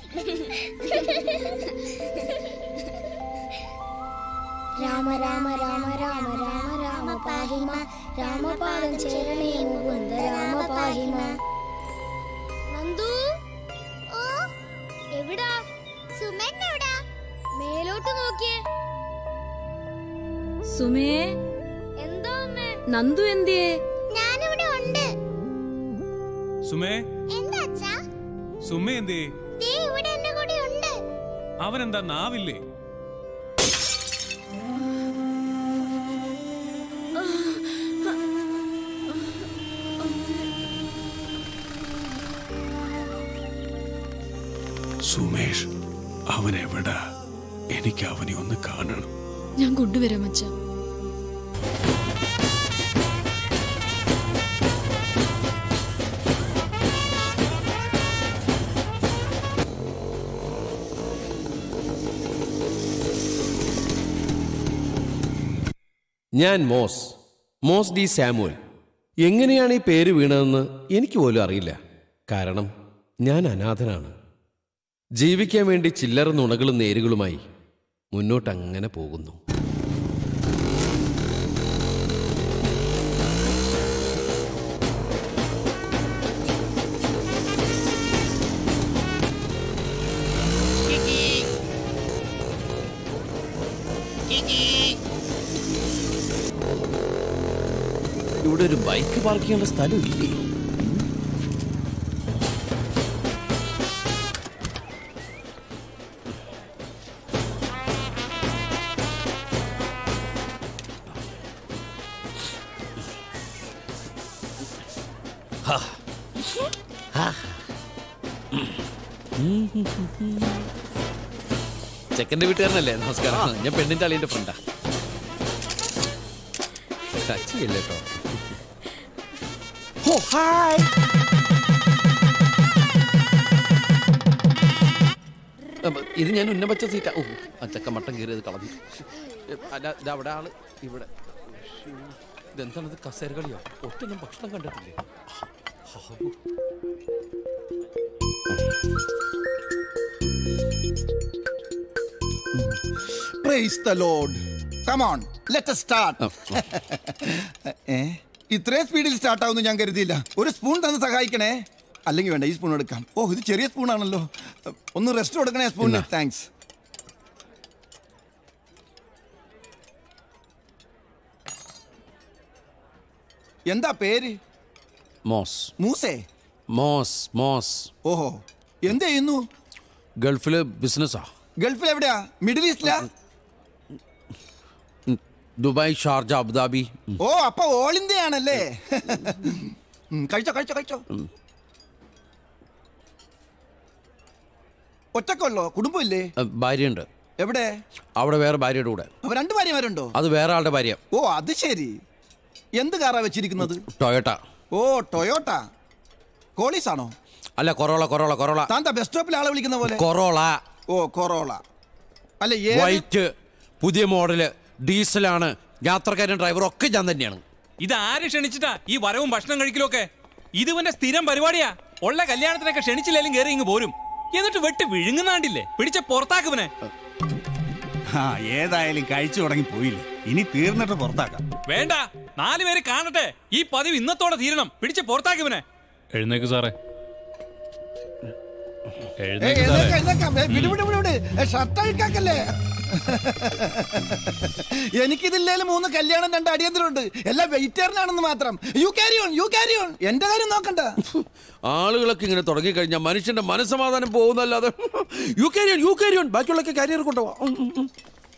രാമ രാമ രാമ രാമ രാമ രാമ പാഹിമ രാമപാദം ചേരണേ മുകുന്ദ രാമ പാഹിമ നന്ദു ഓ എവിടാ സുമൻ എവിടാ മേലോട്ട് നോക്കിയേ സുമേ എന്താ അമ്മേ നന്ദു എന്തിയേ ഞാനിവിടെ ഉണ്ട് സുമേ എന്താ അച്ഛാ സുമേ എന്തേ ദേ ഇവിടെ എന്റെ കൂടെ ഉണ്ട് അവനെന്താ നാവില്ലേ സുമേഷ് അവൻ എവിടാ എനിക്ക് അവനെ ഒന്ന് കാണണം ഞാൻ കൊണ്ടുവരാം അച്ഛ ഞാൻ മോസ് മോസ് ഡി സാമുവൽ എങ്ങനെയാണ് ഈ പേര് വീണതെന്ന് എനിക്ക് പോലും അറിയില്ല കാരണം ഞാൻ അനാഥനാണ് ജീവിക്കാൻ വേണ്ടി ചില്ലറ നുണകളും നേരുകളുമായി മുന്നോട്ട് അങ്ങനെ പോകുന്നു ഇവിടെ ഒരു ബൈക്ക് പാർക്ക് ചെയ്യാനുള്ള സ്ഥലം ഇല്ലേ ചെക്കന്റെ വീട്ടുകാരനല്ലേ നമസ്കാരം ഞാൻ പെണ്ണിന്റെ അളിയന്റെ ഫ്രണ്ടാ ടച്ച് ചെയ്യല്ലേ കേട്ടോ ഓ ഹായ് അപ്പൊ ഇത് ഞാൻ ഉന്നം വെച്ച സീറ്റാ ഓ ആ ചക്ക മട്ടൻ കയറിയത് കളഞ്ഞു അല്ല ഇത് അവിടെ ആള് ഇവിടെ ശ്ശോ, ഇതെന്താണിത് കസേര കളിയോ ഒറ്റൊന്നും ഭക്ഷണം കണ്ടിട്ടില്ലേ ഹാവൂ. Praise the lord come on let start ഏ ഇത്രയും സ്പീഡിൽ സ്റ്റാർട്ട് ആവുമെന്ന് ഞാൻ കരുതിയില്ല ഒരു സ്പൂൺ തന്ന് സഹായിക്കണേ അല്ലെങ്കിൽ വേണ്ട ഈ സ്പൂൺ എടുക്കാം ഓ ഇത് ചെറിയ സ്പൂൺ ആണല്ലോ ഒന്ന് റെസ്റ്റ് കൊടുക്കണേ സ്പൂണിന് ഇന്നാ. താങ്ക്സ് എന്താ പേര് മോസ് മൂസേ മോസ് മോസ് ഓഹോ എന്ത് ചെയ്യുന്നു ഗൾഫില് ബിസിനസ്സാ ഗൾഫിൽ എവിടെയാ മിഡിൽ ഈസ്റ്റിലാ ദുബായ് ഷാർജ അബുദാബി ഉം. ഓ അപ്പൊ ഓൾ ഇന്ത്യ ആണല്ലേ ഉം, കഴിച്ചോ കഴിച്ചോ കഴിച്ചോ ഒറ്റക്കുള്ളോ കുടുംബമില്ലേ അഹ് ഭാര്യയുണ്ട് എവിടെ അവിടെ വേറെ ഭാര്യയുടെ കൂടെ അപ്പൊ രണ്ട് ഭാര്യമാരുണ്ടോ അത് വേറെ ആളുടെ ഭാര്യ ഓ അത് ശരി എന്ത് കാറാ വെച്ചിരിക്കുന്നത് ടൊയോട്ട ഓ ടൊയോട്ട കോളീസ് ആണോ അല്ല കൊറോള കൊറോള കൊറോള താന്താ ബസ് സ്റ്റോപ്പിൽ ആളെ വിളിക്കുന്ന പോലെ കൊറോള ഓ കൊറോള അല്ല ഏത് വൈറ്റ് പുതിയ മോഡല് ഡീസലാണ് യാത്രക്കാരൻ ഡ്രൈവറും ഒക്കെ ഞാൻ തന്നെയാണ് ഇത് ആര് ക്ഷണിച്ചിട്ടാ ഈ വരവും ഭക്ഷണം കഴിക്കലും ഒക്കെ ഇത് ഇവന്റെ സ്ഥിരം പരിപാടിയാ ഉള്ള കല്യാണത്തിനൊക്കെ ക്ഷണിച്ചില്ലേലും കയറി ഇങ്ങ് പോരും എന്നിട്ട് വെട്ട് വിഴുങ്ങുന്നാണ്ടില്ലേ പിടിച്ച പുറത്താക്കുവനെ ആ ഏതായാലും കഴിച്ചു തുടങ്ങി പോയില്ലേ ഇനി തീർന്നിട്ട് പുറത്താക്കാം വേണ്ട നാല് പേര് കാണട്ടെ ഈ പതിവ് ഇന്നത്തോടെ തീരണം പിടിച്ച് പുറത്താക്കുവനെ എഴുന്നേക്ക് സാറേ ഏയ്, എഴുന്നേക്ക, എഴുന്നേക്ക. ഏയ്, വിട്, വിട്, വിട്, വിട്. ഏയ്, ഷർട്ട് അഴുക്കാക്കല്ലേ എനിക്കിതില്ലേലും മൂന്ന് കല്യാണം രണ്ട് അടിയന്തരമുണ്ട് എല്ലാം വെയിറ്റേറിനാണെന്ന് മാത്രം you carry on you carry on എന്റെ കാര്യം നോക്കണ്ട ആളുകളൊക്കെ ഇങ്ങനെ തുടങ്ങിക്കഴിഞ്ഞാൽ മനുഷ്യന്റെ മനസ്സമാധാനം പോകുന്നല്ലാതെ യു കാരിയോൺ യു കാരിയോൺ ബാക്കിയുള്ളൊക്കെ കാരിയർ കൊണ്ടുപോവാ ഉം, ഉം, ഉം.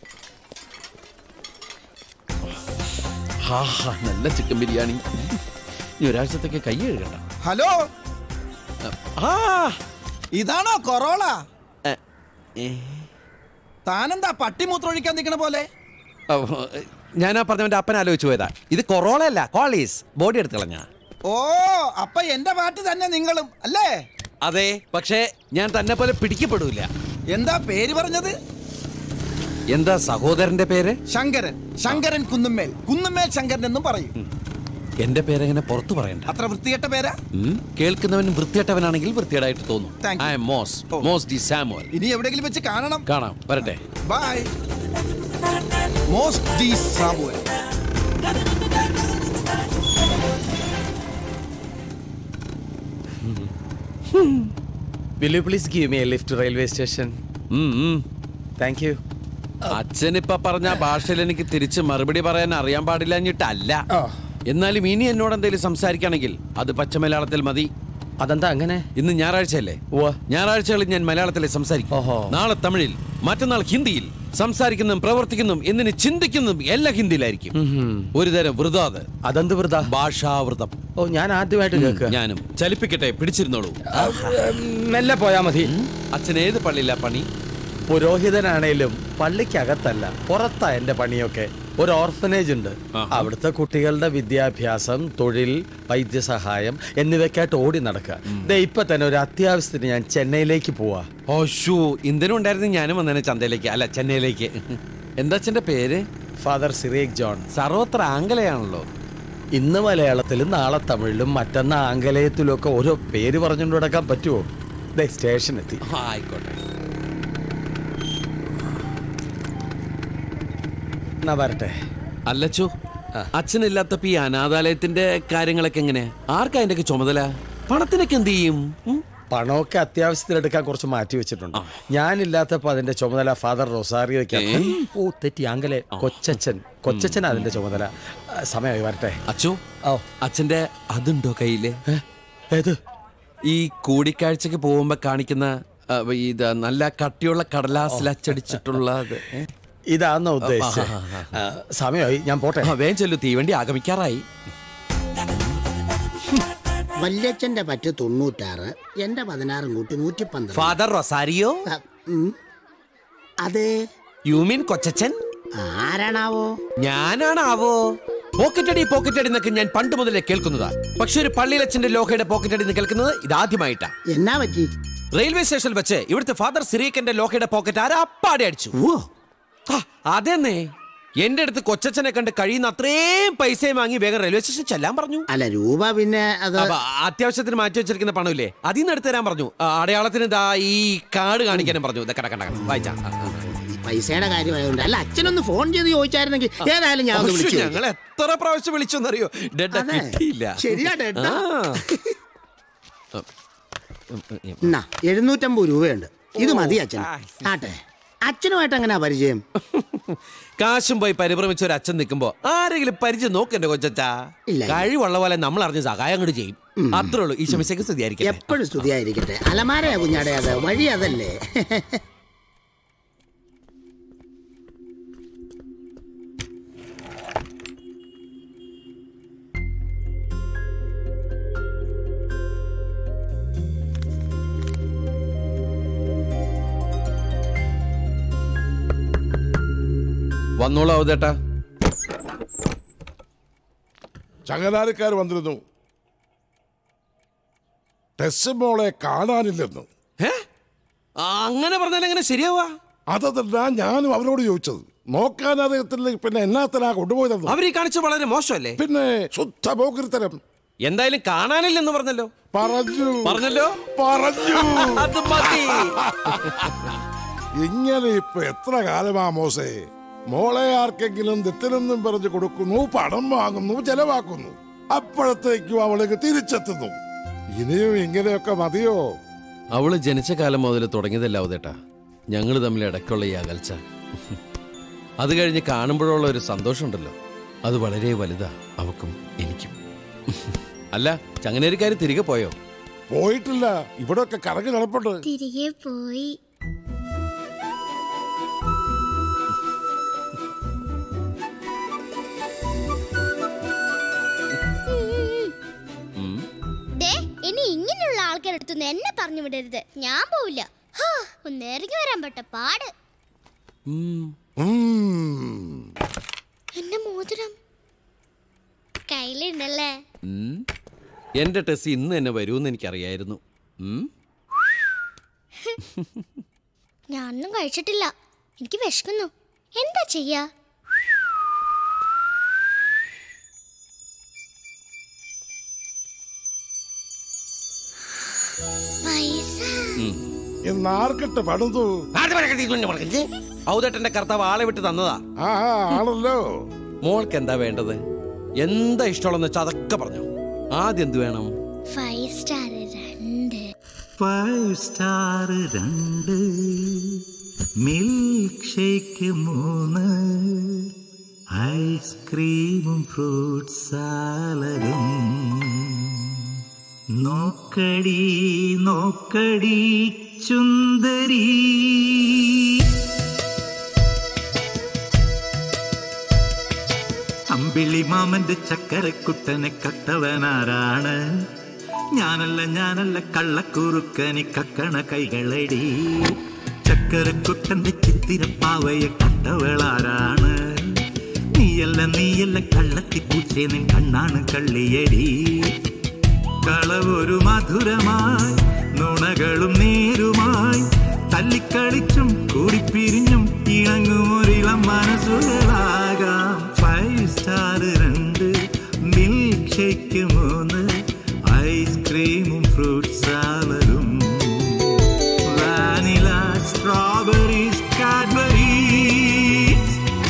ഹാ, ഹാ, നല്ല ചിക്കൻ ബിരിയാണി ഇനി ഒരാഴ്ചത്തേക്ക് കൈ കഴുകണ്ട ഹലോ ആ ഇതാണോ കൊറോള എ, ഏ. താനെന്താ പട്ടി മൂത്രമൊഴിക്കാൻ നിൽക്കണ പോലെ ഓ, ഞാൻ ആ പറഞ്ഞവന്റെ അപ്പൻ ആലോചിച്ചു പോയതാ ഇത് കൊറോള അല്ല കോളീസ് ബോഡി എടുത്ത് കളഞ്ഞ ഓ അപ്പൊ എന്റെ പാട്ട് തന്നെ നിങ്ങളും അല്ലേ അതെ പക്ഷേ ഞാൻ തന്നെ പോലെ പിടിക്കപ്പെടൂല എന്താ പേര് പറഞ്ഞത് എന്താ സഹോദരന്റെ പേര് ശങ്കരൻ ശങ്കരൻ കുന്നുമ്മേൽ കുന്നുമ്മേൽ ശങ്കരൻ എന്നും പറയും എന്റെ പേരെങ്ങനെ പുറത്തു പറയണ്ട അത്ര വൃത്തികെട്ട പേരാ ഉം, കേൾക്കുന്നവൻ വൃത്തികെട്ടവനാണെങ്കിൽ വൃത്തികേടായിട്ട് തോന്നും Thank you. I am Moss ഓ. മോസ് ഡി സാമുവൽ ഇനി എവിടെയെങ്കിലും വെച്ച് കാണണം കാണാം വരട്ടെ bye most D Samuel Will you please give me a lift to railway station? ഉം, ഉം. Thank you. അച്ഛനിപ്പ പറഞ്ഞ ഭാഷയിൽ എനിക്ക് തിരിച്ച് മറുപടി പറയാൻ അറിയാൻ പാടില്ലഞ്ഞിട്ടല്ല ആ. എന്നാലും ഇനി എന്നോട് എന്തെങ്കിലും സംസാരിക്കുകയാണെങ്കിൽ അത് പച്ച മലയാളത്തിൽ മതി അതെന്താ അങ്ങനെ ഇന്ന് ഞായറാഴ്ചയല്ലേ ഉവ്വ. ഞായറാഴ്ചകളിൽ ഞാൻ മലയാളത്തിലെ സംസാരിക്കും ഓഹോ. നാളെ തമിഴിൽ മറ്റന്നാൾ ഹിന്ദിയിൽ സംസാരിക്കുന്നതും പ്രവർത്തിക്കുന്നതും എന്തിന് ചിന്തിക്കുന്നതും എല്ലാം ഹിന്ദിയിലായിരിക്കും ഒരു തരം വൃതാത് അതെന്ത് വെറുതാ ഭാഷാവൃതം ഓ ഞാൻ ആദ്യമായിട്ട് കേൾക്കുക ഞാനും ചലിപ്പിക്കട്ടെ പിടിച്ചിരുന്നോളൂ മെല്ലെ പോയാ മതി അച്ഛൻ ഏത് പള്ളിയില്ല പണി പുരോഹിതനാണേലും പള്ളിക്കകത്തല്ല പുറത്താ എന്റെ പണിയൊക്കെ ഒരു ഓർഫനേജ് ഉണ്ട് ആഹാ. അവിടുത്തെ കുട്ടികളുടെ വിദ്യാഭ്യാസം തൊഴിൽ വൈദ്യസഹായം എന്നിവയ്ക്കായിട്ട് ഓടി നടക്കുക ദേ ഇപ്പൊ തന്നെ ഒരു അത്യാവശ്യത്തിന് ഞാൻ ചെന്നൈയിലേക്ക് പോവാ ഓഷു ഇന്ത്യനും ഉണ്ടായിരുന്നു ഞാനും വന്നേനെ ചന്തയിലേക്ക് അല്ല ചെന്നൈയിലേക്ക് എന്താ അച്ഛന്റെ പേര് ഫാദർ സിറേഖ് ജോൺ സർവത്ര ആംഗലയാണല്ലോ ഇന്ന് മലയാളത്തിലും നാളെ തമിഴിലും മറ്റന്നാ ആംഗലേയത്തിലും ഒക്കെ ഓരോ പേര് പറഞ്ഞുകൊണ്ട് നടക്കാൻ പറ്റുമോ ദേ സ്റ്റേഷൻ എത്തി ആ, ആയിക്കോട്ടെ എന്നാ വരട്ടെ അല്ലച്ചോ അച്ഛനില്ലാത്തപ്പോ ഈ അനാഥാലയത്തിന്റെ കാര്യങ്ങളൊക്കെ എങ്ങനെ ആർക്കാ അതിന്റെ ചുമതല പണത്തിനൊക്കെ എന്ത് ചെയ്യും ഉം? പണമൊക്കെ അത്യാവശ്യത്തിലെടുക്കാൻ കുറച്ച് മാറ്റി വെച്ചിട്ടുണ്ട് ഞാനില്ലാത്തപ്പോ അതിന്റെ ചുമതല ഫാദർ റൊസാറിയോയ്ക്കാണ് ഓ തെറ്റി ആംഗലെ കൊച്ചച്ഛൻ കൊച്ചച്ഛൻ അതിന്റെ ചുമതല ആ, സമയമായി വരട്ടെ അച്ചോ ഓ അച്ഛന്റെ അതുണ്ടോ കയ്യില് ഏ, ഏത് ഈ കൂടിക്കാഴ്ചക്ക് പോകുമ്പോ കാണിക്കുന്ന ആ, ഇത് നല്ല കട്ടിയുള്ള കടലാസിൽ അച്ചടിച്ചിട്ടുള്ള അത്, ഏ? ഇതാന്നോ ഉദ്ദേശിച്ചത് ആ, സമയമായി ഞാൻ പോട്ടെ ആ, വേഗം ചെല്ലു തീവണ്ടി ആഗമിക്കാറായി വല്യച്ഛന്റെ പറ്റ് തൊണ്ണൂറ്റാറ് എന്റെ പതിനാറും കൂട്ടി നൂറ്റി പന്ത്രണ്ട് ഫാദർ റൊസാരിയോ ആ, ഉം. അതെ യു മീൻ കൊച്ചച്ഛൻ ആരാണാവോ ഞാനാണാവോ പോക്കറ്റടി പോക്കറ്റടി എന്നൊക്കെ ഞാൻ പണ്ട് മുതലേ കേൾക്കുന്നതാ പക്ഷെ ഒരു പള്ളിയിലച്ഛന്റെ ലോഹയുടെ പോക്കറ്റടി എന്ന് കേൾക്കുന്നത് ഇതാദ്യമായിട്ടാ എന്നാ പറ്റി റെയിൽവേ സ്റ്റേഷനിൽ വെച്ച് ഇവിടുത്തെ ഫാദർ സിറീക്കന്റെ ലോഹയുടെ പോക്കറ്റ് ആരാ അപ്പാടെ അടിച്ചു ഓ ആ, അതെന്നേ എന്റെ അടുത്ത് കൊച്ചച്ഛനെ കണ്ട് കഴിയുന്ന അത്രയും പൈസയും വാങ്ങി വേഗം റെയിൽവേ സ്റ്റേഷൻ ചെല്ലാൻ പറഞ്ഞു അല്ല രൂപ പിന്നെ അത് അപ്പൊ അത്യാവശ്യത്തിന് മാറ്റി വെച്ചിരിക്കുന്ന പണമില്ലേ അതിൽ നിന്ന് എടുത്തു തരാൻ പറഞ്ഞു ആ, അടയാളത്തിന് ദാ ഈ കാർഡ് കാണിക്കാനും പറഞ്ഞു ദാ കണ്ട കണ്ട കണ്ട. വായിച്ചാ ആ, ആ. ഈ പൈസയുടെ കാര്യമായതുകൊണ്ട് അല്ല അച്ഛനൊന്ന് ഫോൺ ചെയ്ത് ചോദിച്ചായിരുന്നെങ്കിൽ ഏതായാലും ഞാൻ ഒന്ന് ശ്ശോ, വിളിച്ചു ഞങ്ങൾ എത്ര പ്രാവശ്യം വിളിച്ചെന്നറിയോ ഡെഡ അതെ. കിട്ടിയില്ല ശരിയാ ഡെഡ. ആ. എന്നാ എഴുന്നൂറ്റമ്പത് രൂപയുണ്ട് ഇത് മതി അച്ഛൻ ആട്ടെ അച്ഛനുമായിട്ട് എങ്ങനെയാ പരിചയം കാശും പോയി പരിഭ്രമിച്ച ഒരു അച്ഛൻ നിൽക്കുമ്പോ ആരെങ്കിലും പരിചയം നോക്കണ്ടേ കൊച്ചാ ഇല്ല. കഴിവുള്ള പോലെ നമ്മൾ അറിഞ്ഞ് സഹായം അങ്ങോട്ട് ചെയ്യും അത്രേ ഉള്ളൂ ഈ ശമിസയ്ക്ക് സ്തുതിയായിരിക്കും എപ്പോഴും സ്തുതിയായിരിക്കട്ടെ അലമാരയാ കുഞ്ഞാടെ അത് വഴി അതല്ലേ വന്നോളൂ അവതേട്ടാ ചങ്ങനാരക്കാർ വന്നിരുന്നു ടെസ് മോളെ കാണാനില്ലെന്ന് ഏ ആ, അങ്ങനെ പറഞ്ഞാൽ എങ്ങനെ ശരിയാവാ അതല്ല ഞാനും അവരോട് ചോദിച്ചത് നോക്കാൻ അറിയത്തില്ല പിന്നെ എന്നാത്തനാ കൊണ്ടുപോയതെന്ന് അവരീ കാണിച്ച വളരെ മോശമല്ലേ പിന്നെ ശുദ്ധ പോകൃത്തരം എന്തായാലും കാണാനില്ലെന്ന് പറഞ്ഞല്ലോ പറഞ്ഞു പറഞ്ഞല്ലോ പറഞ്ഞു അത് മതി ഇങ്ങനെ ഇപ്പൊ എത്ര കാലമാ മോസേ മോളെ ആർക്കെങ്കിലും ദത്തിനെന്നും പറഞ്ഞു കൊടുക്കുന്നു പണം വാങ്ങുന്നു ചെലവാക്കുന്നു അപ്പോഴത്തേക്കും അവൾക്ക് തിരിച്ചെത്തുന്നു ഇനിയും ഇങ്ങനെയൊക്കെ മതിയോ അവള് ജനിച്ച കാലം മുതൽ തുടങ്ങിയതല്ല അവതേട്ടാ ഞങ്ങൾ തമ്മിൽ ഇടയ്ക്കുള്ള ഈ അകൽച്ച അത് കഴിഞ്ഞ് കാണുമ്പോഴുള്ള ഒരു സന്തോഷമുണ്ടല്ലോ അത് വളരെ വലുതാ അവക്കും എനിക്കും അല്ല ചങ്ങനേരിക്കാര് തിരികെ പോയോ പോയിട്ടില്ല ഇവിടെയൊക്കെ കറങ്ങി നടപ്പുണ്ട് തിരികെ പോയി ഉം. ദേ ഇനി ഇങ്ങനെയുള്ള ആൾക്കാരുടെ അടുത്തൊന്നും എന്നെ പറഞ്ഞു വിടരുത് ഞാൻ പോവില്ല ഹാ, ഒന്ന് ഇറങ്ങി വരാൻ പെട്ട പാട് ഉം. ഉം. എന്റെ മോതിരം കയ്യിലുണ്ടല്ലേ ഉം. എന്റെ ടെസ് ഇന്ന് തന്നെ വരുമെന്ന് എനിക്കറിയായിരുന്നു ഉം. ഞാനൊന്നും കഴിച്ചിട്ടില്ല എനിക്ക് വിശക്കുന്നു എന്താ ചെയ്യാ ഇന്ന് ആർക്കിട്ട് പണിതു ഔതട്ടന്റെ കർത്താവ് ആളെ വിട്ട് തന്നതാ ആ ആണല്ലോ മോൾക്ക് എന്താ വേണ്ടത് എന്താ ഇഷ്ടമുള്ളെന്ന് വെച്ചാൽ അതൊക്കെ പറഞ്ഞു ആദ്യം എന്ത് വേണം ഫൈവ് സ്റ്റാർ രണ്ട് ഫൈവ് സ്റ്റാർ രണ്ട് മിൽക്ക് ഷേക്ക് മൂന്ന് ഐസ്ക്രീമും ഫ്രൂട്ട് സാലഡും നോക്കടി നോക്കടി ചുന്ദരി അമ്പിളി മാമന്റെ ചക്കരക്കുട്ടനെ കട്ടവനാരാണ് ഞാനല്ല ഞാനല്ല കള്ളക്കുറുക്കനി കക്കണ കൈകളടി ചക്കരക്കുട്ടന്റെ ചിത്തിരപ്പാവയെ കട്ടവളാരാണ് നീയല്ല നീയല്ല കള്ളത്തിപ്പൂച്ചേ നിൻ കണ്ണാണ് കള്ളിയടി കളവൊരു മധുരമായി നുണകളും നേരുമായി തല്ലിക്കളിച്ചും കൂടിപ്പിരിഞ്ഞും ഇണങ്ങും ഒരിളം മനസ്സുകളാകാം ഫൈവ് സ്റ്റാർ രണ്ട് മിൽക്ക് ഷേക്ക് മൂന്ന് ഐസ്ക്രീമും ഫ്രൂട്ട് സാലഡും വാനില സ്ട്രോബെറീസ് കാഡ്ബറീസ്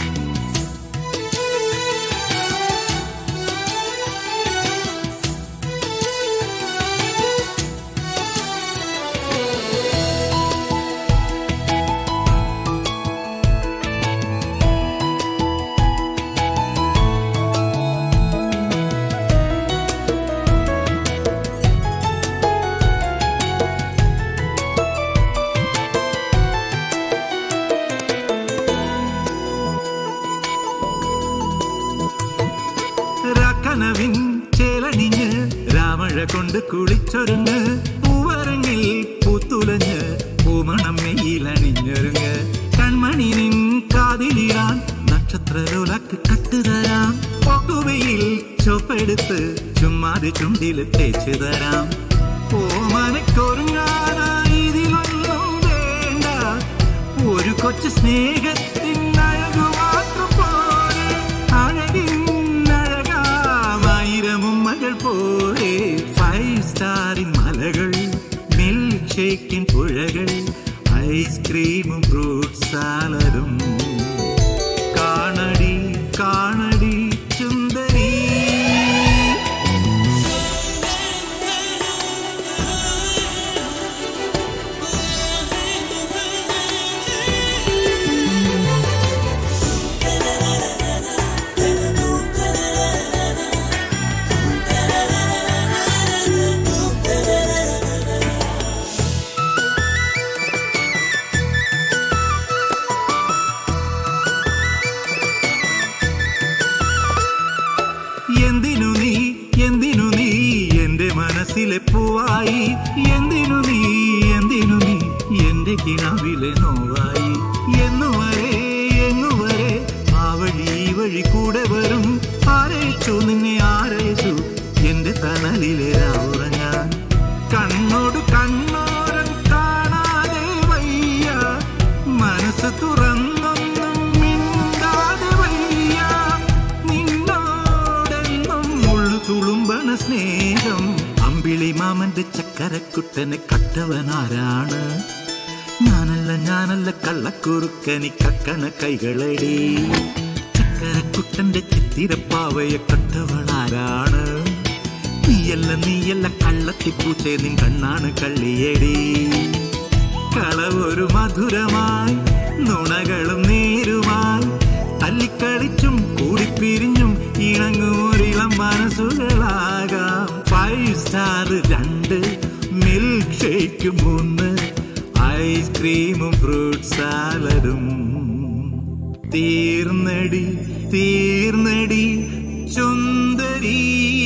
രാക്കനവിൻ ചേലണിഞ്ഞ് രാമഴ കൊണ്ട് കുളിച്ചൊരുങ്ങ് പൂവരങ്ങിൽ പൂത്തുലഞ്ഞ് പൂമണം മെയിലണിഞ്ഞൊരുങ്ങ് കൺമണി നിൻ കാതിലിടാൻ നക്ഷത്രലോലക്ക് കട്ടുതരാം പൊട്ടുവയിൽ ചൊപ്പെടുത്ത് ചുമ്മാതെ ചുണ്ടിൽ തേച്ചു തരാം ഓമനക്കൊരുങ്ങാനായി ഇതിലൊന്നും വേണ്ട ഒരു കൊച്ചു സ്നേഹത്തിൻ അഴകു മാത്രം പോലെ അഴകിൻ അഴകാമായിരമും മകൾ പോലെ ഫൈവ് സ്റ്റാറിൻ മലകൾ മിൽക്ക് ഷേക്കിൻ പുഴകൾ ഐസ്ക്രീമും ഫ്രൂട്ട് സാലഡും കാണടി കാണടി ചുന്ദരി എന്തിനു നീ എന്തിനു നീ എന്റെ മനസ്സിലെ പൂവായി എന്തിനു നീ എന്തിനു നീ എന്റെ കിനാവിലെ നോവായി എന്നുവരെ എന്നുവരെ ആ വഴി ഈ വഴി കൂടെ വരും ആരയച്ചു നിന്നെ ആരയച്ചു എന്റെ തണലിലെ രാവുറങ്ങാൻ കണ്ണോട് കണ്ണോരം കാണാതെ വയ്യ മനസ്സ് തുറന്നൊന്നും മിണ്ടാതെ വയ്യ നിന്നോടെന്നും മുള്ളു തുളുമ്പണ സ്നേഹം അമ്പിളി മാമന്റെ ചക്കരക്കുട്ടനെ കട്ടവനാരാണ് ഞാനല്ല ഞാനല്ല കള്ളക്കുറുക്കനി കക്കണ കൈകളടി ചക്കരക്കുട്ടന്റെ ചിത്തിരപ്പാവയെ കട്ടവളാരാണ് നീയല്ല നീയല്ല കള്ളത്തിപ്പൂച്ചേ നിൻ കണ്ണാണ് കള്ളിയടി കളവൊരു മധുരമായി നുണകളും നേരുമായി തല്ലിക്കളിച്ചും കൂടിപ്പിരിഞ്ഞും ഇണങ്ങും ഒരിളം മനസ്സുകളാകാം ഫൈവ് സ്റ്റാർ രണ്ട് മിൽക്ക് ഷേക്ക് മൂന്ന് ഐസ്ക്രീമും ഫ്രൂട്ട് സാലഡും തീർന്നടി തീർന്നടി ചുന്ദരി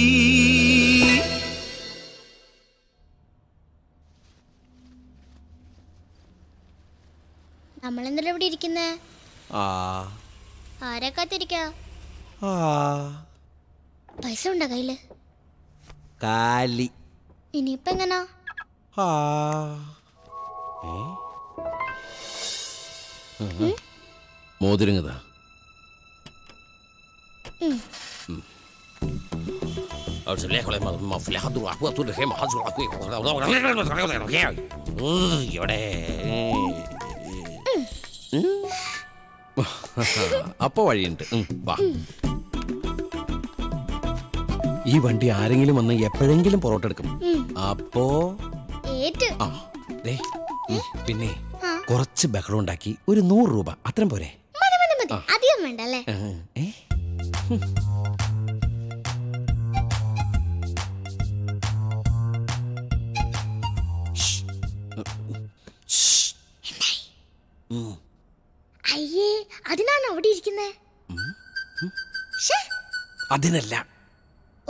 നമ്മളെന്തെല്ലാം ഇവിടെ ഇരിക്കുന്നേ ആ ആരെ കാത്തിരിക്കാ ആ പൈസ ഉണ്ടോ കയ്യില് കാലി ഇനിയിപ്പോ എങ്ങനാ ആ മോതിരങ്ങതാ ഉം. ഇവിടെ അപ്പൊ വഴിയുണ്ട് ഉം, വാ ഈ വണ്ടി ആരെങ്കിലും വന്ന് എപ്പോഴെങ്കിലും പൊറോട്ട എടുക്കും ഉം. അപ്പോ ഏറ്റ് ആ ദേ ഉം, പിന്നെ കുറച്ച് ബഹളം ഉണ്ടാക്കി ഒരു നൂറ് രൂപ അത്രയും പോരെ മതി മതി മതി അധികം വേണ്ട അല്ലേ ആ, ഏ? ഉം. അയ്യേ അതിനാണ് അവിടെ ഇരിക്കുന്നേ ശ്ശേ. അതിനല്ല ഓ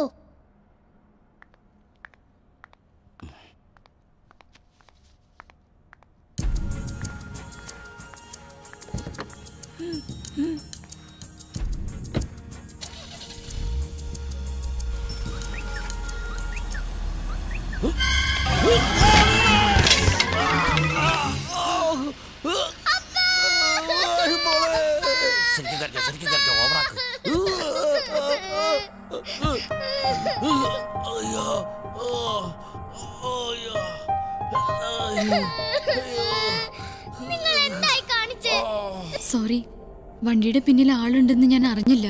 ശരിക്കും കരഞ്ഞോ ശരിക്കും കരഞ്ഞോ ഓവറാക്ക് നിങ്ങൾ എന്തായി കാണിച്ചേ സോറി വണ്ടിയുടെ പിന്നിൽ ആളുണ്ടെന്ന് ഞാൻ അറിഞ്ഞില്ല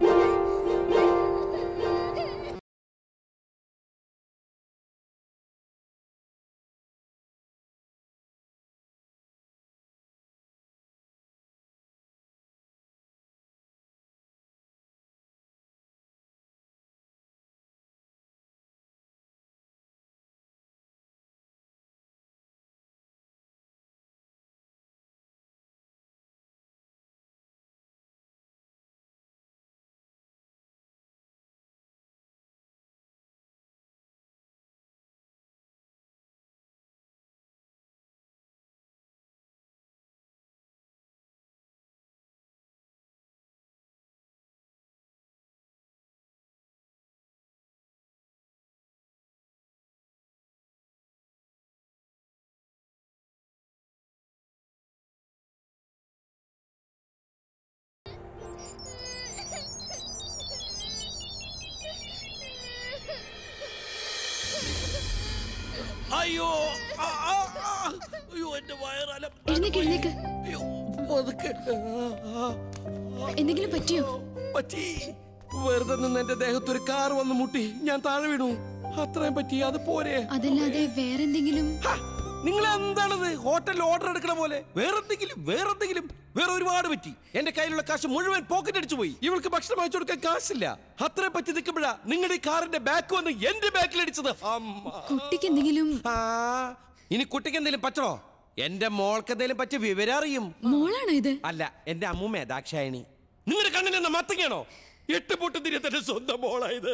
അയ്യോ ആ, ആ, ആ. അയ്യോ എന്റെ വയറല എഴുന്നേക്ക് എഴുന്നേക്ക് എന്തെങ്കിലും പറ്റിയോ പറ്റി വെറുതെ നിന്ന് എന്റെ ദേഹത്ത് ഒരു കാർ വന്ന് മുട്ടി ഞാൻ താഴെ വീണു അത്രയും പറ്റി അത് പോരെ അതല്ലാതെ വേറെന്തെങ്കിലും നിങ്ങൾ എന്താണത് ഹോട്ടലിൽ ഓർഡർ എടുക്കണ പോലെ വേറെന്തെങ്കിലും വേറെന്തെങ്കിലും വേറെ ഒരുപാട് പറ്റി എന്റെ കയ്യിലുള്ള കാശ് മുഴുവൻ പോക്കറ്റ് അടിച്ചു പോയി ഇവൾക്ക് ഭക്ഷണം വാങ്ങിച്ചു കൊടുക്കാൻ കാശില്ല അത്രയും പറ്റി നിൽക്കുമ്പോഴാ നിങ്ങളുടെ ഈ കാറിന്റെ ബാക്ക് വന്ന് എന്റെ ബാക്കിൽ അടിച്ചത് അമ്മ. കുട്ടിക്ക് എന്തെങ്കിലും ആ, ഇനി കുട്ടിക്ക് എന്തെങ്കിലും പറ്റണോ എന്റെ മോൾക്ക് എന്തെങ്കിലും പറ്റിയ വിവരം അറിയും മോളാണോ ഇത് അല്ല എന്റെ അമ്മൂമ്മ ദാക്ഷായണി നിങ്ങളുടെ കണ്ണിന് എന്നാ മത്തങ്ങയാണോ എട്ട് പൊട്ട് തിരിയ തന്റെ സ്വന്തം മോളായത്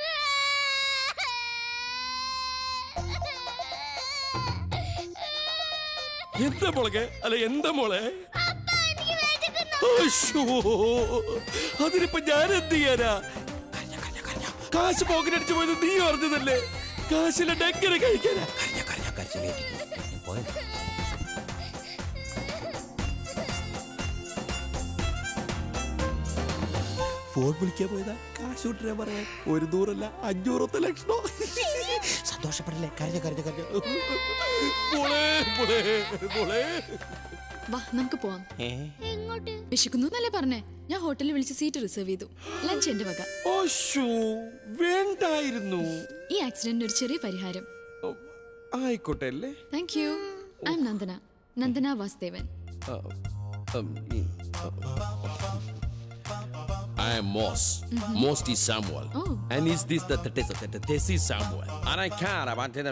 എന്താ മോളെ അല്ല എന്താ മോളെ അശ്ശോ, അതിനിപ്പോ ഞാൻ എന്ത് ചെയ്യാനാ കാശ് പോക്കറ്റ് അടിച്ചു പോയത് നീ പറഞ്ഞതല്ലേ കാശിലിട്ട് എങ്ങനെ കഴിക്കാനാ കരഞ്ഞ കരഞ്ഞ കരച്ചിലേക്ക് പോയ ഫോൺ വിളിക്കാൻ പോയതാ കാശ് വിട്ടിരാൻ പറയാൻ ഒരു നൂറല്ല അഞ്ഞൂറത്തെ ലക്ഷണോ സന്തോഷപ്പെടല്ലേ കരഞ്ഞ കരഞ്ഞ കരഞ്ഞ മോളെ മോളെ മോളെ വാ നമുക്ക് പോവാം എങ്ങോട്ട് വിശക്കുന്നു എന്നല്ലേ പറഞ്ഞേ ഞാൻ ഹോട്ടലിൽ വിളിച്ച് സീറ്റ് റിസർവ് ചെയ്തു ലഞ്ച് എന്റെ വക ഓശോ വേണ്ടായിരുന്നു ഈ ആക്സിഡന്റിന് ഒരു ചെറിയ പരിഹാരം ആയിക്കോട്ടെ അല്ലേ thank you I am Nandana Nandana Vasudevan I am Moss. Moss T. Samuel. Oh. And is this the Tessie Samuel? And I can't. I want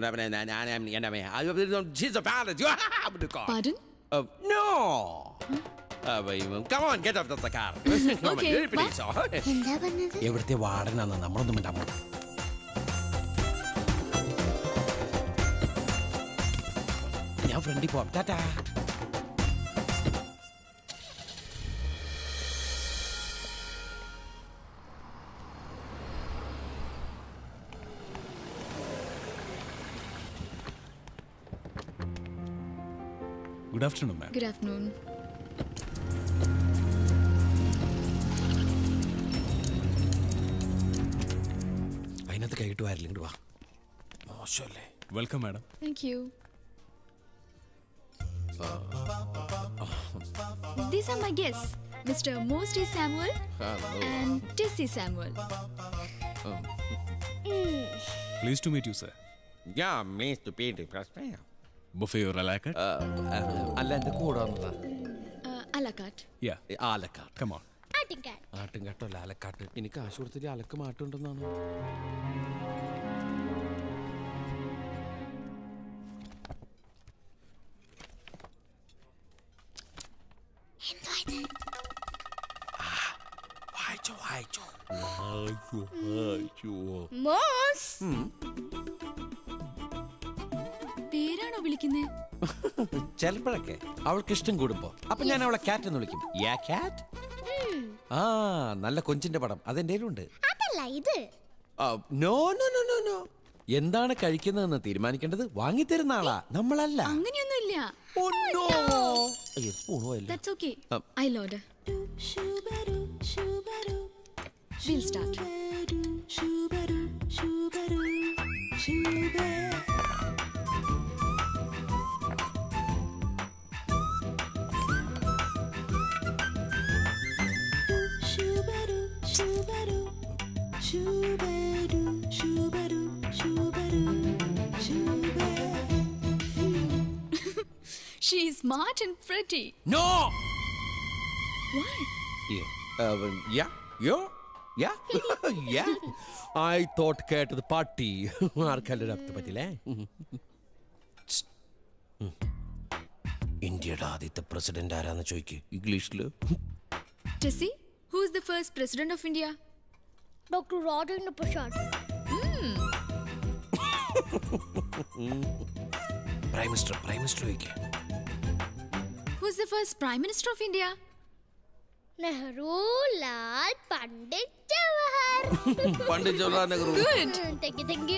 to. She's a ballad. You have to call. Pardon? Uh, no. Uh, wait, come on, get out of the car. Come on, Okay, very please. എന്താ പറഞ്ഞത് എവിടുത്തെ വാർഡനാണ് നമ്മളൊന്നും മിണ്ടാമോ ഞാൻ ഫ്രണ്ടിൽ പോവാം tata good afternoon ma'am good afternoon അതിനകത്ത് കൈയിട്ട് വരില്ല ഇങ്ങോട്ട് വാ മോശമല്ലേ welcome madam Thank you. These are my guests, Mr. Mosty Samuel and Tessie Samuel. Please to meet you sir ഞാൻ മേത്ത് പേര് പ്രശ്നം ബുഫേ റലാക്കട്ട് അല്ല എൻ്റെ കൂടെ വന്നതാ Uh, a la carte. Yeah ആലക്കാട്ട് കം ഓൺ ആട്ടിൻകാട് ആട്ടും കേട്ടോ ആലക്കാട്ട് ഇനി കാശ് കൊടുത്തിട്ട് അലക്ക് മാട്ടുണ്ടെന്നാണ് വായിച്ചോ വായിച്ചോ വായിച്ചോ വായിച്ചോ മോസ് പേരാണോ വിളിക്കുന്നത് ചിലപ്പോഴൊക്കെ അവൾക്ക് ഇഷ്ടം കൂടുമ്പോ അപ്പൊ ഞാൻ അവളെ ക്യാറ്റ് എന്ന് വിളിക്കും യാ ക്യാറ്റ് ആ നല്ല കൊഞ്ചിന്റെ പടം അതെന്റെ ഉണ്ട് അതല്ല ഇത് no no no no no എന്താണ് കഴിക്കുന്നതെന്ന് തീരുമാനിക്കേണ്ടത് വാങ്ങിത്തരുന്ന ആളാ നമ്മളല്ല അങ്ങനെയൊന്നുമില്ല Oh, no. അയ്യോ, spoon പോയല്ലോ. That's okay. Um, I'll order. We'll start. She's smart and pretty. No. Why? Yeah. Uh, yeah. Yo. Yeah. yeah. I thought കേട്ടത് പാട്ടി ആർക്കല്ല അർത്ഥം പറ്റില്ലേ ഇന്ത്യയുടെ ആദ്യത്തെ പ്രസിഡന്റ് ആരാന്ന് ചോദിക്ക് ഇംഗ്ലീഷില് Tessie, who's the first president of India? Doctor Rajendra Prasad prime minister prime minister ചോദിക്കുക Who's the first prime minister of India? Nehru Lal Pandit Jawahar Pandit Jawaharlal Nehru Good. Thank you thank you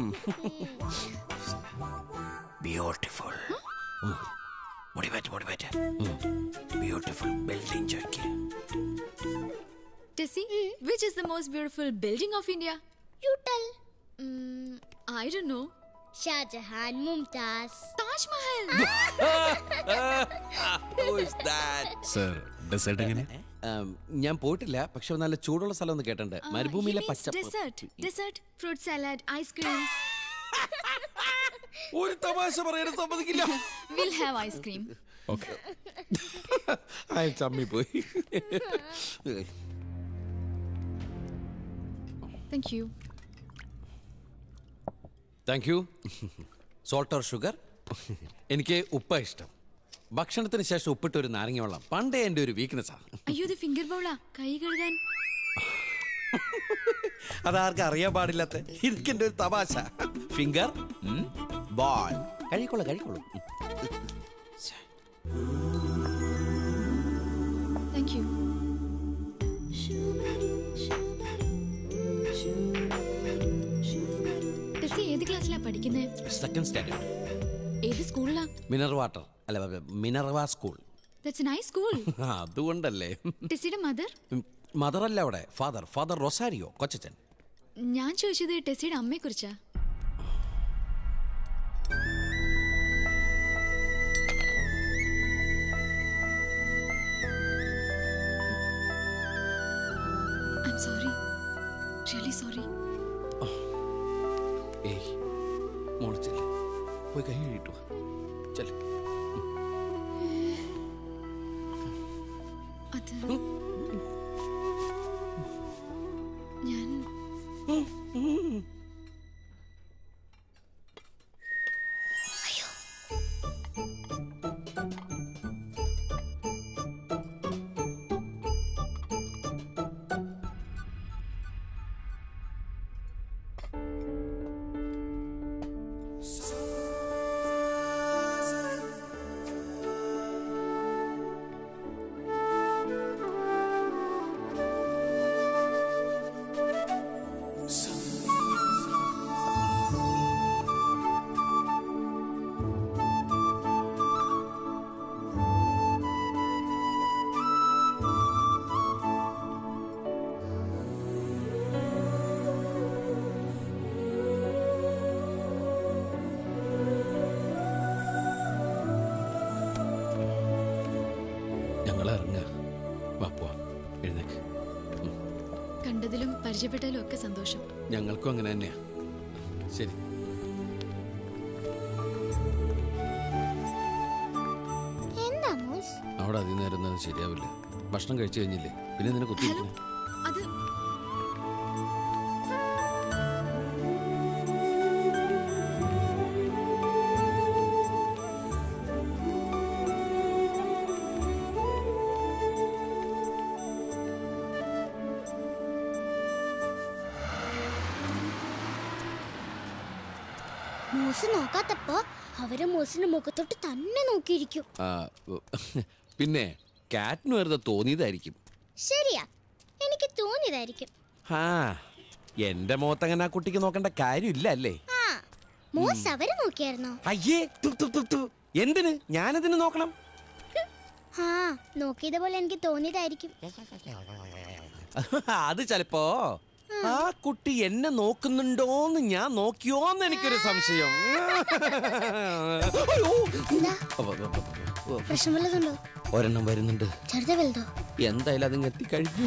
beautiful മുടി മാറ്റ് മുടി മാറ്റ് ബ്യൂട്ടിഫുൾ ബിൽഡിംഗ് ചോദിക്കുക Tessie, which is the most beautiful building of India? You tell Mm, I don't know. Shah Jahan Mumtaz Taj Mahal. Sir dessert എങ്ങനെ ഞാൻ പോയിട്ടില്ല പക്ഷെ നല്ല ചൂടുള്ള സ്ഥലം ഒന്ന് കേട്ടിട്ടുണ്ട് Uh, മരുഭൂമിയിലെ he means പച്ച Dessert. Dessert, fruit salad, ice creams. ഒരു തമാശ പറയാൻ സമ്മതിക്കില്ല We'll have ice cream. Okay അയാൾ ചമ്മി പോയി Thank you. Thank you salt or sugar എനിക്ക് ഉപ്പ ഇഷ്ടം ഭക്ഷണത്തിന് ശേഷം ഉപ്പിട്ട് ഒരു നാരങ്ങ വെള്ളം പണ്ടേ എൻ്റെ ഒരു വീക്ക്നെസ്സാണ് അയ്യോ ഇത് ഫിംഗർ ബൗളാ കൈ കഴുകാൻ അതാർക്കും അറിയാൻ പാടില്ലാത്ത ഇതൊക്കെ എൻ്റെ ഒരു തമാശ ഫിംഗർ ബോൾ കഴിക്കോളൂ കഴിക്കോളൂ താങ്ക് യു ടെസ്സി ഏത് ക്ലാസ്സിലാ പഠിക്കുന്നത് സെക്കൻഡ് സ്റ്റാൻഡേർഡ് ഏത് സ്കൂളിലാ മിനർ വാട്ടർ അല്ല Minerva school that's nice school അതുകൊണ്ടല്ലേ ടെസ്സിയുടെ മദർ മദർ അല്ല അവിടെ ഫാദർ ഫാദർ റൊസാരിയോ കൊച്ചച്ചൻ ഞാൻ ചോദിച്ചത് ടെസ്സിയുടെ അമ്മയെ കുറിച്ചാ I'm sorry. Really sorry. ഏയ് മോള് ചെല്ല് പോയി കൈ കഴിയിട്ടു ചെല് അത് ഞാൻ കണ്ടതിലും പരിചയപ്പെട്ടതിലും ഒക്കെ സന്തോഷം ഞങ്ങൾക്കും അങ്ങനെ തന്നെയാ ശരി എന്താ മോസ് അവിടെ അധികം നേരം ഒന്നും അത് ശരിയാവില്ല ഭക്ഷണം കഴിച്ചു കഴിഞ്ഞില്ലേ പിന്നെ നിന്നെ കുത്തിയിരിക്കുന്നു അത് മോസ് നോക്കാത്തപ്പോ അവര് മോസിന്റെ മുഖത്തോട്ട് തന്നെ നോക്കിയിരിക്കും ആ, പിന്നെ കാറ്റിന് വെറുതെ തോന്നിയതായിരിക്കും ശരിയാ എനിക്ക് തോന്നിയതായിരിക്കും ആ എന്റെ മുഖത്തങ്ങനെ ആ കുട്ടിക്ക് നോക്കേണ്ട കാര്യമില്ല അല്ലേ ആ മോസ് അവരെ നോക്കിയായിരുന്നോ അയ്യേ തു, തു, തു, തു. എന്തിന് ഞാനതിന് നോക്കണം ആ നോക്കിയത് പോലെ എനിക്ക് തോന്നിയതായിരിക്കും അത് ചിലപ്പോ ആ കുട്ടി എന്നെ നോക്കുന്നുണ്ടോന്ന് ഞാൻ നോക്കിയോന്ന് എനിക്കൊരു സംശയം അയ്യോ. എന്താ അപ്പൊ, അപ്പൊ, അപ്പൊ, അപ്പൊ. പ്രശ്നം വല്ലതുണ്ടോ ഒരെണ്ണം വരുന്നുണ്ട് ചെറുത വലുതോ എന്തായാലും അത് എത്തിക്കഴിഞ്ഞു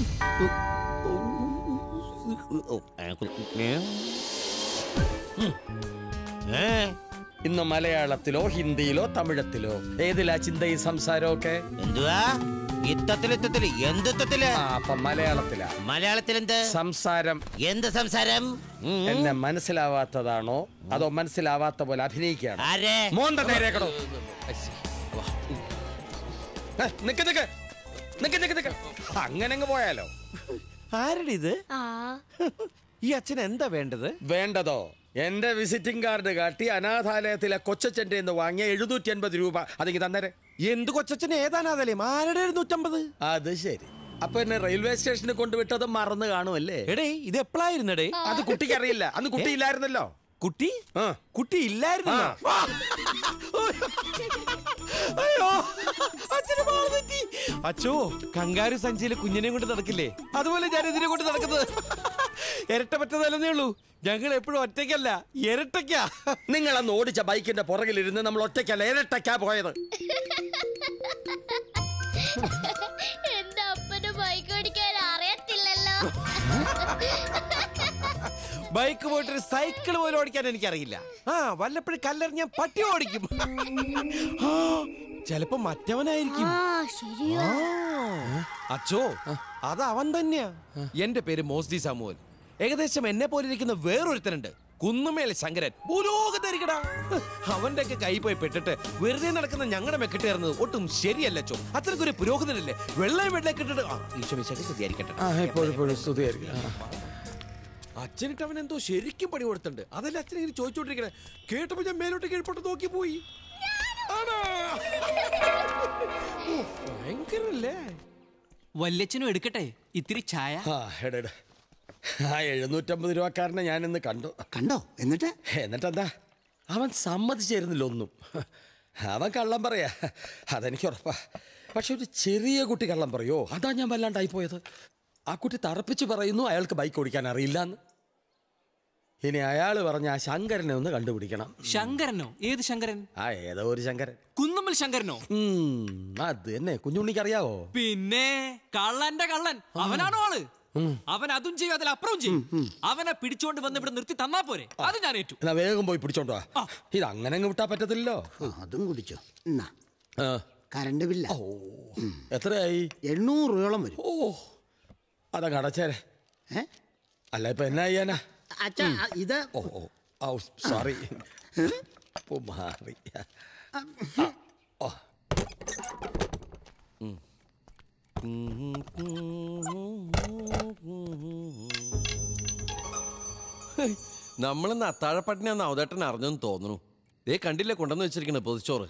ഇന്ന് മലയാളത്തിലോ ഹിന്ദിയിലോ തമിഴത്തിലോ ഏതിലാ ചിന്തയും സംസാരവും ഒക്കെ എന്തുവാ ഇത്തത്തിലെത്തത്തില് എന്തിത്തത്തില് ആ അപ്പൊ മലയാളത്തിലാ മലയാളത്തിൽ എന്ത് സംസാരം എന്ത് സംസാരം ഉം. എന്നെ മനസ്സിലാവാത്തതാണോ അതോ മനസ്സിലാവാത്ത പോലെ അഭിനയിക്കുകയാണോ ആരെ മോന്ത നേരേക്കടോ ഏ, നിക്ക് നിക്ക് നിക്ക് നിക്ക് നിക്ക് അങ്ങനെ അങ്ങ് പോയാലോ ആരുടെ ഇത് ആ ഈ അച്ഛൻ എന്താ വേണ്ടത് വേണ്ടതോ എന്റെ വിസിറ്റിംഗ് കാർഡ് കാട്ടി അനാഥാലയത്തിലെ കൊച്ചച്ഛൻ്റെ നിന്ന് വാങ്ങിയ എഴുന്നൂറ്റി അൻപത് രൂപ അതെങ്കിൽ തന്നേരെ എന്ത് കൊച്ചച്ഛൻ ഏതാനാതല്ലേ ആരുടെ എഴുന്നൂറ്റമ്പത് അത് ശരി അപ്പൊ എന്നെ റെയിൽവേ സ്റ്റേഷനിൽ കൊണ്ടുവിട്ടത് മറന്നു കാണുമല്ലേ എടേ ഇത് എപ്പോഴായിരുന്നടേ അത് കുട്ടിക്ക് അറിയില്ല അന്ന് കുട്ടി ഇല്ലായിരുന്നല്ലോ കുട്ടി ആ കുട്ടി ഇല്ലായിരുന്നു ആ. അയ്യോ അച്ഛന് മാറ് തെറ്റി. അച്ചോ കങ്കാരു സഞ്ചിയില് കുഞ്ഞിനെ കൊണ്ട് നടക്കില്ലേ അതുപോലെ ഞാൻ ഇതിനെ കൊണ്ട് നടക്കുന്നത് ഇരട്ട പറ്റതല്ലെന്നേ ഉള്ളൂ ഞങ്ങൾ എപ്പോഴും ഒറ്റയ്ക്കല്ല ഇരട്ടയ്ക്കാ നിങ്ങൾ അന്ന് ഓടിച്ച ബൈക്കിന്റെ പുറകിലിരുന്ന് നമ്മൾ ഒറ്റയ്ക്കല്ല ഇരട്ടയ്ക്കാ പോയത് എന്റെ അപ്പന് ബൈക്ക് ഓടിക്കാൻ അറിയത്തില്ലല്ലോ ബൈക്ക് പോയിട്ടൊരു സൈക്കിൾ പോലും ഓടിക്കാൻ എനിക്കറിയില്ല ആ വല്ലപ്പോഴും കല്ലെറിഞ്ഞാൻ പട്ടി ഓടിക്കും ആ, ചിലപ്പോ മറ്റവനായിരിക്കും ആ ശരിയാ ആ, അച്ചോ അത് അവൻ തന്നെയാ എന്റെ പേര് മോസ്ഡി സാമുവൽ ഏകദേശം എന്നെ പോലെ ഇരിക്കുന്ന വേറൊരുത്തനുണ്ട് കുന്നുമേൽ ശങ്കരൻ ഭൂലോകത്തരിക്കടാ അവന്റെ ഒക്കെ കൈ പോയി പെട്ടിട്ട് വെറുതെ നടക്കുന്ന ഞങ്ങളുടെ മെക്കെട്ട് കയറുന്നത് ഒട്ടും ശരിയല്ല ചോ അത്രക്കൊരു പുരോഹിതനല്ലേ വെള്ളം വെള്ളം കിട്ടിട്ട് ആ, ഈശോ മിശിഹായ്ക്ക് സ്തുതിയായിരിക്കട്ടെ എപ്പോഴും സ്തുതിയായിരിക്കും അച്ഛനിട്ട് അവൻ എന്തോ ശരിക്കും പണി കൊടുത്തിട്ടുണ്ട് അതല്ല അച്ഛൻ ഇങ്ങനെ ചോദിച്ചോണ്ടിരിക്കണേ കേട്ടപ്പോ ഞാൻ മേലോട്ട് കീഴ്പോട്ട് നോക്കി പോയി ആണോ? ഓ, ഭയങ്കരല്ലേ വല്യച്ഛനും എടുക്കട്ടെ ഇത്തിരി ചായ ആ എടാ എടാ. ആ എഴുന്നൂറ്റമ്പത് രൂപക്കാരനെ ഞാൻ ഇന്ന് കണ്ടു കണ്ടോ എന്നിട്ട് എന്നിട്ടെന്താ അവൻ സമ്മതിച്ചേരുന്നില്ല ഒന്നും അവൻ കള്ളം പറയാ അതെനിക്ക് ഉറപ്പാ പക്ഷെ ഒരു ചെറിയ കുട്ടി കള്ളം പറയോ അതാ ഞാൻ വല്ലാണ്ടായി പോയത് ആ കുട്ടി തറപ്പിച്ച് പറയുന്നു അയാൾക്ക് ബൈക്ക് ഓടിക്കാൻ അറിയില്ല എന്ന് ഇനി അയാൾ പറഞ്ഞ ആ ശങ്കരനെ ഒന്ന് കണ്ടുപിടിക്കണം ശങ്കരനോ ഏത് ശങ്കരൻ ആ ഏതോ ഒരു ശങ്കരൻ കുന്നമ്മൽ ശങ്കരനോ ഉം, അത് തന്നെ കുഞ്ഞുണ്ണിക്ക് അറിയാവോ പിന്നെ കള്ളന്റെ കള്ളൻ അവനാണോ ആള് അവൻ അതും ചെയ്യും അതിൽ അപ്പുറവും ചെയ്യും അവനെ പിടിച്ചോണ്ട് വന്ന് ഇവിടെ നിർത്തി തന്നാ പോരെ അത് ഞാൻ ഏറ്റു എന്നാ വേഗം പോയി പിടിച്ചോണ്ട് വാ ഇത് അങ്ങനെ അങ്ങ് വിട്ടാ പറ്റത്തില്ലല്ലോ ആ, അതും കുടിച്ചോ എന്നാ ആ. കറണ്ട് ബില്ല ഓ എത്രയായി എണ്ണൂറ് രൂപയോളം വരും ഓ അതങ്ങ് അടച്ചേരെ ഏ അല്ല ഇപ്പൊ എന്നാ ചെയ്യാനാ അച്ഛാ ആ, ഇത് ഓ ഓ ഓ സോറി ഓ മാറി ആ, ഓ നമ്മളിന്ന് അത്താഴപ്പട്ടിനെന്ന് അവതേട്ടൻ അറിഞ്ഞെന്ന് തോന്നുന്നു ദേ കണ്ടില്ലേ കൊണ്ടുവന്ന് വെച്ചിരിക്കണ പൊതിച്ചോറ്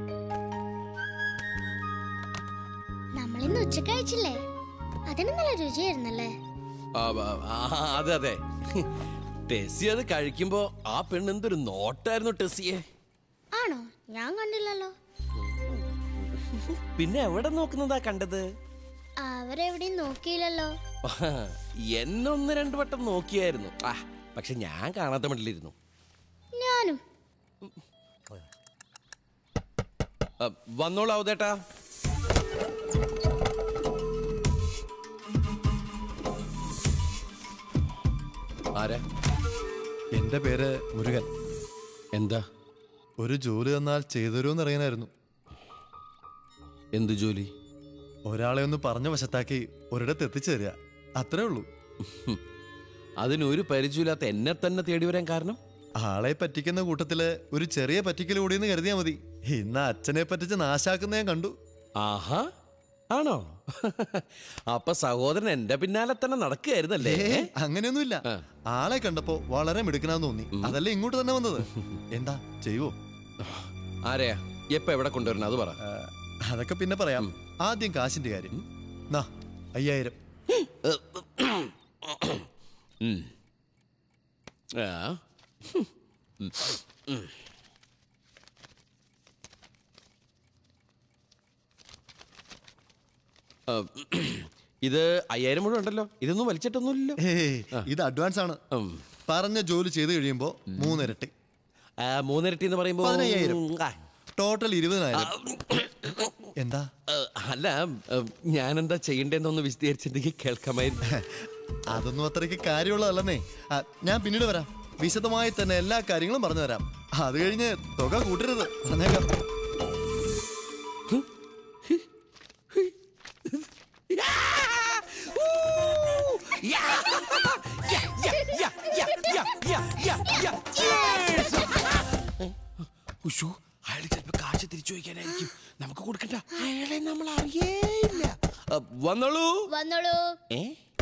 നമ്മളിന്ന് ഉച്ചക്ക് കഴിച്ചില്ലേ അതിന് നല്ല രുചിയായിരുന്നല്ലേ ആ, ആ, ആ, അതെ അതെ ടെസ്സി അത് കഴിക്കുമ്പോ ആ പെണ്ണ് എന്തൊരു നോട്ടായിരുന്നു ടെസ്സിയെ ആണോ ഞാൻ കണ്ടില്ലല്ലോ പിന്നെ എവിടെ നോക്കുന്നതാ കണ്ടത് അവരെവിടെയും നോക്കിയില്ലല്ലോ എന്നെ ഒന്ന് രണ്ടു വട്ടം നോക്കിയായിരുന്നു ആ പക്ഷെ ഞാൻ കാണാത്ത മട്ടിലിരുന്നു ഞാനും ആ, വന്നോളൂ അവതേട്ടാ ആരാ എന്റെ പേര് മുരുകൻ എന്താ ഒരു ജോലി തന്നാൽ ചെയ്തുതരുമെന്ന് അറിയാനായിരുന്നു എന്തു ജോലി ഒരാളെ ഒന്ന് പറഞ്ഞ വശത്താക്കി ഒരിടത്ത് എത്തിച്ചു തരിക അത്രേ ഉള്ളൂ അതിനൊരു പരിചയമില്ലാത്ത എന്നെ തന്നെ തേടി വരാൻ കാരണം ആളെ പറ്റിക്കുന്ന കൂട്ടത്തില് ഒരു ചെറിയ പറ്റിക്കൽ കൂടിയെന്ന് കരുതിയാ മതി ഇന്ന് അച്ഛനെ പറ്റിച്ച് നാശാക്കുന്ന ഞാൻ കണ്ടു ആഹാ ആണോ അപ്പൊ സഹോദരൻ എന്റെ പിന്നാലെ തന്നെ നടക്കുകയായിരുന്നല്ലേ ഏ, അങ്ങനെയൊന്നുമില്ല ആളെ കണ്ടപ്പോ വളരെ മിടുക്കനാന്ന് തോന്നി അതല്ലേ ഇങ്ങോട്ട് തന്നെ വന്നത് എന്താ ചെയ്യുവോ ആരെയാ എപ്പ എവിടെ കൊണ്ടുവരണം അത് പറ അതൊക്കെ പിന്നെ പറയാം ആദ്യം കാശിന്റെ കാര്യം നാ അയ്യായിരം ഉം. ആ. ഉം. ഉം. ആ, ഇത് അയ്യായിരം മുഴുവൻ ഉണ്ടല്ലോ ഇതൊന്നും വലിച്ചിട്ടൊന്നുമില്ലല്ലോ ഏയ്, ഇത് അഡ്വാൻസ് ആണ് പറഞ്ഞ ജോലി ചെയ്ത് കഴിയുമ്പോ മൂന്നിരട്ടി മൂന്നിരട്ടി എന്ന് പറയുമ്പോ പതിനയ്യായിരം ഉം, ആ. ടോട്ടൽ ഇരുപതിനായിരം എന്താ ആ, അല്ല ആ, ഞാനെന്താ ചെയ്യണ്ടേന്നൊന്ന് വിശദീകരിച്ചിട്ടുണ്ടെങ്കിൽ കേൾക്കാമായിരുന്നു അതൊന്നും അത്രയ്ക്ക് കാര്യമുള്ളതല്ലെന്നേ ആ, ഞാൻ പിന്നീട് വരാം വിശദമായി തന്നെ എല്ലാ കാര്യങ്ങളും പറഞ്ഞു തരാം അത് കഴിഞ്ഞ് തുക കൂട്ടരുത് പറഞ്ഞേക്കാം ഉഷു അയാൾ ചിലപ്പോ കാശ് തിരിച്ചു ചോദിക്കാനായിരിക്കും നമുക്ക് കൊടുക്കണ്ട അയാളെ നമ്മൾ അറിയേയില്ല ആ, വന്നോളൂ വന്നോളൂ ഏ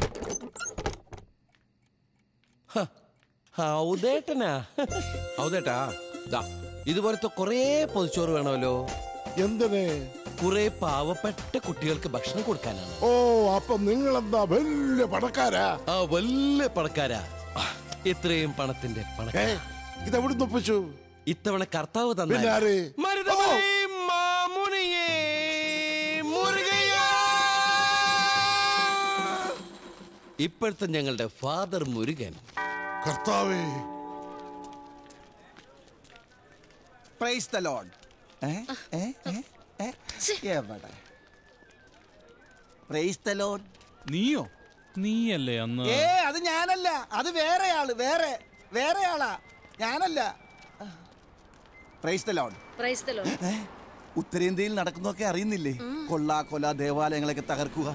ഹ, ഔദേട്ടനാ ഔദേട്ടാ ദാ ഇതുപോലത്തെ കുറേ പൊതിച്ചോറ് വേണമല്ലോ എന്തിന് കുറെ പാവപ്പെട്ട കുട്ടികൾക്ക് ഭക്ഷണം കൊടുക്കാനാണ് ഓ അപ്പൊ നിങ്ങളെന്താ വലിയ പണക്കാരാ ആ വലിയ പണക്കാരാ ആ, ഇത്രയും പണത്തിന്റെ ഏ പണക്കാര ഇതെവിടുന്ന് ഒപ്പിച്ചു ഇത്തവണ കർത്താവ് പിന്നെ ആര്? തന്ന മരുതമലൈ മാമുനിയേ മുരുകയ്യാ. ഇപ്പോഴത്തെ ഞങ്ങളുടെ ഫാദർ മുരുകൻ കർത്താവേ പ്രൈസ് ദ ലോഡ് എവിടെ പ്രൈസ് ദ ലോഡ് നീയോ നീയല്ലേ അന്ന് ഏ അത് ഞാനല്ല അത് വേറെ ആള് വേറെ വേറെ ആളാ ഞാനല്ല praise the lord praise the lord ഉത്തരേന്ത്യയിൽ നടക്കുന്നതൊക്കെ അറിയുന്നില്ലേ കൊള്ള കൊല ദേവാലയങ്ങളൊക്കെ തകർക്കുക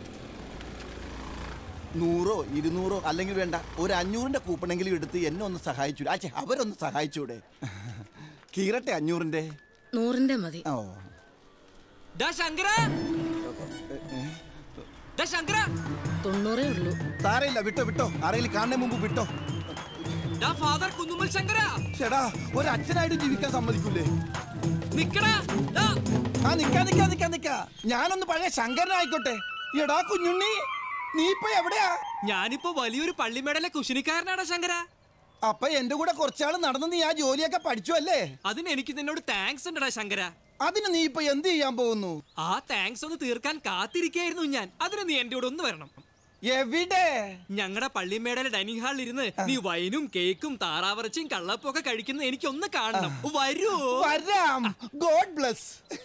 നൂറോ ഇരുന്നൂറോ അല്ലെങ്കിൽ വേണ്ട ഒരു അഞ്ഞൂറിന്റെ കൂപ്പണെങ്കിലും എടുത്ത് എന്നെ ഒന്ന് സഹായിച്ചു ആച്ചേ അവരൊന്ന് സഹായിച്ചൂടെ കീറട്ടെ അഞ്ഞൂറിന്റെ നൂറിന്റെ മതി ഓ ഡാ ശങ്കര ഡാ ശങ്കര തൊണ്ണൂറേ ഉള്ളൂ താരയില്ല വിട്ടോ വിട്ടോ ആരെങ്കിലും കാണുന്നതിന് മുമ്പ് വിട്ടോ ഡാ ഫാദർ കുന്നുമ്മൽ ശങ്കര ചേടാ ഒരു അച്ഛനായിട്ട് ജീവിക്കാൻ സമ്മതിക്കൂലേ നിക്കടാ ഡാ ആ നിക്കാ നിക്കാ നിക്കാ നിക്കാ ഞാനൊന്ന് പഴയ ശങ്കരനായിക്കോട്ടെ എടാ കുഞ്ഞുണ്ണി നീ ഇപ്പൊ എവിടെയാ ഞാനിപ്പോ വലിയൊരു പള്ളിമേടലെ കുശിനിക്കാരനാടാ ശങ്കര അപ്പൊ എന്റെ കൂടെ കുറച്ചാൾ നടന്ന് നീ ആ ജോലിയൊക്കെ പഠിച്ചു അല്ലേ അതിന് എനിക്ക് നിന്നോട് താങ്ക്സ് ഉണ്ടടാ ശങ്കര അതിന് നീ ഇപ്പൊ എന്ത് ചെയ്യാൻ പോകുന്നു ആ താങ്ക്സ് ഒന്ന് തീർക്കാൻ കാത്തിരിക്കായിരുന്നു ഞാൻ അതിന് നീ എന്റെ കൂടെ ഒന്ന് വരണം എവിടെ ഞങ്ങളുടെ പള്ളിമേടലെ ഡൈനിങ് ഹാളിൽ ഇരുന്ന് നീ വൈനും കേക്കും താറാവറച്ചും കള്ളപ്പും ഒക്കെ കഴിക്കുന്നത് എനിക്കൊന്ന് കാണണം വരൂ വരാം ഗോഡ് ബ്ലസ്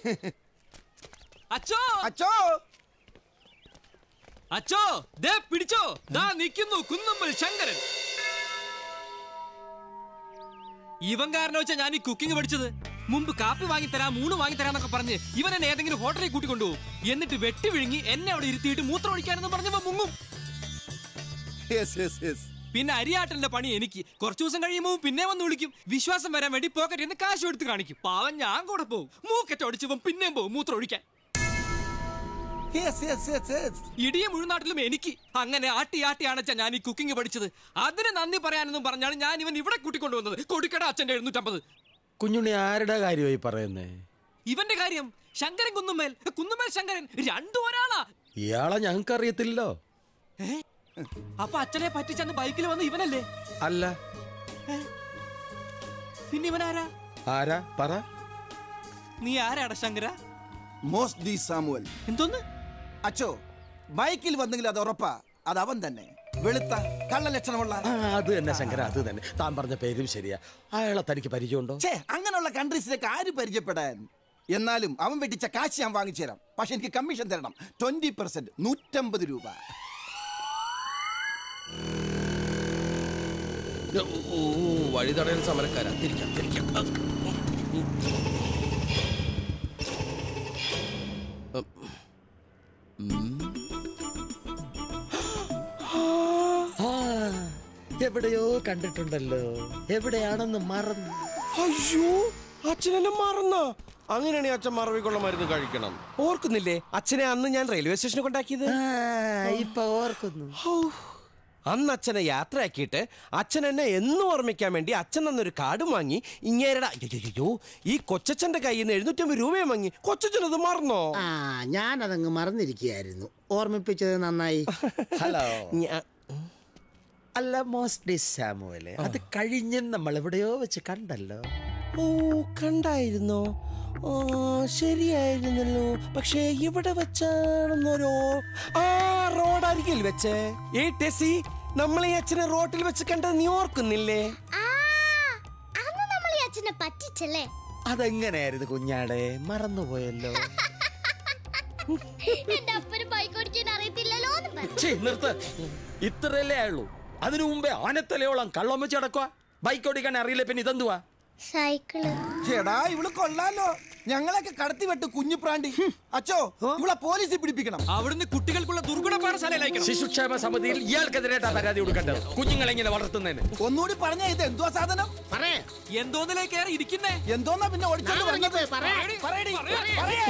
അച്ചോ അച്ചോ അച്ചോ ദേ പിടിച്ചോ ദാ നിൽക്കുന്നു കുന്നമ്മൽ ശങ്കരൻ ഇവൻ കാരണം വെച്ചാ ഞാൻ ഈ കുക്കിംഗ് പഠിച്ചത് മുമ്പ് കാപ്പി വാങ്ങിത്തരാം മൂന്ന് വാങ്ങിത്തരാന്നൊക്കെ പറഞ്ഞ് ഇവൻ എന്നെ ഏതെങ്കിലും ഹോട്ടലിൽ കൂട്ടിക്കൊണ്ടുപോകും എന്നിട്ട് വെട്ടി വിഴുങ്ങി എന്നെ അവിടെ ഇരുത്തിയിട്ട് മൂത്രം ഒഴിക്കാനെന്ന് പറഞ്ഞവൻ മുങ്ങും പിന്നെ അരിയാട്ടന്റെ പണി എനിക്ക് കുറച്ചു ദിവസം കഴിയുമ്പോൾ പിന്നെ വന്ന് വിളിക്കും വിശ്വാസം വരാൻ വേണ്ടി പോക്കറ്റിൽ നിന്ന് കാശ് എടുത്ത് കാണിക്കും പാവം ഞാൻ കൂടെ പോകും മൂക്കറ്റ് ഒടിച്ചവൻ പിന്നെയും പോകും മൂത്രം ഒഴിക്കാൻ ഇടിയും മുഴുനാട്ടിലും എനിക്ക് അങ്ങനെ ആട്ടി ആട്ടി അണച്ച ഞാൻ ഈ കുക്കിംഗ് പഠിച്ചത് അതിന് നന്ദി പറയാനെന്നും പറഞ്ഞാണ് ഞാൻ ഇവൻ ഇവിടെ കൂട്ടിക്കൊണ്ടുവന്നത് കൊടുക്കട അച്ഛന്റെ എഴുന്നൂറ്റമ്പത് കുഞ്ഞുണ്ണി ആരുടെ കാര്യമായി പറയുന്നേ ഇവന്റെ കാര്യം ശങ്കരൻ കുന്നുമേൽ കുന്നുമേൽ ശങ്കരൻ രണ്ടും ഒരാളാ ഇയാളെ ഞങ്ങൾക്ക് അറിയത്തില്ലല്ലോ ഏ? അപ്പൊ അച്ഛനെ പറ്റിച്ചന്ന് ബൈക്കിൽ വന്ന് ഇവനല്ലേ അല്ല പിന്നെ ഇവനാരാ ആരാ പറ നീ ആരാടാ ശങ്കര മോസ്റ്റ് ഡി സാമുവൽ എന്തോന്ന് അച്ചോ ബൈക്കിൽ വന്നെങ്കിൽ അത് ഉറപ്പാ അത് അവൻ തന്നെ വെളുത്ത കള്ള ലക്ഷണമുള്ള ആ, അത് തന്നെ ശങ്കര അത് തന്നെ താൻ പറഞ്ഞ പേരും ശരിയാ അയാളെ തനിക്ക് പരിചയമുണ്ടോ ഛേ അങ്ങനെയുള്ള കൺട്രീസിലേക്ക് ആര് പരിചയപ്പെടാൻ എന്നാലും അവൻ വെട്ടിച്ച കാശ് ഞാൻ വാങ്ങിച്ചു തരാം പക്ഷെ എനിക്ക് കമ്മീഷൻ തരണം ട്വന്റി പെർസെന്റ് നൂറ്റമ്പത് രൂപ ഓ വഴി തടയൽ സമരക്കാരാ തിരിക്കാം തിരിക്കാം ആ, ആ, എവിടെയോ കണ്ടിട്ടുണ്ടല്ലോ എവിടെയാണെന്ന് മറന്നു അയ്യോ അച്ഛനെന്നെ മറന്ന അങ്ങനെയാണെങ്കിൽ അച്ഛൻ മറവിക്കുള്ള മരുന്ന് കഴിക്കണം ഓർക്കുന്നില്ലേ അച്ഛനെ അന്ന് ഞാൻ റെയിൽവേ സ്റ്റേഷനിൽ കൊണ്ടാക്കിയത് ഇപ്പൊ ഓർക്കുന്നു അന്ന് അച്ഛനെ യാത്രയാക്കിയിട്ട് അച്ഛൻ എന്നെ എന്നും ഓർമ്മിക്കാൻ വേണ്ടി അച്ഛൻ തന്നൊരു കാർഡ് വാങ്ങി ഇങ്ങേരുടെ അയ്യോ ഈ കൊച്ചച്ഛന്റെ കയ്യിൽ നിന്ന് എഴുന്നൂറ്റമ്പത് രൂപയും വാങ്ങി കൊച്ചച്ഛനത് മറന്നോ ആ ഞാനതങ്ങ് മറന്നിരിക്കുകയായിരുന്നു ഓർമ്മിപ്പിച്ചത് നന്നായി ഹലോ അല്ല മോസ്റ്റ് സാമുവലെ അത് കഴിഞ്ഞും നമ്മൾ എവിടെയോ വെച്ച് കണ്ടല്ലോ ഓ കണ്ടായിരുന്നോ ആ ശരിയായിരുന്നല്ലോ പക്ഷേ ഇവിടെ വെച്ചാണെന്നൊരോ ആ റോഡരികിൽ വെച്ച് ഏ ടെസി നമ്മൾ ഈ അച്ഛനെ റോട്ടിൽ വെച്ച് കണ്ടത് നീ ഓർക്കുന്നില്ലേ അന്ന് നമ്മൾ ഈ അച്ഛനെ പറ്റിച്ചല്ലേ അതെങ്ങനെയായിരുന്നു കുഞ്ഞാടെ മറന്നുപോയല്ലോ എന്റെ അപ്പന് ബൈക്ക് ഓടിക്കാൻ അറിയത്തില്ലല്ലോ എന്ന് പറഞ്ഞു ഛീ, നിർത്ത് ഇത്രയല്ലേ ആയുള്ളൂ അതിനു മുമ്പേ ആനത്തലയോളം കള്ളം വെച്ച് കിടക്കുക ബൈക്ക് ഓടിക്കാൻ അറിയില്ല പിന്നെ ഇതെന്തുവാ സൈക്കിള് ചേടാ ഇവള് കൊള്ളാലോ ഞങ്ങളൊക്കെ കടത്തി വെട്ട് കുഞ്ഞുപ്രാണ്ടി അച്ചോ ഇവളെ പോലീസിൽ പിടിപ്പിക്കണം അവിടുന്ന് കുട്ടികൾക്കുള്ള ദുർഗുണ പാഠശാലയിലായിരിക്കണം ശിശുക്ഷേമ സമിതിയിൽ ഇയാൾക്കെതിരായിട്ടാ പരാതി കൊടുക്കേണ്ടത് കുഞ്ഞുങ്ങളെ ഇങ്ങനെ വളർത്തുന്നതിന് ഒന്നുകൂടി പറഞ്ഞ ഇത് എന്തുവാ സാധനം എന്തോന്നിലേ കയറി ഇരിക്കുന്നേ എന്തോന്നാ പിന്നെ ഓടിച്ചോണ്ട് വന്നത് പറയടി, പറയടി,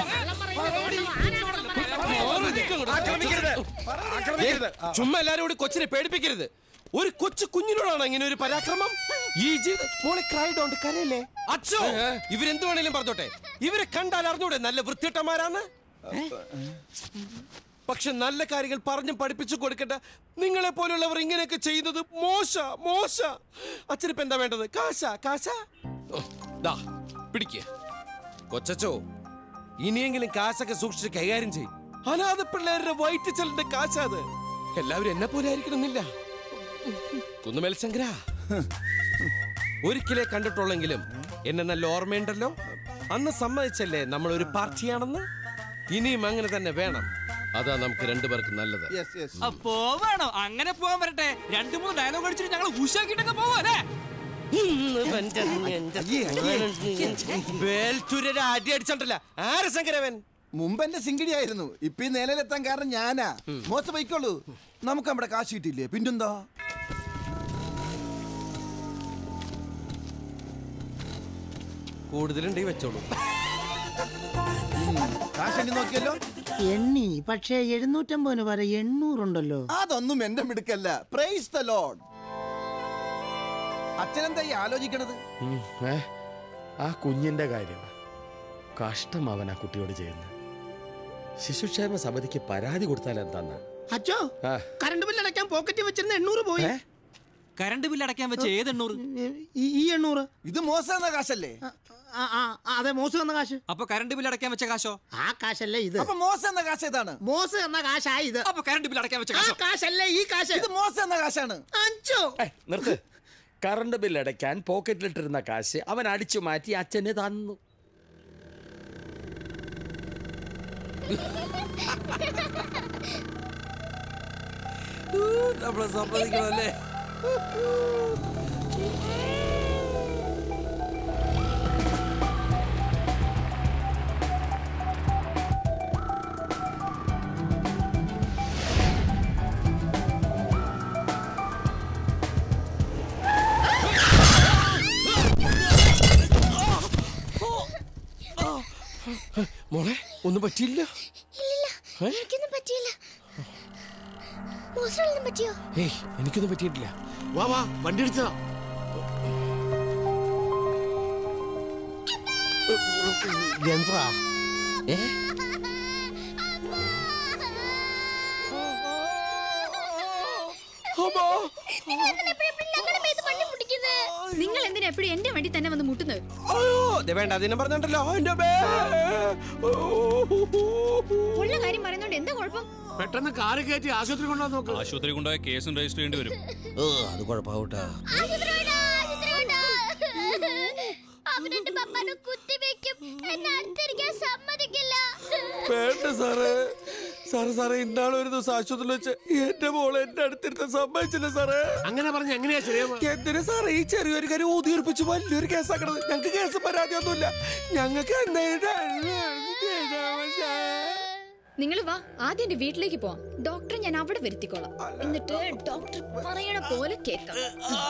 ആക്രമിക്കരുത് ആക്രമിക്കരുത് ഏ, ചുമ്മാ എല്ലാരും കൂടി കൊച്ചിനെ പേടിപ്പിക്കരുത് ഒരു കൊച്ചു കുഞ്ഞിനോടാണ് ഇങ്ങനെ ഒരു പരാക്രമം ഈ ജീവിതം മോളെ ക്രൈഡോണ്ട് കരയല്ലേ അച്ഛോ ഇവരെന്ത് വേണേലും പറഞ്ഞോട്ടെ ഇവരെ കണ്ടാൽ അറിഞ്ഞൂടെ നല്ല വൃത്തിട്ടന്മാരാന്ന് പക്ഷെ നല്ല കാര്യങ്ങൾ പറഞ്ഞും പഠിപ്പിച്ചു കൊടുക്കട്ട നിങ്ങളെ പോലുള്ളവർ ഇങ്ങനെയൊക്കെ ചെയ്യുന്നത് മോശ മോശ അച്ഛനിപ്പോ എന്താ വേണ്ടത് കാശ കാശ ദാ പിടിക്ക കൊച്ചച്ചോ ഇനിയെങ്കിലും കാശൊക്കെ സൂക്ഷിച്ച് കൈകാര്യം ചെയ്യും അനാഥ പിള്ളേരുടെ വയറ്റ് ചെല്ലിന്റെ കാശാത് എല്ലാവരും എന്നെ പോലെ ആയിരിക്കണമെന്നില്ല കുന്നുമേൽ ശങ്കര ഒരിക്കലേ കണ്ടിട്ടുള്ളെങ്കിലും എന്നെ നല്ല ഓർമ്മയുണ്ടല്ലോ അന്ന് സമ്മതിച്ചല്ലേ നമ്മൾ ഒരു പാർട്ടിയാണെന്ന് ഇനിയും അങ്ങനെ തന്നെ വേണം അതാ നമുക്ക് രണ്ടുപേർക്ക് നല്ലത് അപ്പോ വേണോ അങ്ങനെ പോവാൻ വരട്ടെ രണ്ടു മൂന്ന് ഡയലോഗ് അടിച്ചിട്ട് ഞങ്ങൾ ഉഷാക്കിട്ടൊക്കെ പോവാ അല്ലേ വേൽച്ചുരരെ അടി അടിച്ചോണ്ടല്ല ആര് ശങ്കരവൻ മുമ്പ് എന്റെ സിംഗിടിയായിരുന്നു ഇപ്പൊ ഈ നിലയിലെത്താൻ കാരണം ഞാനാ മോശം പോയിക്കോളൂ നമുക്ക് നമ്മുടെ കാശ് കിട്ടിയില്ലേ പിന്നെന്താ കൂടുതലുണ്ടെങ്കിൽ വെച്ചോളൂ കാശ് എണ്ണി നോക്കിയല്ലോ എണ്ണി പക്ഷേ എഴുന്നൂറ്റമ്പതിന് വരെ എണ്ണൂറുണ്ടല്ലോ അതൊന്നും എന്റെ മിടുക്കല്ല പ്രൈസ് ദ ലോഡ് അച്ഛനെന്താ ഈ ആലോചിക്കണത് ഉം, ഏ? ആ കുഞ്ഞിന്റെ കാര്യം കഷ്ടം അവൻ ആ കുട്ടിയോട് ചെയ്യുന്നത് ശിശുക്ഷേമ സമിതിക്ക് പരാതി കൊടുത്താൽ എന്താന്ന് അച്ചോ ആ, കറണ്ട് ബില്ല് അടയ്ക്കാൻ പോക്കറ്റിൽ വെച്ചിരുന്ന എണ്ണൂറ് പോയി കറണ്ട് ബില്ല് അടയ്ക്കാൻ വെച്ച ഏത് എണ്ണൂറ് ഈ- ഈ എണ്ണൂറ് ഇത് മോശം എന്ന കാശല്ലേ ആ, ആ, ആ, അതെ മോസ് എന്ന കാശ് അപ്പൊ കറണ്ട് ബില്ല് അടയ്ക്കാൻ വെച്ച കാശോ ആ കാശല്ലേ ഇത് അപ്പൊ മോശം എന്ന കാശ് ഏതാണ് മോസ് എന്ന കാശാ ഇത് അപ്പൊ കറണ്ട് ബില്ല് അടയ്ക്കാൻ വെച്ച ആ കാശോ കാശല്ലേ ഈ കാശ് ഇത് മോശം എന്ന കാശാണ് അഞ്ചോ ഏ, നിർത്ത് കറണ്ട് ബില്ല് അടയ്ക്കാൻ പോക്കറ്റിലിട്ടിരുന്ന കാശ് അവൻ അടിച്ചു മാറ്റി അച്ഛന് തന്നു നമ്മളെ സമ്മതിക്കണല്ലേ മോളെ ഒന്നും പറ്റിയില്ല ഇല്ലില്ല ഏ? എനിക്കൊന്നും പറ്റിയില്ല മോശം പറ്റിയോ ഏയ് എനിക്കൊന്നും പറ്റിയിട്ടില്ല വാ വാ വണ്ടി എടുത്തതാ എന്താ ഏ നിങ്ങൾ എന്തിനാ എപ്പോഴും എന്റെ വണ്ടി തന്നെ വന്ന് മുട്ടുന്നത് അയ്യോ ദേ വേണ്ട അതിനെ പറഞ്ഞിട്ടല്ലോ എന്റെ ബേ ഉള്ള കാര്യം പറയുന്നോണ്ട് എന്താ കുഴപ്പം പെട്ടെന്ന് കാറ് കയറ്റി ആശുപത്രി കൊണ്ടുപോകാൻ നോക്ക് ആശുപത്രി കൊണ്ടുപോയ കേസും രജിസ്റ്റർ ചെയ്യേണ്ടി വരും ഓ അത് കുഴപ്പമാവട്ടാ അവനെന്റെ പപ്പാനെ കുത്തിവെക്കും എന്നെ അടുത്തിരിക്കാൻ സമ്മതിക്കില്ല വേണ്ട സാറേ സാറേ സാറേ ഇന്നാളെ ഒരു ദിവസം ആശുപത്രിയിൽ വെച്ച് എന്റെ മോളെ എന്റെ അടുത്തിരുത്താൻ സമ്മതിച്ചില്ല സാറേ അങ്ങനെ പറഞ്ഞ എങ്ങനെയാ ശരിയാവുക എന്തിനാ സാറേ ഈ ചെറിയൊരു കാര്യം ഊതിയുറപ്പിച്ച് വലിയൊരു കേസാക്കണത് ഞങ്ങൾക്ക് കേസ് പരാതിയൊന്നുമില്ല ഞങ്ങൾക്ക് നിങ്ങൾ വാ ആദ്യം എന്റെ വീട്ടിലേക്ക് പോവാം ഡോക്ടറെ ഞാൻ അവിടെ വരുത്തിക്കോളാം എന്നിട്ട് ഡോക്ടർ പറയണ പോലെ കേൾക്കാം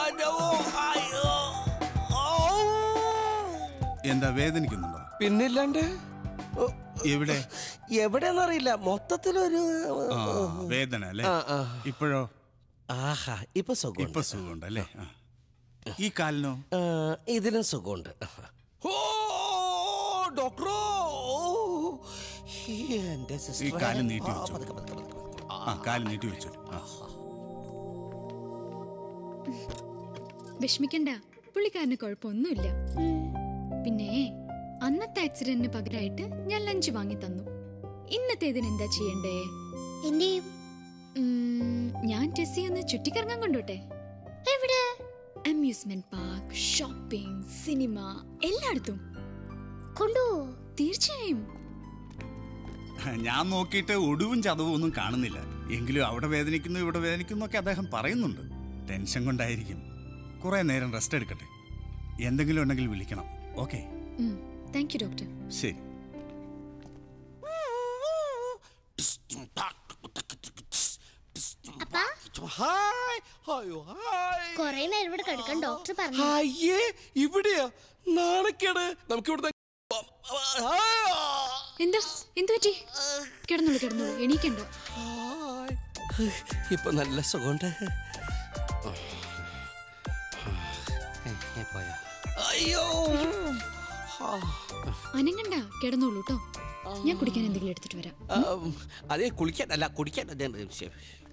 എന്താ വേദനിക്കുന്നുണ്ടോ പിന്നില്ലാണ്ട് എവിടെ എവിടെയെന്നറിയില്ല മൊത്തത്തിലൊരു ആ, വേദന അല്ലേ ആ, ആ. ഇപ്പോഴോ ആഹാ ഇപ്പൊ സുഖം ഇപ്പൊ സുഖമുണ്ട് അല്ലേ ആ. ഈ കാലിനോ ഇതിനും സുഖമുണ്ട് ഓ ഡോക്ടറോ എന്റെ ഈ സിസ്റ്റർ കാല് നീട്ടി വെച്ചു ആ കാല് നീട്ടി വെച്ചു ആ വിഷമിക്കണ്ട പുള്ളിക്കാരന് കുഴപ്പമൊന്നുമില്ല പിന്നെ അന്നത്തെ ആക്സിഡന്റിന് പകരമായിട്ട് ഞാൻ ലഞ്ച് വാങ്ങി തന്നു ഇന്നത്തേതിന് എന്താ ചെയ്യണ്ടേ എന്റെ ഞാൻ ടെസ്സി ഒന്ന് ചുറ്റിക്കറങ്ങാൻ കൊണ്ടോട്ടെ എവിടെ അമ്യൂസ്മെന്റ് പാർക്ക് ഷോപ്പിംഗ് സിനിമ എല്ലായിടത്തും കൊണ്ടുപോ തീർച്ചയായും ഞാൻ നോക്കിയിട്ട് ഒടുവും ചതവും ഒന്നും കാണുന്നില്ല എങ്കിലും അവിടെ വേദനിക്കുന്നു ഇവിടെ വേദനിക്കുന്നു ഒക്കെ അദ്ദേഹം പറയുന്നുണ്ട് ടെൻഷൻ കൊണ്ടായിരിക്കും കുറെ നേരം റെസ്റ്റ് എടുക്കട്ടെ എന്തെങ്കിലും ഉണ്ടെങ്കിൽ വിളിക്കണം ഓക്കെ താങ്ക് യു ഡോക്ടർ ശരി അപ്പാ കൊറേ നേരം ഇവിടെ കിടക്കാൻ ഡോക്ടർ പറഞ്ഞു അയ്യേ ഇവിടെയാ നാണക്കേട് നമുക്ക് ഇവിടുത്തെ എന്താ എന്തു പറ്റി കിടന്നോളൂ കിടന്നോളൂ എണീക്കണ്ട ഇപ്പൊ നല്ല സുഖമുണ്ട് പോയാ അയ്യോ അനങ്ങണ്ട കിടന്നോളൂ കേട്ടോ ഞാൻ കുടിക്കാൻ എന്തെങ്കിലും എടുത്തിട്ട് വരാം ഉം, അതേ കുളിക്കാൻ അല്ല കുടിക്കാൻ അതേ ശരി.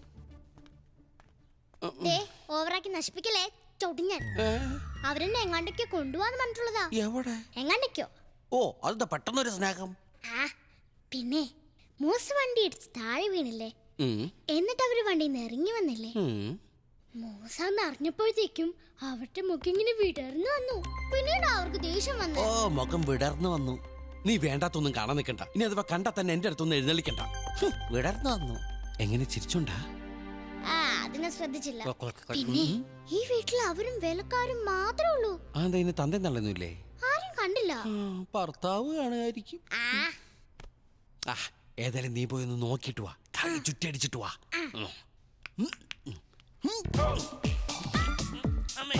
ദേ ഓവറാക്കി നശിപ്പിക്കലേ ചൊടിഞ്ഞൻ അവരെന്നെ എങ്ങാണ്ടൊക്കെ കൊണ്ടുപോവാന്ന് പറഞ്ഞിട്ടുള്ളതാ എവിടെ എങ്ങാണ്ടൊക്കെയോ ഓ അതെന്താ പെട്ടെന്നൊരു സ്നേഹം ആ പിന്നെ മൂസ് വണ്ടി ഇടിച്ച് താഴെ വീണില്ലേ ഉം, എന്നിട്ട് അവര് വണ്ടിയിൽ നിന്ന് ഇറങ്ങി വന്നില്ലേ ഉം. മൂസാന്ന് അറിഞ്ഞപ്പോഴത്തേക്കും അവരുടെ മുഖം ഇങ്ങനെ വിടർന്നു വന്നു പിന്നീട് അവർക്ക് ദേഷ്യം വന്നു ഓ മുഖം വിടർന്നു വന്നു നീ വേണ്ടാത്തൊന്നും കാണാൻ നിൽക്കണ്ട ഇനി അഥവാ കണ്ടാ തന്നെ എന്റെ അടുത്തൊന്നും എഴുന്നള്ളിക്കണ്ട ഹും, വിടർന്നു വന്നു എങ്ങനെ ചിരിച്ചോണ്ടാ ആ അതിനെ ശ്രദ്ധിച്ചില്ല കൊ- കൊ- കൊ- പിന്നെ ഉം. ഈ വീട്ടിൽ അവരും വേലക്കാരും മാത്രമേ ഉള്ളൂ ആ എന്താ ഇനി തന്തേ തള്ളുന്നില്ലേ ആരും കണ്ടില്ല ഭർത്താവ് കാണുമായിരിക്കും ആ ആ ഏതായാലും നീ പോയി ഒന്ന് നോക്കിയിട്ട് വാ തല ചുറ്റടിച്ചിട്ട് വാ ഉം. ഉം. ഉം. അമ്മേ.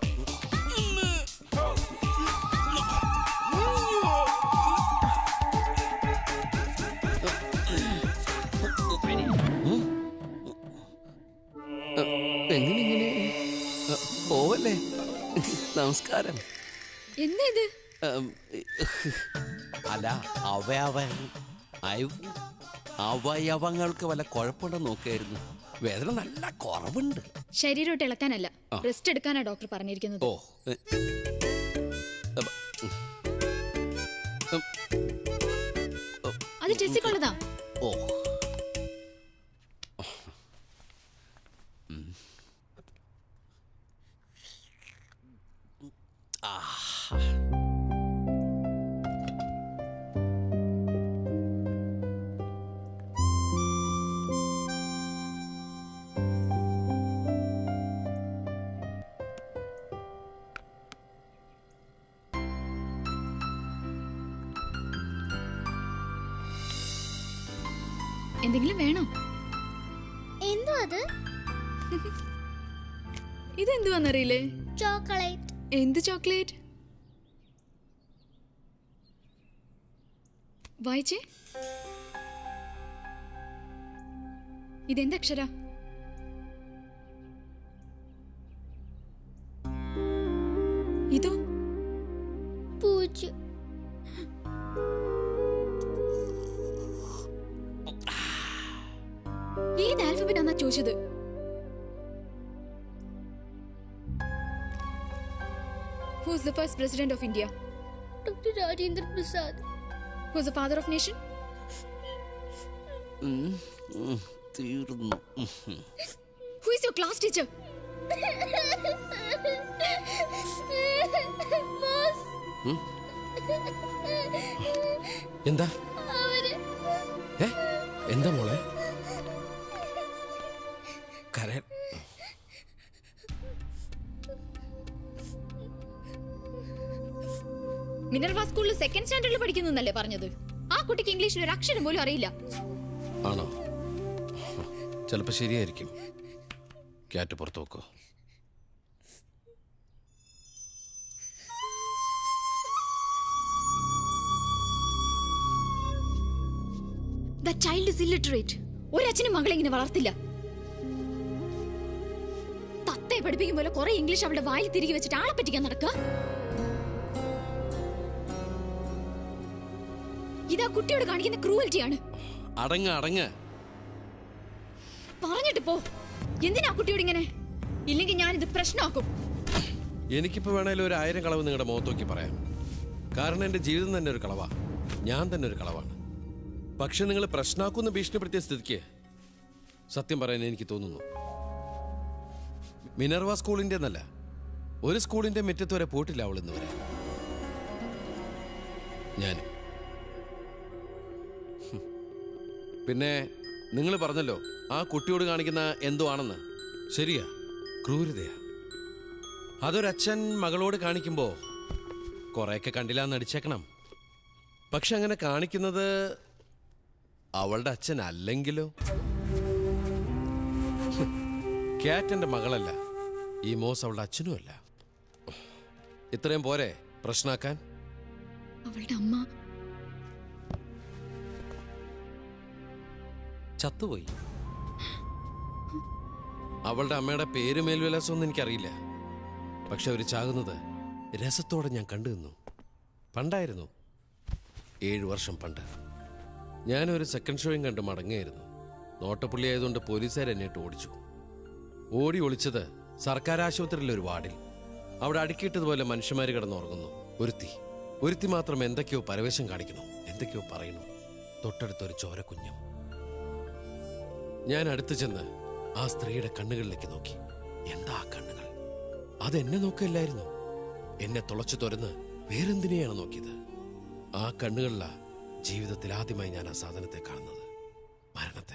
ഉം. എങ്ങനെ ഇങ്ങനെ അ, പോവല്ലേ നമസ്കാരം എന്താ ഇത് ഉം, അല്ല അവയവ അയവ് അവയവങ്ങൾക്ക് വല്ല കുഴപ്പമുണ്ടോ നോക്കായിരുന്നു വേദന നല്ല കുറവുണ്ട് ശരീരോട്ട് ഇളക്കാനല്ല ആ. റെസ്റ്റ് എടുക്കാനാ ഡോക്ടർ പറഞ്ഞിരിക്കുന്നത് ഓ എ, അപ്പ, ഉം. ഉം, അത് ടെസ്സിക്കുള്ളതാ ഓ ഉം. ആ എന്തെങ്കിലും വേണോ എന്തോ അത് ഇതെന്തുവാന്നറിയില്ലേ ചോക്ലേറ്റ് എന്ത് ചോക്ലേറ്റ് വായിച്ചേ ഇതെന്തക്ഷര ഇതോ പൂജ്യം ഏത് ആൽഫബറ്റ് ആണെന്നാ ചോദിച്ചത് Who's the first president of India? Dr. Rajendra Prasad. Who's the father of nation? ഉം, ഉം, തീർന്നു ഉം, ഉം. Who is your class teacher? Moss ഉം, എന്താ അവര് ഏ എന്താ മോളെ കരയാൻ മിനർവ സ്കൂളിൽ സെക്കൻഡ് സ്റ്റാൻഡേർഡിൽ പഠിക്കുന്നല്ലേ പറഞ്ഞത് ആ കുട്ടിക്ക് ഇംഗ്ലീഷിൽ ഒരു അക്ഷരം പോലും അറിയില്ല ആണോ ചിലപ്പോൾ ശരിയായിരിക്കും ക്യാറ്റ് പുറത്ത് വെക്കോ ദ ചൈൽഡ് ഇസ് ഇല്ലിറ്ററേറ്റ് ഒരച്ഛനും മകളെ ഇങ്ങനെ വളർത്തില്ല തത്തയെ പഠിപ്പിക്കും പോലെ കുറെ ഇംഗ്ലീഷ് അവളുടെ വായിൽ തിരികെ വെച്ചിട്ട് ആളെ പറ്റിക്കാൻ നടക്കുക ഇതാ കുട്ടിയോട് കാണിക്കുന്ന ക്രൂവൽറ്റിയാണ് അടങ്ങ് അടങ്ങ് പറഞ്ഞിട്ട് പോ എന്തിനാ കുട്ടിയോട് ഇങ്ങനെ ഇല്ലെങ്കിൽ ഞാൻ ഇത് പ്രശ്നമാക്കും എനിക്കിപ്പോ വേണേലും ഒരു ആയിരം കളവ് നിങ്ങളുടെ മുഖത്ത് നോക്കി പറയാം കാരണം എൻ്റെ ജീവിതം തന്നെ ഒരു കളവാ ഞാൻ തന്നെ ഒരു കളവാണ് പക്ഷെ നിങ്ങൾ പ്രശ്നമാക്കുന്ന ഭീഷണിപ്പെടുത്തിയ സ്ഥിതിക്ക് സത്യം പറയാൻ എനിക്ക് തോന്നുന്നു മിനർവ സ്കൂളിന്റെ എന്നല്ല ഒരു സ്കൂളിന്റെ മുറ്റത്ത് വരെ പോയിട്ടില്ല അവൾ ഇന്ന് വരെ ഞാനും ഹും. പിന്നെ നിങ്ങൾ പറഞ്ഞല്ലോ ആ കുട്ടിയോട് കാണിക്കുന്ന എന്തോ ആണെന്ന് ശരിയാ ക്രൂരതയാ അതൊരച്ഛൻ മകളോട് കാണിക്കുമ്പോ കുറെയൊക്കെ കണ്ടില്ലാന്ന് അടിച്ചേക്കണം പക്ഷെ അങ്ങനെ കാണിക്കുന്നത് അവളുടെ അച്ഛൻ അല്ലെങ്കിലോ ക്യാറ്റന്റെ മകളല്ല ഈ മോസ് അവളുടെ അച്ഛനും അല്ല ഇത്രയും പോരെ പ്രശ്നാക്കാൻ അവളുടെ അമ്മ ചത്തുപോയി അവളുടെ അമ്മയുടെ പേര് മേൽവിലാസമൊന്നും എനിക്കറിയില്ല പക്ഷെ അവർ ചാകുന്നത് രസത്തോടെ ഞാൻ കണ്ടു നിന്നു പണ്ടായിരുന്നു ഏഴു വർഷം പണ്ട് ഞാനൊരു സെക്കൻഡ് ഷോയും കണ്ട് മടങ്ങുകയായിരുന്നു നോട്ടപ്പുള്ളി ആയതുകൊണ്ട് പോലീസുകാർ എന്നെ ഇട്ട് ഓടിച്ചു ഓടി ഒളിച്ചത് സർക്കാർ ആശുപത്രിയിലെ ഒരു വാർഡിൽ അവിടെ അടുക്കിയിട്ടതുപോലെ മനുഷ്യന്മാർ കിടന്നുറങ്ങുന്നു ഒരുത്തി ഒരുത്തി മാത്രം എന്തൊക്കെയോ പരവേശം കാണിക്കുന്നു എന്തൊക്കെയോ പറയുന്നു തൊട്ടടുത്തൊരു ചോരക്കുഞ്ഞും ഞാൻ അടുത്ത് ചെന്ന് ആ സ്ത്രീയുടെ കണ്ണുകളിലേക്ക് നോക്കി എന്താ ആ കണ്ണുകൾ അതെന്നെ നോക്കല്ലായിരുന്നു എന്നെ തുളച്ചു തുറന്ന് വേറെന്തിനെയാണ് നോക്കിയത് ആ കണ്ണുകളിലാ ജീവിതത്തിൽ ആദ്യമായി ഞാൻ ആ സാധനത്തെ കാണുന്നത് മരണത്തെ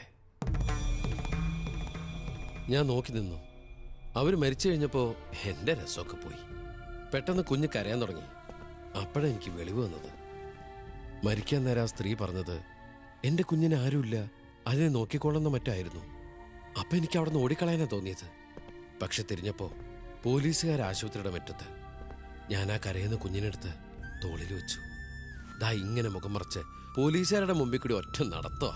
ഞാൻ നോക്കി നിന്നു അവർ മരിച്ചു കഴിഞ്ഞപ്പോ എന്റെ രസമൊക്കെ പോയി പെട്ടെന്ന് കുഞ്ഞ് കരയാൻ തുടങ്ങി അപ്പോഴാണ് എനിക്ക് വെളിവ് വന്നത് മരിക്കാൻ നേരം ആ സ്ത്രീ പറഞ്ഞത് എന്റെ കുഞ്ഞിന് ആരുമില്ല അതിനെ നോക്കിക്കൊള്ളുന്ന മറ്റായിരുന്നു അപ്പൊ എനിക്ക് അവിടെ നിന്ന് ഓടിക്കളയാനാ തോന്നിയത് പക്ഷെ തിരിഞ്ഞപ്പോ പോലീസുകാർ ആശുപത്രിയുടെ മുറ്റത്ത് ഞാൻ ആ കരയുന്ന കുഞ്ഞിനെടുത്ത് തോളിൽ വെച്ചു ദാ ഇങ്ങനെ മുഖം മറച്ച് പോലീസുകാരുടെ മുമ്പിൽ കൂടി ഒറ്റ നടത്തുക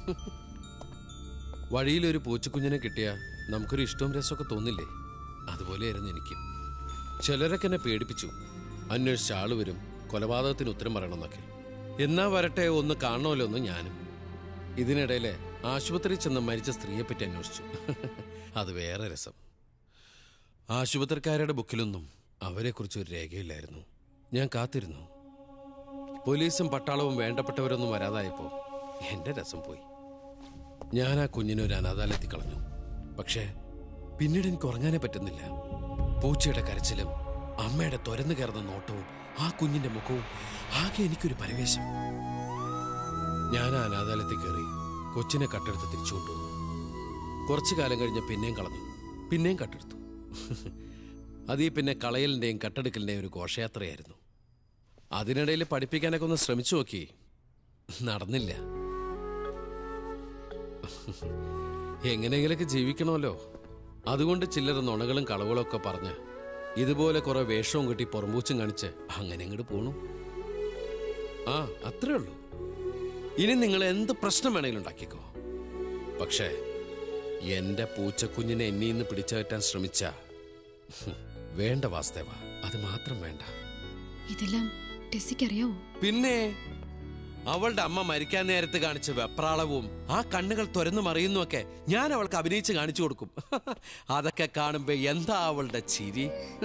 വഴിയിലൊരു പൂച്ചക്കുഞ്ഞിനെ കിട്ടിയ നമുക്കൊരു ഇഷ്ടവും രസമൊക്കെ തോന്നില്ലേ അതുപോലെയായിരുന്നു എനിക്ക് ചിലരൊക്കെ എന്നെ പേടിപ്പിച്ചു അന്വേഷിച്ച ആള് വരും കൊലപാതകത്തിന് ഉത്തരം പറയണമെന്നൊക്കെ എന്നാ വരട്ടെ ഒന്ന് കാണണമല്ലോ എന്ന് ഞാനും ഇതിനിടയിലെ ആശുപത്രിയിൽ ചെന്ന് മരിച്ച സ്ത്രീയെപ്പറ്റി അന്വേഷിച്ചു അത് വേറെ രസം ആശുപത്രിക്കാരുടെ ബുക്കിലൊന്നും അവരെക്കുറിച്ച് ഒരു രേഖയില്ലായിരുന്നു ഞാൻ കാത്തിരുന്നു പോലീസും പട്ടാളവും വേണ്ടപ്പെട്ടവരൊന്നും വരാതായപ്പോൾ എന്റെ രസം പോയി ഞാൻ ആ കുഞ്ഞിനെ ഒരു അനാഥാലയത്തിൽ കളഞ്ഞു പക്ഷേ പിന്നീട് എനിക്ക് ഉറങ്ങാനേ പറ്റുന്നില്ല പൂച്ചയുടെ കരച്ചിലും അമ്മയുടെ തുരന്നു കയറുന്ന നോട്ടവും ആ കുഞ്ഞിന്റെ മുഖവും ആകെ എനിക്കൊരു പരിവേശം ഞാൻ ആ അനാഥാലയത്തിൽ കയറി കൊച്ചിനെ കട്ടെടുത്ത് തിരിച്ചു കൊണ്ടുവന്നു കുറച്ചു കാലം കഴിഞ്ഞ് പിന്നെയും കളഞ്ഞു പിന്നെയും കട്ടെടുത്തു അതീ പിന്നെ കളയലിന്റെയും കട്ടെടുക്കലിന്റെയും ഒരു ഘോഷയാത്രയായിരുന്നു അതിനിടയിൽ പഠിപ്പിക്കാനൊക്കെ ഒന്ന് ശ്രമിച്ചു നോക്കി നടന്നില്ല എങ്ങനെയെങ്കിലൊക്കെ ജീവിക്കണമല്ലോ അതുകൊണ്ട് ചില്ലറ നുണകളും കളവുകളും ഒക്കെ പറഞ്ഞ് ഇതുപോലെ കുറെ വേഷവും കിട്ടി പുറമ്പൂച്ചും കാണിച്ച് അങ്ങനെ അങ്ങോട്ട് പോണു ആ അത്രേ ഉള്ളൂ ഇനി നിങ്ങൾ എന്ത് പ്രശ്നം വേണമെങ്കിലും ഉണ്ടാക്കിക്കോ പക്ഷേ എന്റെ പൂച്ചക്കുഞ്ഞിനെ എന്നിൽ നിന്ന് പിടിച്ചകറ്റാൻ ശ്രമിച്ച വേണ്ട വാസ്തവ അത് മാത്രം വേണ്ട ഇതെല്ലാം ടെസ്സിക്ക് അറിയാവോ പിന്നെ അവളുടെ അമ്മ മരിക്കാൻ നേരത്ത് കാണിച്ച വെപ്രാളവും ആ കണ്ണുകൾ തുറന്നു മറിയുന്നുമൊക്കെ ഞാൻ അവൾക്ക് അഭിനയിച്ച് കാണിച്ചു കൊടുക്കും അതൊക്കെ കാണുമ്പോ എന്താ അവളുടെ ചിരി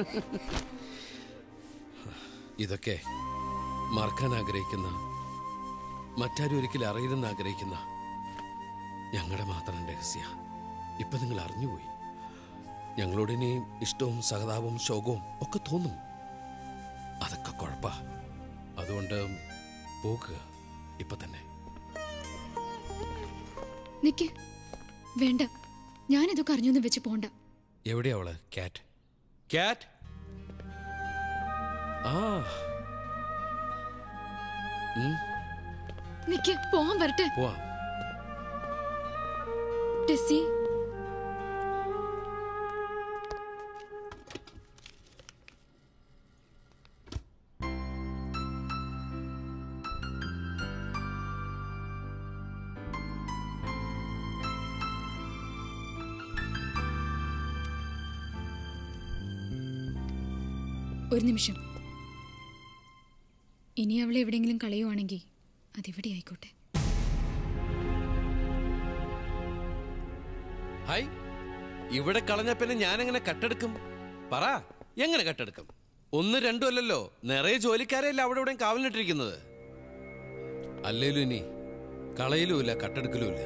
ഇതൊക്കെ മറക്കാൻ ആഗ്രഹിക്കുന്ന മറ്റാരും ഒരിക്കലും അറിയരുതെന്ന് ആഗ്രഹിക്കുന്ന ഞങ്ങളുടെ മാത്രം രഹസ്യ ഇപ്പൊ നിങ്ങൾ അറിഞ്ഞുപോയി ഞങ്ങളോട് ഇനിയും ഇഷ്ടവും സഹതാപവും ശോകവും ഒക്കെ തോന്നും അതൊക്കെ കുഴപ്പാ അതുകൊണ്ട് പോകുക ഇപ്പൊ തന്നെ നിക്ക് വേണ്ട ഞാനിതൊക്കെ അറിഞ്ഞൊന്നും വെച്ച് പോണ്ട എവിടെയാ അവള് ക്യാറ്റ് ക്യാറ്റ് ആ ഉം, നിക്ക് പോവാൻ വരട്ടെ പോവാ ടെസ്സി ഒരു നിമിഷം ഇനി അവളെ എവിടെയെങ്കിലും കളയുവാണെങ്കിൽ അതിവിടെ ആയിക്കോട്ടെ ഹായ് ഇവിടെ കളഞ്ഞ പിന്നെ ഞാൻ എങ്ങനെ കട്ടെടുക്കും പറ എങ്ങനെ കട്ടെടുക്കും ഒന്ന് രണ്ടും അല്ലല്ലോ നിറയെ ജോലിക്കാരെയല്ല അവിടെ ഇവിടെ കാവലിട്ടിരിക്കുന്നത് അല്ലേലും ഇനി കളയലുമില്ല കട്ടെടുക്കലുമില്ല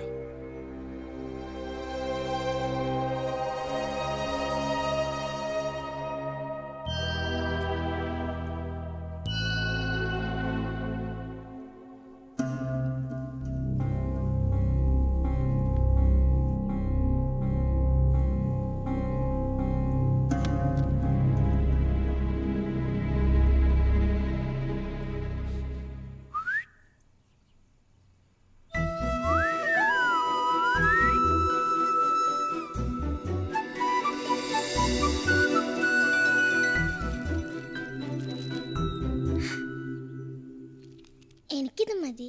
എനിക്കിത് മതി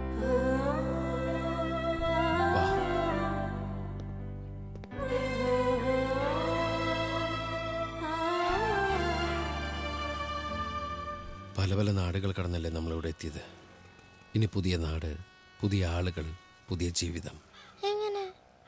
പല പല നാടുകൾ കടന്നല്ലേ നമ്മളിവിടെ എത്തിയത് ഇനി പുതിയ നാട് പുതിയ ആളുകൾ പുതിയ ജീവിതം എങ്ങനെ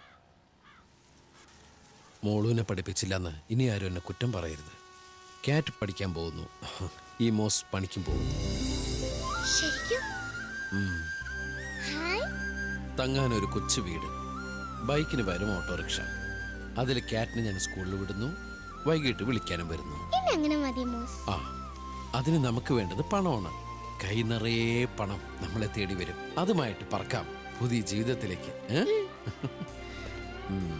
മോളുവിനെ പഠിപ്പിച്ചില്ലെന്ന് ഇനി ആരും എന്നെ കുറ്റം പറയരുത് ക്യാറ്റ് പഠിക്കാൻ പോകുന്നു ഈ മോസ് പണിക്കും പോകുന്നു ശരിക്കും ഉം. ഹായ് തങ്ങാൻ ഒരു കൊച്ചു വീട് ബൈക്കിന് വരും ഓട്ടോറിക്ഷ അതിൽ ക്യാറ്റിനെ ഞാൻ സ്കൂളിൽ വിടുന്നു വൈകിട്ട് വിളിക്കാനും വരുന്നു ഇനി അങ്ങനെ മതി മോസ് ആ അതിന് നമുക്ക് വേണ്ടത് പണമാണ് കൈ നിറയെ പണം നമ്മളെ തേടി വരും അതുമായിട്ട് പറക്കാം പുതിയ ജീവിതത്തിലേക്ക് ഏ? ഉം.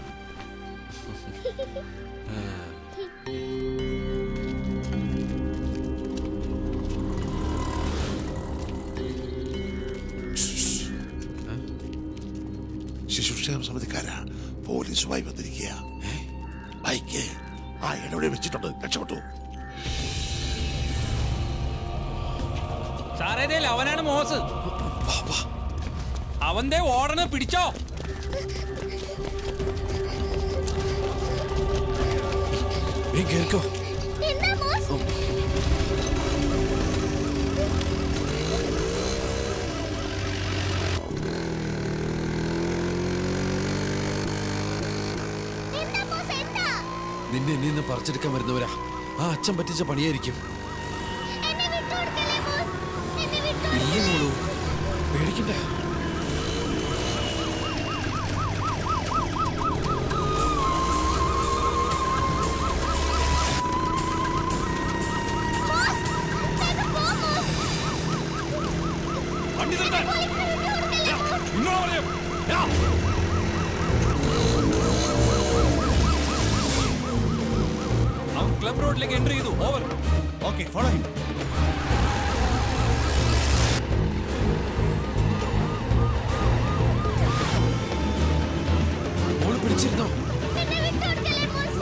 ആ. ശിശുക്ഷേമ സമിതിക്കാരാ പോലീസുമായി വന്നിരിക്കുക ബൈക്ക് ആ ഇടവിടെ വെച്ചിട്ടുണ്ട് രക്ഷപ്പെട്ടു സാറേ ദേ അവനാണ് മോസ് അവന്റെ ഓടണ പിടിച്ചോ നീ കേൾക്കോ എന്താ മോസ് എന്താ മോസ് എന്താ നിന്നെ എന്നെ നിന്ന് പറിച്ചെടുക്കാൻ വരുന്നവരാ ആ അച്ഛൻ പറ്റിച്ച പണിയായിരിക്കും എന്നെ വിട്ടുകൊടുക്കല്ലേ മോസ് എന്നെ വിട്ടു ഇല്ല മോളൂ പേടിക്കണ്ട വണ്ടി നിർത്താൻ ഇങ്ങോട്ട് പറയും യാ. അവൻ ക്ലബ് റോഡിലേക്ക് എൻട്രി ചെയ്തു ഓവർ ഓക്കെ ഫോളോ മോള് പിടിച്ചിരുന്നോ എന്നെ വിട്ടുകൊടുക്കല്ലേ മോസ്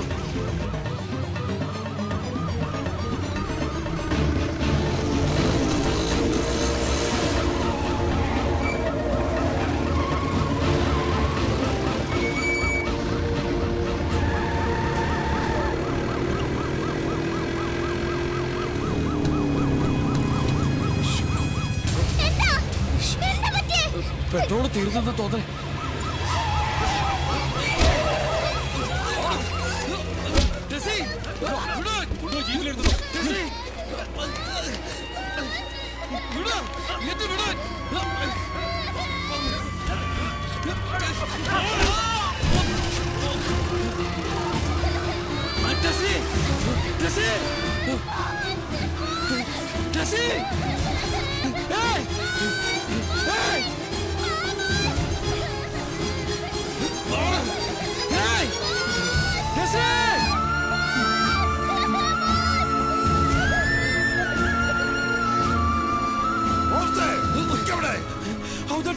എന്താ എന്താ പറ്റിയേ പെട്രോൾ തീർന്നെന്ന് തോന്നേ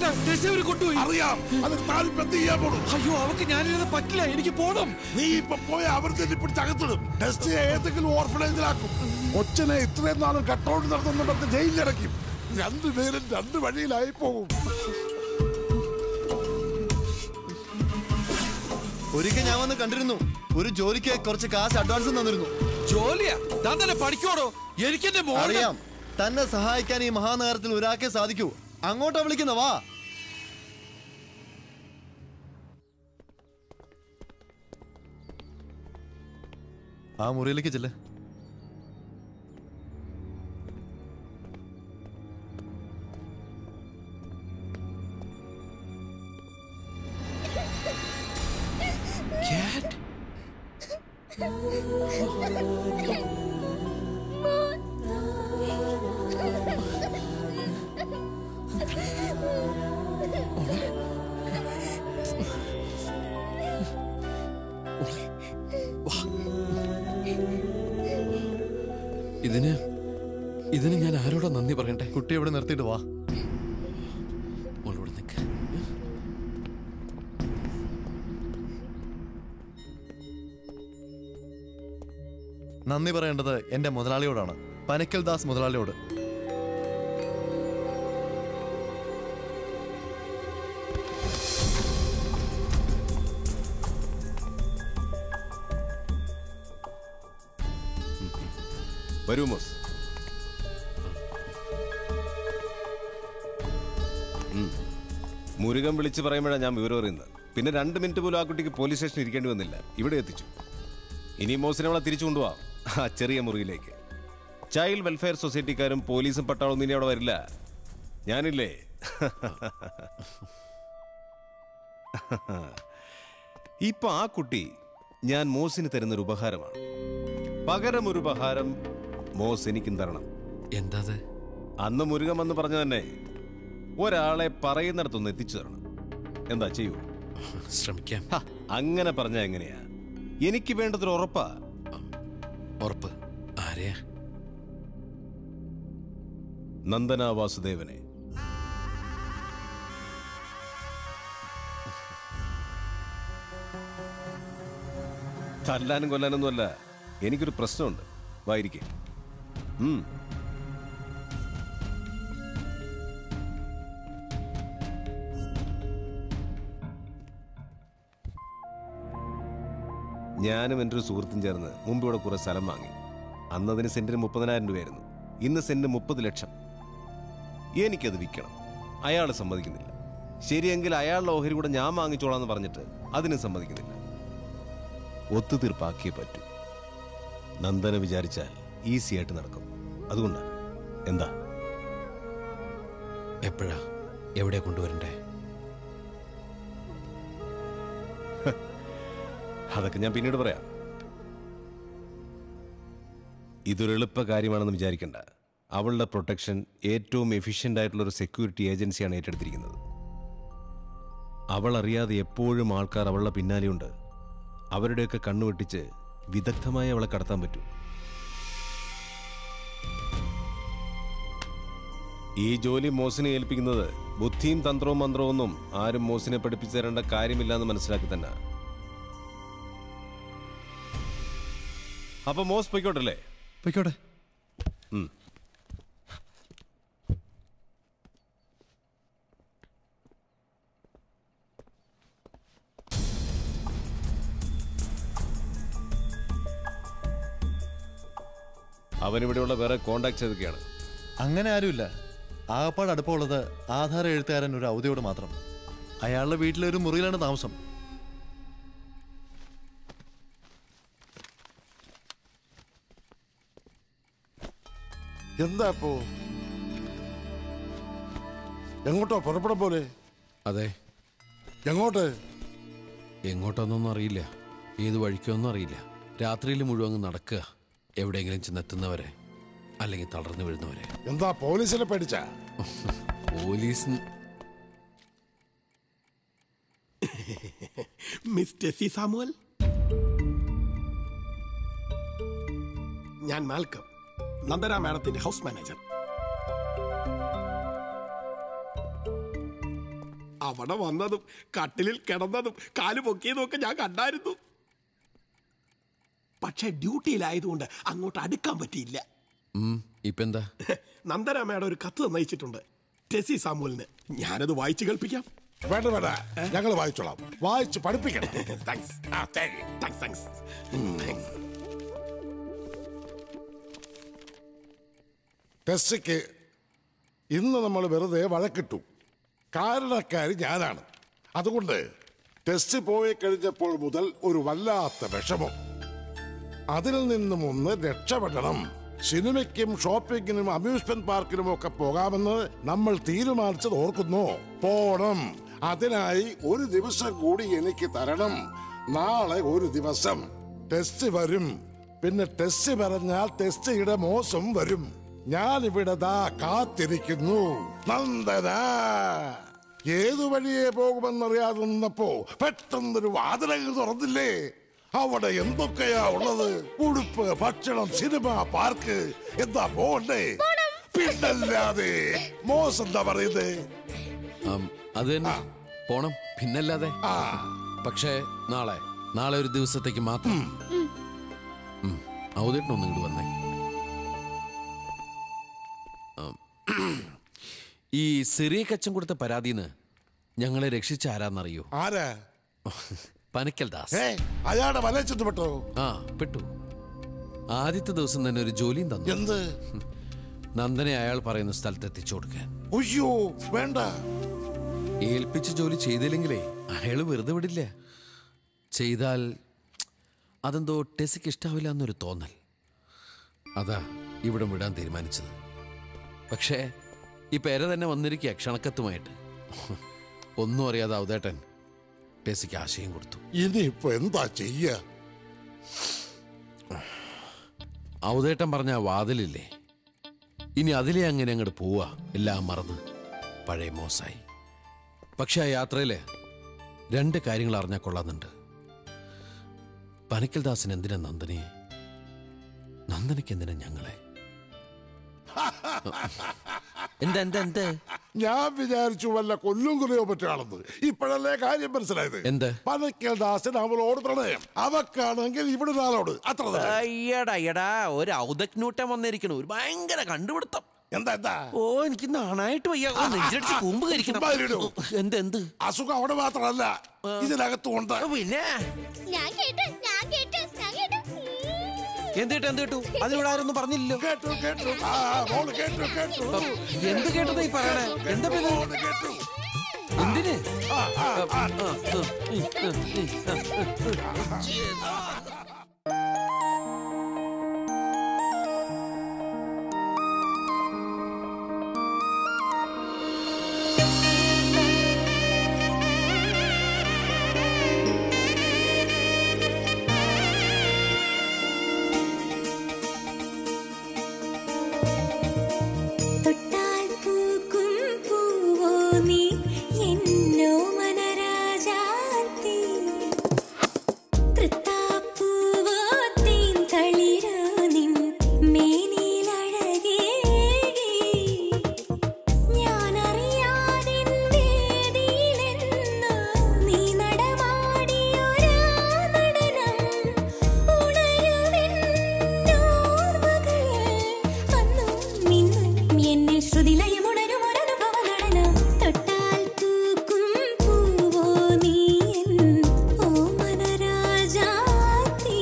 ടെസ്സിയെ കൊണ്ടുപോയി അറിയാം അത് താലിപ്പ് എന്ത് ചെയ്യാൻ പോണു അയ്യോ അവക്ക് ഞാനിരുന്ന് പറ്റില്ല എനിക്ക് പോണം നീ ഇപ്പൊ പോയ അവർ തന്നെ പിടിച്ച് അകത്തിടും ടെസ്റ്റിയെ ഏതെങ്കിലും ഓർഫനേജിലാക്കും കൊച്ചിനെ ഇത്രയും നാളും കട്ടൗട്ട് നടത്തുന്നിടത്ത് ജയിലിലടയ്ക്കും രണ്ടുപേരും രണ്ട് വഴിയിലായി പോകും ഒരിക്കൽ ഞാൻ വന്ന് കണ്ടിരുന്നു ഒരു ജോലിക്ക് കുറച്ച് കാശ് അഡ്വാൻസ് തന്നിരുന്നു ജോലിയാ താൻ തന്നെ പഠിക്കോടോ എനിക്കെന്റെ മോനെ അറിയാം തന്നെ സഹായിക്കാൻ ഈ മഹാനഗരത്തിൽ ഒരാൾക്കേ സാധിക്കൂ അങ്ങോട്ടാ വിളിക്കുന്ന വാ ആ മുറിയിലേക്ക് ചെല്ലേ ഇതിന് ഇതിന് ഞാൻ ആരോടാ നന്ദി പറയണ്ടേ കുട്ടി ഇവിടെ നിർത്തിയിട്ട് വാ മോളിവിടെ നിൽക്ക് നന്ദി പറയേണ്ടത് എന്റെ മുതലാളിയോടാണ് പനക്കൽ ദാസ് മുതലാളിയോട് വരൂ മോസ് ഉം. മുരുകൻ വിളിച്ച് പറയുമ്പോഴാണ് ഞാൻ വിവരം അറിയുന്നത് പിന്നെ രണ്ട് മിനിറ്റ് പോലും ആ കുട്ടിക്ക് പോലീസ് സ്റ്റേഷനിൽ ഇരിക്കേണ്ടി വന്നില്ല ഇവിടെ എത്തിച്ചു ഇനി മോസിനെ അവളെ തിരിച്ചു കൊണ്ടുപോവാം ആ ചെറിയ മുറിയിലേക്ക് ചൈൽഡ് വെൽഫെയർ സൊസൈറ്റിക്കാരും പോലീസും പട്ടാളൊന്നും ഇനി അവിടെ വരില്ല ഞാനില്ലേ ഇപ്പൊ ആ കുട്ടി ഞാൻ മോസിന് തരുന്നൊരു ഉപഹാരമാണ് പകരം ഒരു ഉപഹാരം മോസ് എനിക്കും തരണം എന്താ അന്ന് മുരുകൻ വന്ന് പറഞ്ഞു തന്നെ ഒരാളെ പറയുന്നിടത്തൊന്ന് എത്തിച്ചു തരണം എന്താ ചെയ്യൂ ശ്രമിക്കാം ഹ, അങ്ങനെ പറഞ്ഞ എങ്ങനെയാ എനിക്ക് വേണ്ടതൊരു ഉറപ്പാ ഉറപ്പ് ആരെയാ നന്ദന വാസുദേവനെ തല്ലാനും കൊല്ലാനൊന്നുമല്ല എനിക്കൊരു പ്രശ്നമുണ്ട് വായിരിക്കേ ഉം ഞാനും എൻ്റെ ഒരു സുഹൃത്തും ചേർന്ന് മുമ്പ് ഇവിടെ കുറെ സ്ഥലം വാങ്ങി അന്നതിന് സെന്റിന് മുപ്പതിനായിരം രൂപയായിരുന്നു ഇന്ന് സെന്റിന് മുപ്പത് ലക്ഷം എനിക്കത് വിൽക്കണം അയാൾ സമ്മതിക്കുന്നില്ല ശരിയെങ്കിൽ അയാളുടെ ഓഹരി കൂടെ ഞാൻ വാങ്ങിച്ചോളാം എന്ന് പറഞ്ഞിട്ട് അതിന് സമ്മതിക്കുന്നില്ല ഒത്തുതീർപ്പാക്കിയേ പറ്റൂ നന്ദന വിചാരിച്ചാൽ ഈസി ആയിട്ട് നടക്കും അതുകൊണ്ടാണ് എന്താ എപ്പോഴാ എവിടെ കൊണ്ടുവരണ്ടേ അതൊക്കെ ഞാൻ പിന്നീട് പറയാം ഇതൊരു എളുപ്പ കാര്യമാണെന്ന് വിചാരിക്കണ്ട അവളുടെ പ്രൊട്ടക്ഷൻ ഏറ്റവും എഫിഷ്യൻ്റ് ആയിട്ടുള്ള ഒരു സെക്യൂരിറ്റി ഏജൻസിയാണ് ഏറ്റെടുത്തിരിക്കുന്നത് അവൾ അറിയാതെ എപ്പോഴും ആൾക്കാർ അവളുടെ പിന്നാലെയുണ്ട് അവരുടെയൊക്കെ കണ്ണുവെട്ടിച്ച് വിദഗ്ധമായി അവളെ കടത്താൻ പറ്റൂ ഈ ജോലി മോസിനെ ഏൽപ്പിക്കുന്നത് ബുദ്ധിയും തന്ത്രവും മന്ത്രവും ഒന്നും ആരും മോസിനെ പഠിപ്പിച്ചു തരേണ്ട കാര്യമില്ല എന്ന് മനസ്സിലാക്കി തന്നെ അപ്പൊ മോസ് പൊയ്ക്കോട്ടല്ലേ പൊയ്ക്കോട്ടെ ഉം. അവനിവിടെയുള്ള വേറെ കോണ്ടാക്ട് ഏതൊക്കെയാണ് അങ്ങനെ ആരുമില്ല ആകപ്പാട് അടുപ്പമുള്ളത് ആധാര എഴുത്തുകാരൻ ഒരു അവധിയോട് മാത്രം അയാളുടെ വീട്ടിലെ ഒരു മുറിയിലാണ് താമസം എന്താ ഇപ്പോ എങ്ങോട്ടോ പുറപ്പെടാൻ പോലെ അതെ എങ്ങോട്ട് എങ്ങോട്ടൊന്നും അറിയില്ല ഏത് വഴിക്കൊന്നും അറിയില്ല രാത്രിയിൽ മുഴുവൻ അങ്ങ് നടക്കുക എവിടെയെങ്കിലും ചെന്നെത്തുന്നവരെ അല്ലെങ്കിൽ തളർന്നു വീഴുന്നവരെ എന്താ പോലീസിനെ പേടിച്ച പോലീസ് മിസ് ടെസി സാമുവൽ ഞാൻ മാൽക്കം നന്ദന മാഡത്തിന്റെ ഹൗസ് മാനേജർ അവിടെ വന്നതും കട്ടിലിൽ കിടന്നതും കാല് പൊക്കിയതും ഒക്കെ ഞാൻ കണ്ടായിരുന്നു പക്ഷെ ഡ്യൂട്ടിയിലായതുകൊണ്ട് അങ്ങോട്ട് അടുക്കാൻ പറ്റിയില്ല ഉം, ഇപ്പൊ എന്താ നന്ദരാമയുടെ ഒരു കത്ത് തന്നയിച്ചിട്ടുണ്ട് ടെസി സാമുലിന് ഞാനത് വായിച്ചു കേൾപ്പിക്കാം വേണ്ട വേണ്ട ഞങ്ങൾ വായിച്ചോളാം വായിച്ച് പഠിപ്പിക്കണം താങ്ക്സ് ആ താങ്ക്സ് താങ്ക്സ് താങ്ക്സ് ടെസ്റ്റിക്ക് ഇന്ന് നമ്മൾ വെറുതെ വഴക്കിട്ടു കാരണക്കാരി ഞാനാണ് അതുകൊണ്ട് ടെസ്റ്റ് പോയി കഴിഞ്ഞപ്പോൾ മുതൽ ഒരു വല്ലാത്ത വിഷമം അതിൽ നിന്നും ഒന്ന് രക്ഷപ്പെടണം സിനിമയ്ക്കും ഷോപ്പിങ്ങിനും അമ്യൂസ്മെന്റ് പാർക്കിനും ഒക്കെ പോകാമെന്ന് നമ്മൾ തീരുമാനിച്ചത് ഓർക്കുന്നു പോണം അതിനായി ഒരു ദിവസം കൂടി എനിക്ക് തരണം നാളെ ഒരു ദിവസം ടെസ്റ്റ് വരും പിന്നെ ടെസ്റ്റ് പറഞ്ഞാൽ ടെസ്റ്റിയുടെ മോശം വരും ഞാൻ ഇവിടെ ദാ കാത്തിരിക്കുന്നു നന്ദന ഏതു വഴിയെ പോകുമെന്നറിയാതെ നിന്നപ്പോ പെട്ടെന്നൊരു വാതിലകൾ തുറന്നില്ലേ അവിടെ എന്തൊക്കെയാ ഉള്ളത് ഉടുപ്പ് ഭക്ഷണം സിനിമ പാർക്ക് എന്താ പോണ്ടേ പിന്നല്ലാതെ മോശം എന്താ പറയുന്നേ ആം, അത് തന്നെ പോണം പിന്നല്ലാതെ പക്ഷേ നാളെ നാളെ ഒരു ദിവസത്തേക്ക് മാത്രം ഔതേട്ടനൊന്നും ഇങ്ങോട്ട് വന്നേ ആം. ഈ സിറിയ കച്ചം കൊടുത്ത പരാതിന്ന് ഞങ്ങളെ രക്ഷിച്ച ആരാന്നറിയോ ആരാ പനക്കൽ ദാസ് ഏ അയാളുടെ വലച്ചെന്ന് പെട്ടോ ആ പെട്ടു ആദ്യത്തെ ദിവസം തന്നെ ഒരു ജോലിയും തന്നു എന്ത് നന്ദനെ അയാൾ പറയുന്ന സ്ഥലത്ത് എത്തിച്ചു കൊടുക്കാൻ ഉയ്യോ വേണ്ട ഏൽപ്പിച്ച ജോലി ചെയ്തില്ലെങ്കിലേ അയാൾ വെറുതെ വിടില്ല ചെയ്താൽ അതെന്തോ ടെസിക്ക് ഇഷ്ടാവില്ല എന്നൊരു തോന്നൽ അതാ ഇവിടെ വിടാൻ തീരുമാനിച്ചത് പക്ഷേ ഈ പേര തന്നെ വന്നിരിക്കുക ക്ഷണക്കത്തുമായിട്ട് ഒന്നും അറിയാതെ അവതേട്ടൻ ടെസിക്ക് ആശയം കൊടുത്തു ഇനിയിപ്പോ എന്താ ചെയ്യ അവതേട്ടൻ പറഞ്ഞ ആ വാതിലില്ലേ ഇനി അതിലെ അങ്ങനെ അങ്ങോട്ട് പോവാ എല്ലാം മറന്ന് പഴയ മോശമായി പക്ഷെ ആ യാത്രയില് രണ്ട് കാര്യങ്ങൾ അറിഞ്ഞാൽ കൊള്ളാന്നുണ്ട് പനക്കൽ ദാസിന് എന്തിനാ നന്ദനെ നന്ദനയ്ക്ക് എന്തിനാ ഞങ്ങളെ എന്താ എന്താ എന്താ ഞാൻ വിചാരിച്ചു വല്ല കൊല്ലും കുലയോ പറ്റുകയാണെന്ന് ഇപ്പോഴല്ലേ കാര്യം മനസ്സിലായത് എന്ത് പനക്കൽ ദാസൻ അവളോട് പ്രണയം അവക്കാണെങ്കിൽ ഇവിടെ ഒരാളോട് അത്ര തന്നെ. അയ്യടാ അയ്യടാ ഒരു ഔദക്നൂട്ടം വന്നിരിക്കണു ഒരു ഭയങ്കര കണ്ടുപിടുത്തം എന്താ എന്താ ഓ എനിക്ക് നാണായിട്ട് വയ്യ ഓ, നെഞ്ചടിച്ച് കൂമ്പ് കരിക്കണം ചുമ്മാ ഇരിടൂ. എന്ത് എന്ത് അസുഖം അവിടെ മാത്രമല്ല ഇതിനകത്തും ഉണ്ട് പിന്നെ ഞാൻ കേട്ട് ഞാൻ കേട്ട് ഞാൻ കേട്ട് എന്ത് കേട്ടു എന്ത് കേട്ടു അതിനോട് ആരൊന്നും പറഞ്ഞില്ലല്ലോ കേട്ടു കേട്ടു ആ മോള് കേട്ടു കേട്ടു എന്ത് കേട്ടത് ഈ പറയണേ എന്താ പിന്നെ എന്തിന് ആ, ആ, ആ. തൊട്ടാൽ പൂക്കും പൂവോ നീ എന്നോ മനരാജാത്തി തൃത്താപ്പൂവോ തീൻ തളിരോ നിൻ മേനിലഴകേ ഞാനറിയാതിൻ വേദിയിലെന്നോ നീ നടമാടിയൊരാ നടനം ഉണരുമെൻ ഓർമ്മകളിൽ അന്നും ഇന്നും എന്നെ ശ്രുതിലയമുണരും ഒരനുഭവ നടനം തൊട്ടാൽ പൂക്കും പൂവോ നീ എൻ ഓമനരാജാത്തി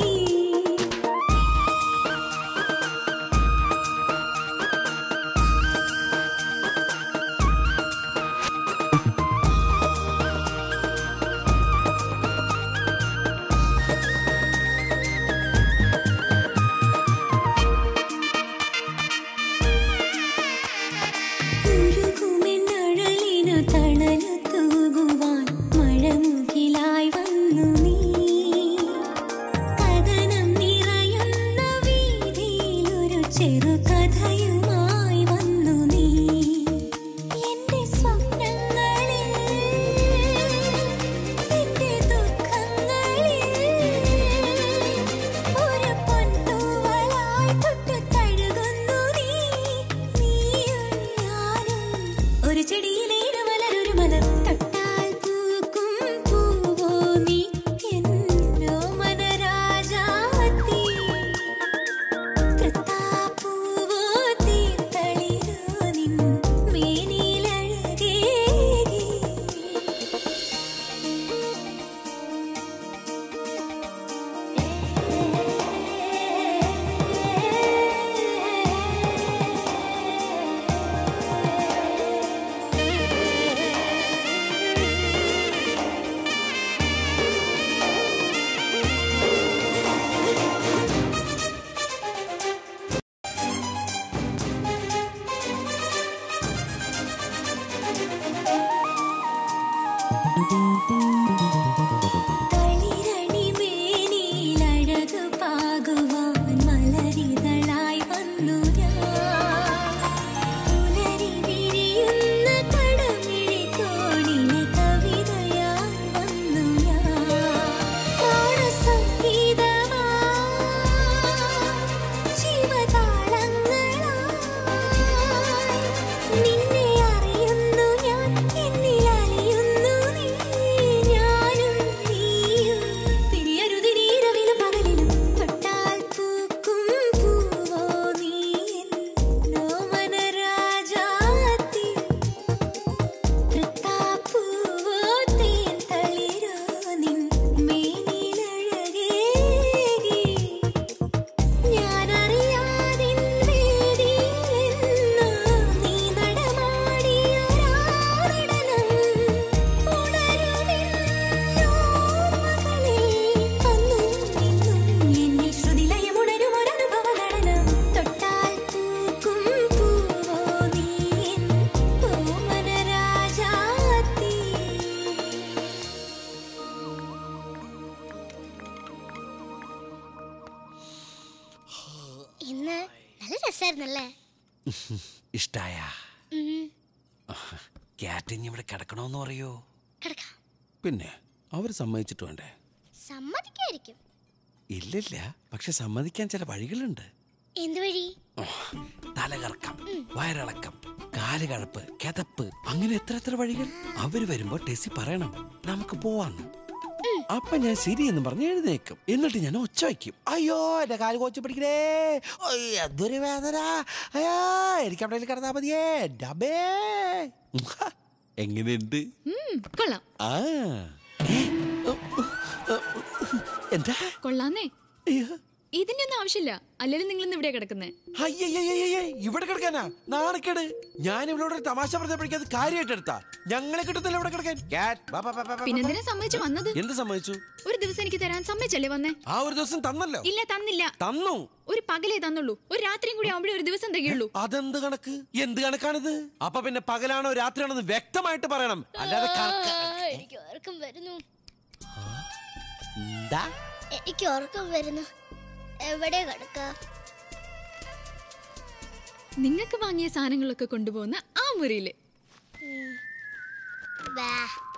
ഉരുകുമെന്നഴലിനു തണലു തൂകുവാൻ മഴമുകിലായി വന്നു നീ കഥനം നിറയുന്ന വീതിയിലൊരു ചെറുകഥയുമായി വന്നു നീ എന്റെ സ്വപ്നങ്ങളിൽ എന്റെ ദുഃഖങ്ങളിൽ ഒരു പൊൻതൂവലായി തൊട്ടു തഴുകുന്നു നീ നീയും ഞാനും ഒരു ചെടിയിലേഴ് മലരൊരു മലർ തൊട്ടാൽ രസമായിരുന്നല്ലേ ഇഷ്ടായ ഉം. ക്യാറ്റ് ഇനി ഇവിടെ കിടക്കണോന്ന് പറയോ കിടക്കാം പിന്നെ അവർ സമ്മതിച്ചിട്ട് വേണ്ടേ സമ്മതിക്കായിരിക്കും ഇല്ലില്ല പക്ഷെ സമ്മതിക്കാൻ ചില വഴികളുണ്ട് എന്ത് വഴി തലകറക്കം വയറിളക്കം കാലുകഴപ്പ് കിതപ്പ് അങ്ങനെ എത്ര എത്ര വഴികൾ അവര് വരുമ്പോ ടെസി പറയണം നമുക്ക് പോവാന്ന് അപ്പൊ ഞാൻ ശരിയെന്ന് പറഞ്ഞ് എഴുന്നേക്കും എന്നിട്ട് ഞാൻ ഒച്ച വയ്ക്കും അയ്യോ എന്റെ കാല് കോച്ച് പിടിക്കണേ ഒയ്, എന്തൊരു വേദന അയ്യോ എനിക്ക് അവിടെ കിടന്നാ മതിയേ ഡബേ എങ്ങനെയുണ്ട് ഉം, കൊള്ളാം ആ ഏ? എന്താ കൊള്ളാന്നേ ഇതിന്റെ ഒന്നും ആവശ്യമില്ല അല്ലെങ്കിൽ നിങ്ങൾ ഇന്ന് ഇവിടെ കിടക്കുന്നേ അയ്യയ്യയ്യയ്യേ, ഇവിടെ കിടക്കാനാ നാണക്കേട് ഞാൻ ഇവളോട് ഒരു തമാശ പറഞ്ഞപ്പോഴേക്കും അത് കാര്യമായിട്ട് എടുത്താ ഞങ്ങളെ കിട്ടത്തില്ല ഇവിടെ കിടക്കാൻ Cat, ബാ, ബാ, ബാ, ബാ, ബാ, പിന്നെന്തിനാ ബാ. സമ്മതിച്ചു വന്നത് എന്ത് സമ്മതിച്ചു ഒരു ദിവസം എനിക്ക് തരാൻ സമ്മതിച്ചല്ലേ വന്നേ ആ ഒരു ദിവസം തന്നല്ലോ ഇല്ല തന്നില്ല തന്നു ഒരു പകലേ തന്നുള്ളൂ ഒരു രാത്രിയും കൂടി ആവുമ്പോഴേ ഒരു ദിവസം തികയുള്ളൂ അതെന്ത് കണക്ക് എന്ത് കണക്കാണിത് അപ്പൊ പിന്നെ പകലാണോ രാത്രിയാണോ എന്ന് വ്യക്തമായിട്ട് പറയണം അല്ലാതെ കണക്ക് ആ, എനിക്ക് ഉറക്കം വരുന്നു എന്താ എനിക്ക് ഉറക്കം വരുന്നു എവിടെ കിടക്ക നിങ്ങൾക്ക് വാങ്ങിയ സാധനങ്ങളൊക്കെ കൊണ്ടുപോകുന്ന ആ മുറിയില് ബാ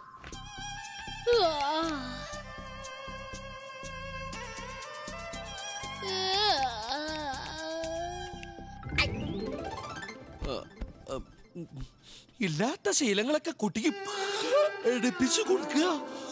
ആ, ആ, ഉം, ഇല്ലാത്ത ശീലങ്ങളൊക്കെ കുട്ടിക്ക് എടുപ്പിച്ചു കൊടുക്കുക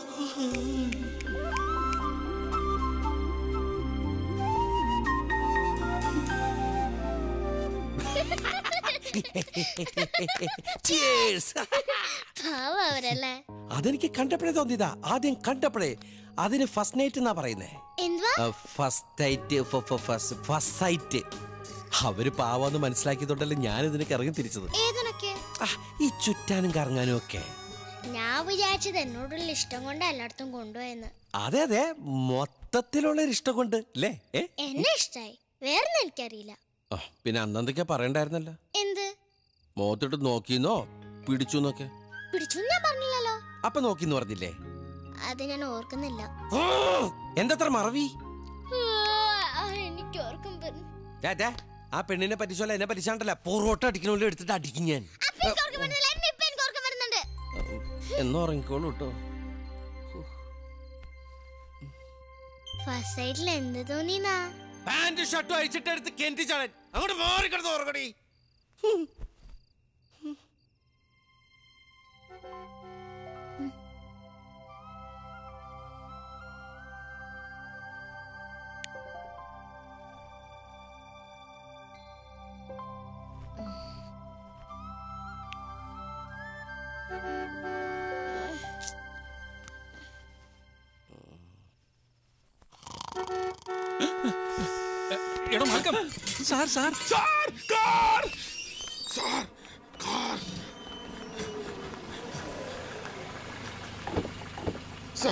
Cheers. പാവ അവരല്ലേ അതെനിക്ക് കണ്ടപ്പോഴേ തോന്നിയതാ ആദ്യം കണ്ടപ്പോഴേ അതിന് ഫസ്റ്റ് നൈറ്റ് എന്നാ പറയുന്നേ എന്തുവാ ഫസ്റ്റ് നൈറ്റ് ഫസ്റ്റ് സൈറ്റ് അവര് പാവാന്ന് മനസ്സിലാക്കിയതുകൊണ്ടല്ലേ ഞാൻ ഇതിനൊക്കെ ഇറങ്ങി തിരിച്ചത് ഏതിനൊക്കെ ആ, ഈ ചുറ്റാനും കറങ്ങാനും ഒക്കെ ഞാൻ വിചാരിച്ചത് എന്നോടുള്ള ഇഷ്ടം കൊണ്ട് എല്ലായിടത്തും കൊണ്ടുപോയെന്ന് അതെ അതെ മൊത്തത്തിലുള്ള ഒരു ഇഷ്ടം കൊണ്ട് അല്ലേ ഏ എന്നെ ഇഷ്ടായി വേറെ എനിക്കറിയില്ല ആ, പിന്നെ അന്നെന്തൊക്കെയാ പറയണ്ടായിരുന്നല്ലോ എന്ത് മുഖത്തിട്ട് നോക്കിന്നോ പിടിച്ചു എന്നൊക്കെ പിടിച്ചു ഞാൻ പറഞ്ഞില്ലല്ലോ അപ്പൊ നോക്കിന്ന് പറഞ്ഞില്ലേ അത് ഞാൻ ഓർക്കുന്നില്ല ഓ, എന്തത്ര മറവി ആ, എനിക്ക് ഓർക്കും വരുന്നു ദേ, ദേ, ആ പെണ്ണിനെ പറ്റിച്ചോല്ല എന്നെ പറ്റിച്ചാണ്ടല്ല പൊറോട്ട അടിക്കണോണ്ട് എടുത്തിട്ട് അടിക്കും ഞാൻ അപ്പൊ എനിക്ക് ഓർക്കം വരുന്നില്ല എന്നെ ഇപ്പൊ എനിക്ക് ഓർക്കം വരുന്നുണ്ട് എന്നോ ഇറങ്ങിക്കോളൂ കേട്ടോ ഫസ്റ്റ് സൈഡിൽ എന്ത് തോന്നിന്നാ പാന്റ് ഷർട്ടും അഴിച്ചിട്ട് എടുത്ത് കെന്റിച്ചാളൻ അങ്ങോട്ട് മാറി കിടന്ന് ഉറങ്ങടി എടോ Malcolm sir sir sir car sir car sir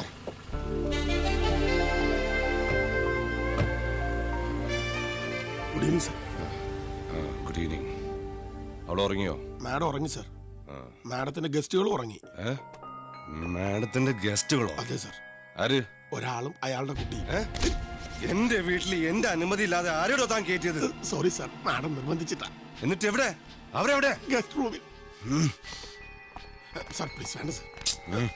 good evening sir good evening അവൾ ഉറങ്ങിയോ മാഡം ഉറങ്ങി സാർ മാഡത്തിന്റെ ഗസ്റ്റുകളും ഉറങ്ങി ഏ? മാഡത്തിന്റെ ഗസ്റ്റുകളോ അതെ സാർ ആര് ഒരാളും അയാളുടെ കുട്ടിയും എന്റെ വീട്ടിൽ എന്റെ അനുമതി ഇല്ലാതെ ആരോടോ താൻ കയറ്റിയത് സോറി സാർ മാഡം നിർബന്ധിച്ചിട്ടാ എന്നിട്ട് എവിടെ അവരെവിടെ ഗസ്റ്റ് റൂമിൽ സാർ പ്ലീസ് വേണ്ട സാർ ഉം.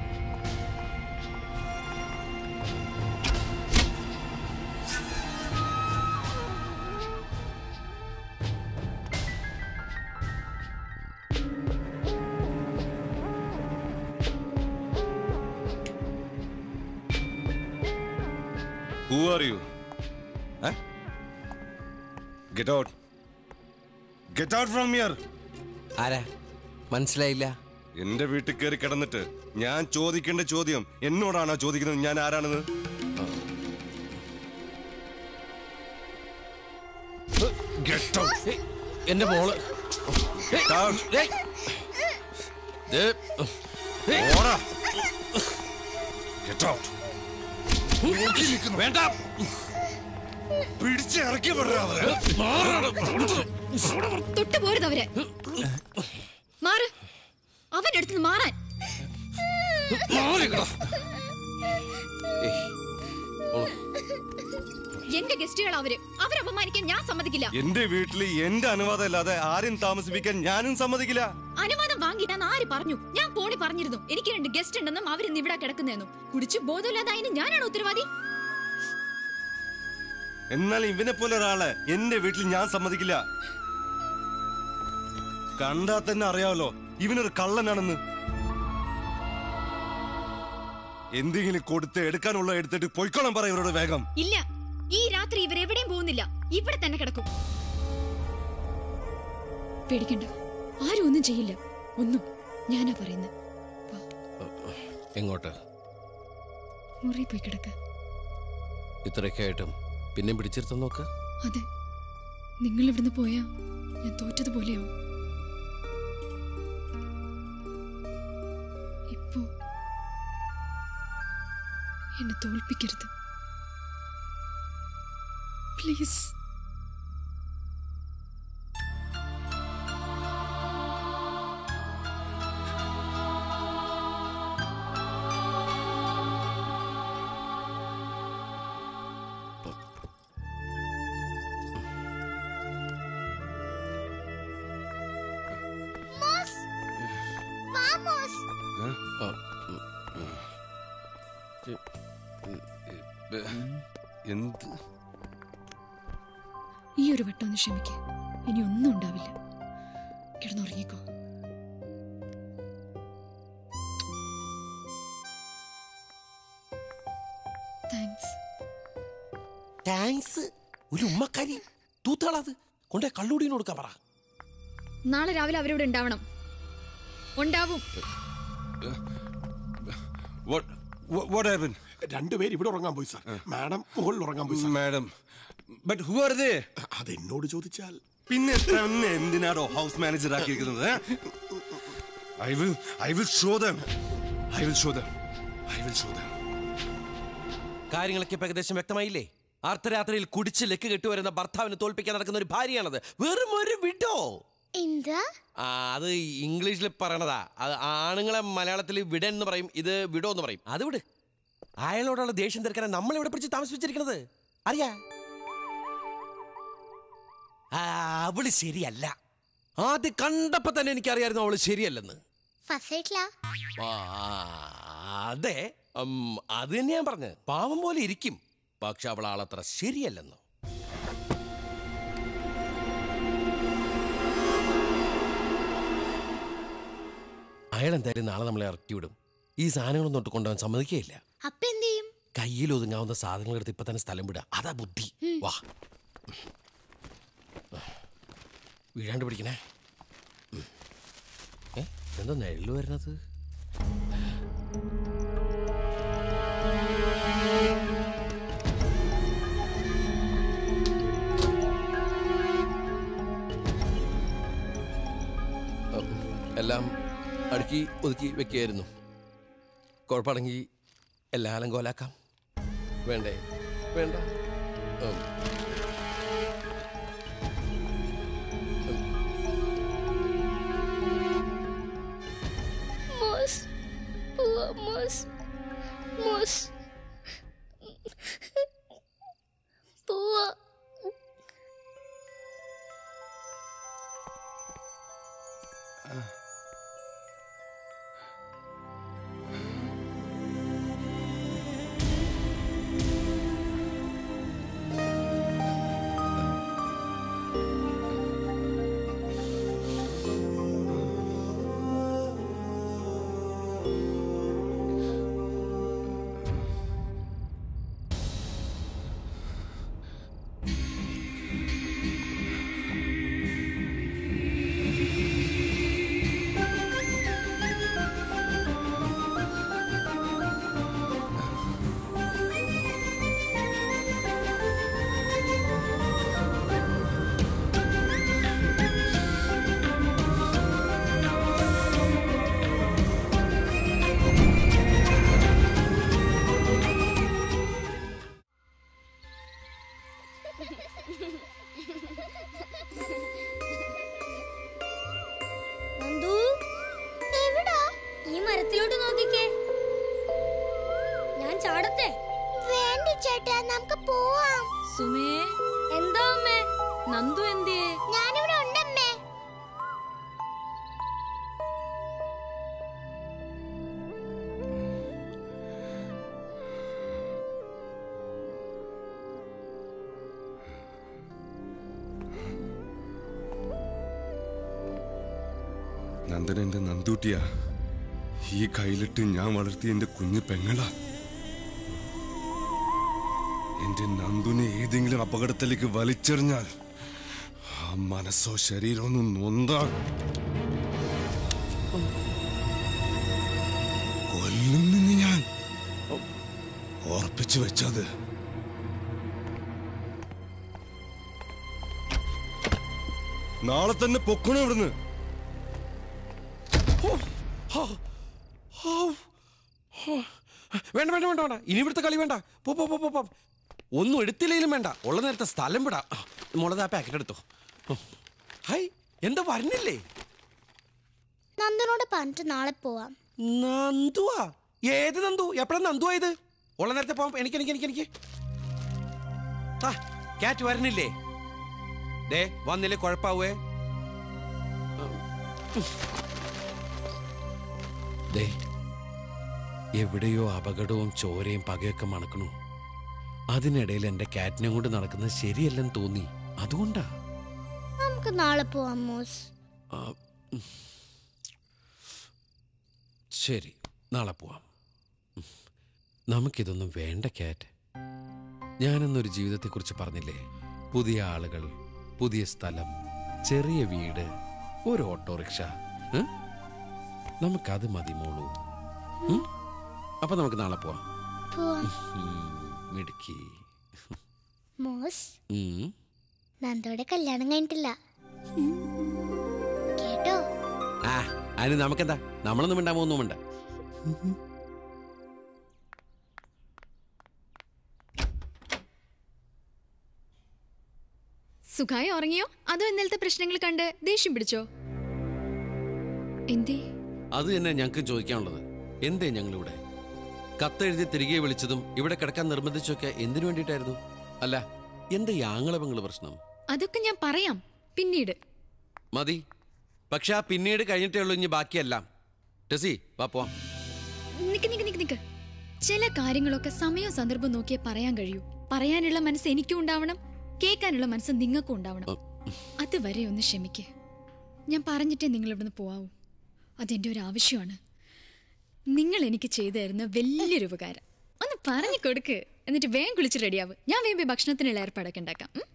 Who are you? Huh? Get out. Get out from here. ആരാ മനസ്സിലായില്ല എന്റെ വീട്ടിൽ കയറി കിടന്നിട്ട് ഞാൻ ചോദിക്കേണ്ട ചോദ്യം എന്നോടാണോ ചോദിക്കുന്നത് ഞാൻ ആരാണെന്ന് Get out. എന്റെ മോള് Down. ദേ, ഓടാ. Get out. വേണ്ട പിടിച്ച് ഇറക്കി വിടുക അവരെ. തൊട്ടു പോരുത് അവരെ മാറ് അവന്റെ അടുത്ത് മാറാൻ മാറിക്കടാ. ഏയ്, മോള്. എന്റെ ഗസ്റ്റുകൾ അവര് അവരെ അപമാനിക്കാൻ ഞാൻ സമ്മതിക്കില്ല എന്റെ വീട്ടിൽ എന്റെ അനുവാദം ഇല്ലാതെ ആരും താമസിപ്പിക്കാൻ ഞാനും സമ്മതിക്കില്ല അനുവാദം വാങ്ങിയിട്ടാന്ന് ആര് പറഞ്ഞു ഞാൻ ഫോണിൽ പറഞ്ഞിരുന്നു എനിക്ക് രണ്ട് ഗസ്റ്റ് ഉണ്ടെന്നും അവരിന്ന് ഇവിടെ കിടക്കുന്നതെന്നും കുടിച്ച് ബോധമില്ലാതായതിന് ഞാനാണ് ഉത്തരവാദി എന്നാൽ ഇവനെ പോലെ ഒരാളെ എന്റെ വീട്ടിൽ ഞാൻ സമ്മതിക്കില്ല കണ്ടാൽ തന്നെ അറിയാമല്ലോ ഇവനൊരു കള്ളനാണെന്ന് എന്തെങ്കിലും കൊടുത്ത് എടുക്കാനുള്ള എടുത്തിട്ട് പൊയ്ക്കോളം പറ ഇവരോട് വേഗം ഇല്ല ഈ രാത്രി ഇവരെവിടെയും പോകുന്നില്ല ഇവിടെ തന്നെ കിടക്കും പേടിക്കണ്ട ആരും ഒന്നും ചെയ്യില്ല ഒന്നും ഞാനാ പറയുന്നത് എങ്ങോട്ട് മുറി പോയി കിടക്ക ഇത്രയൊക്കെ ആയിട്ടും പിന്നെ പിടിച്ചിരുത്താൻ നോക്ക് അതെ നിങ്ങൾ ഇവിടുന്ന് പോയാ ഞാൻ തോറ്റതുപോലെയാവും ഇപ്പോ എന്നെ തോൽപ്പിക്കരുത് പ്ലീസ് മോസ് വാമോസ് ആ, ഉം, ഉം. ഇത്, ഉം, ഇത്, എന്ത് ഈ ഒരു വട്ടം ഒന്ന് ക്ഷമിക്ക ഇനി ഒന്നും ഉണ്ടാവില്ല കിടന്നുറങ്ങിക്കോ താങ്ക്സ് താങ്ക്സ് ഒരു ഉമ്മക്കാരി തൂത്തുകളത് കൊണ്ടേ കള്ളൂടീന് കൊടുക്കാൻ പറ നാളെ രാവിലെ അവരിവിടെ ഉണ്ടാവണം ഉണ്ടാവും രണ്ടുപേര് ഇവിടെ ഉറങ്ങാൻ പോയി സാർ മാഡം മുകളിൽ ഉറങ്ങാൻ പോയി sir madam but who are they അത് എന്നോട് ചോദിച്ചാൽ പിന്നെ തന്നെ എന്തിനാടോ ഹൗസ് മാനേജർ ആക്കിയിരിക്കുന്നത് I will I will show them I will show them I will show them കാര്യങ്ങളൊക്കെ ഇപ്പൊ ഏകദേശം വ്യക്തമായില്ലേ അർദ്ധരാത്രിയിൽ കുടിച്ച് ലെക്ക് കെട്ടുവരുന്ന ഭർത്താവിനെ തോൽപ്പിക്കാൻ നടക്കുന്ന ഒരു ഭാര്യയാണത് വെറും ഒരു വിഡോ എന്താ ആ അത് ഇംഗ്ലീഷിൽ പറയണതാ അത് ആണുങ്ങളെ മലയാളത്തിൽ വിടൻ എന്ന് പറയും ഇത് വിടോ എന്ന് പറയും അത് വിട് അയാളോടുള്ള ദേഷ്യം തീർക്കാനാണ് നമ്മൾ ഇവിടെ പിടിച്ച് താമസിപ്പിച്ചിരിക്കുന്നത് അറിയാ ആ, അവള് ശരിയല്ല ആദ്യം കണ്ടപ്പോ തന്നെ എനിക്കറിയായിരുന്നു അവള് ശരിയല്ലെന്ന് ഫസേറ്റ്ലാ ആ, അതെ ഉം, അത് തന്നെ ഞാൻ പറഞ്ഞത് പാവം പോലെ ഇരിക്കും പക്ഷെ അവൾ ആളത്ര ശരിയല്ലെന്നോ അയാൾ എന്തായാലും നാളെ നമ്മളെ ഇറക്കി വിടും ഈ സാധനങ്ങളൊന്നും തൊട്ട് കൊണ്ടുപോകാൻ സമ്മതിക്കുകയില്ല അപ്പൊ എന്ത് ചെയ്യും കയ്യിൽ ഒതുങ്ങാവുന്ന സാധനങ്ങൾ എടുത്ത് ഇപ്പൊ തന്നെ സ്ഥലം വിടുക അതാ ബുദ്ധി വാ വീഴാണ്ട് പിടിക്കണേ ഉം. ഏ എന്താ നെഴല് വരുന്നത് ഉം, എല്ലാം അടുക്കി ഒതുക്കി വെക്കുകയായിരുന്നു കുഴപ്പമാണെങ്കിൽ എല്ലാം അലങ്കോലാക്കാം വേണ്ടേ വേണ്ട ഉം. മോസ് പോവാ മോസ് മോസ് പോവാ നന്ദു എവിടാ ഈ മരത്തിലോട്ട് നോക്കിക്കേ ഞാൻ ചാടത്തെ വേണ്ട ചേട്ടാ നമുക്ക് പോവാം സുമേ എന്താ അമ്മേ നന്ദു എന്തിയേ ഞാനിവിടെ ഉണ്ടമ്മേ നന്ദൻ എന്റെ നന്ദൂട്ടിയാ ഈ കയ്യിലിട്ട് ഞാൻ വളർത്തിയ എന്റെ കുഞ്ഞു പെങ്ങളാ എന്റെ നന്ദുനെ ഏതെങ്കിലും അപകടത്തിലേക്ക് വലിച്ചെറിഞ്ഞാൽ ആ മനസ്സോ ശരീരമോ നൊന്താ കൊല്ലും നിന്ന് ഞാൻ ഓർപ്പിച്ചു വെച്ചത് നാളെ തന്നെ പൊക്കണോ ഇവിടുന്ന് വേണ്ട വേണ്ട വേണ്ട വേണ്ട ഇനി ഇവിടുത്തെ കളി വേണ്ട പോ പോ പോ പോ പോ ഒന്നും എടുത്തില്ലെങ്കിലും വേണ്ട ഉള്ള നേരത്തെ സ്ഥലം വിടാം മുളത് ആ പാക്കറ്റ് എടുത്തോ ഹൈ എന്താ വരണില്ലേ നന്ദനോട് പറഞ്ഞിട്ട് നാളെ പോവാം നന്ദുവാ ഏത് നന്ദു എപ്പോഴാ നന്ദു ആയത് ഉള്ള നേരത്തെ പോവാം എനിക്ക് എനിക്ക് എനിക്ക് എനിക്ക് ആ ക്യാറ്റ് വരണില്ലേ ദേ വന്നില്ലേ കുഴപ്പാവേ ദേ എവിടെയോ അപകടവും ചോരയും പകയൊക്കെ മണക്കണു അതിനിടയിൽ എന്റെ കാറ്റിനെ കൊണ്ട് നടക്കുന്നത് ശരിയല്ലെന്ന് തോന്നി അതുകൊണ്ടാ നമുക്ക് നാളെ പോവാം മോസ് ആ, ഉം. ശരി നാളെ പോവാം ഉം. നമുക്കിതൊന്നും വേണ്ട കാറ്റ് ഞാനെന്നൊരു ജീവിതത്തെക്കുറിച്ച് പറഞ്ഞില്ലേ പുതിയ ആളുകൾ പുതിയ സ്ഥലം ചെറിയ വീട് ഒരു ഓട്ടോറിക്ഷ ഏ? നമുക്കത് മതി മോളൂ ഉം? അപ്പൊ നമുക്ക് നാളെ പോവാം പോവാം ഉം, മിടുക്കി മോസ് ഉം. നന്ദോടെ കല്യാണം കഴിഞ്ഞിട്ടില്ല കേട്ടോ ആ അതിന് നമുക്കെന്താ നമ്മളൊന്നും മിണ്ടാ ഒന്നും മിണ്ട സുഖായി ഉറങ്ങിയോ അതോ ഇന്നലത്തെ പ്രശ്നങ്ങൾ കണ്ട് ദേഷ്യം പിടിച്ചോ എന്തേ അത് തന്നെ ഞങ്ങൾക്ക് ചോദിക്കാനുള്ളത് എന്തേ ഞങ്ങളിവിടെ കത്തെഴുതി തിരികെ വിളിച്ചതും ഇവിടെ കിടക്കാൻ നിർബന്ധിച്ചൊക്കെ എന്തിനു വേണ്ടിയിട്ടായിരുന്നു അല്ല എന്താ ഈ ആങ്ങളപങ്ങള് പ്രശ്നം അതൊക്കെ ഞാൻ പറയാം പിന്നീട് മതി പക്ഷെ ആ പിന്നീട് കഴിഞ്ഞിട്ടേ ഉള്ളൂ ഇനി ബാക്കിയെല്ലാം ടെസി വാ പോവാം നിക്ക് നിക്ക് നിക്ക് നിക്ക് ചില കാര്യങ്ങളൊക്കെ സമയവും സന്ദർഭം നോക്കിയേ പറയാൻ കഴിയൂ പറയാനുള്ള മനസ്സ് എനിക്കും ഉണ്ടാവണം കേൾക്കാനുള്ള മനസ്സ് നിങ്ങൾക്കും ഉണ്ടാവണം അതുവരെ ഒന്ന് ക്ഷമിക്ക് ഞാൻ പറഞ്ഞിട്ടേ നിങ്ങൾ ഇവിടുന്ന് പോവാവൂ അതെന്റെ ഒരു ആവശ്യമാണ് നിങ്ങൾ എനിക്ക് ചെയ്തു തരുന്ന വലിയൊരു ഉപകാരം ഒന്ന് പറഞ്ഞു കൊടുക്ക് എന്നിട്ട് വേഗം കുളിച്ച് റെഡിയാവ് ഞാൻ വേഗം പോയി ഭക്ഷണത്തിനുള്ള ഏർപ്പാടൊക്കെ ഉണ്ടാക്കാം ഉം?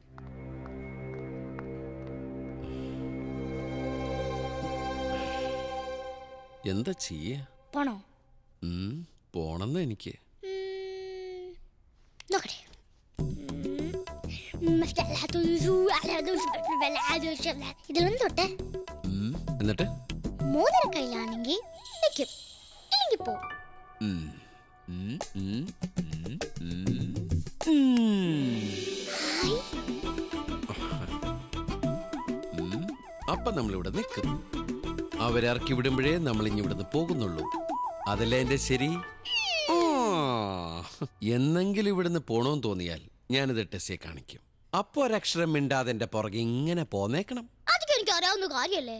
എന്താ ചെയ്യ പോണോ ഉം, പോണെന്ന് എനിക്ക് നോക്കട്ടെ ഇതിലൊന്നും തൊട്ടെ ഉം, എന്നിട്ട് മോതിര കയ്യിലാണെങ്കിൽ വെക്കും ഇല്ലെങ്കിൽ പോ ഉം, ഉം, ഉം, ഉം, ഉം. ഉം. ഉം, അപ്പൊ നമ്മളിവിടെ നിൽക്കും അവരിറക്കി വിടുമ്പോഴേ നമ്മൾ ഇനി ഇവിടുന്ന് പോകുന്നുള്ളൂ അതല്ലേ എന്റെ ശരി ആ, എന്നെങ്കിലും ഇവിടുന്ന് പോണോന്ന് തോന്നിയാൽ ഞാനിത് ടെസ്സിയെ കാണിക്കും അപ്പൊ ഒരക്ഷരം മിണ്ടാതെ എന്റെ പുറകെ ഇങ്ങനെ പോന്നേക്കണം അതൊക്കെ എനിക്ക് അറിയാവുന്ന കാര്യല്ലേ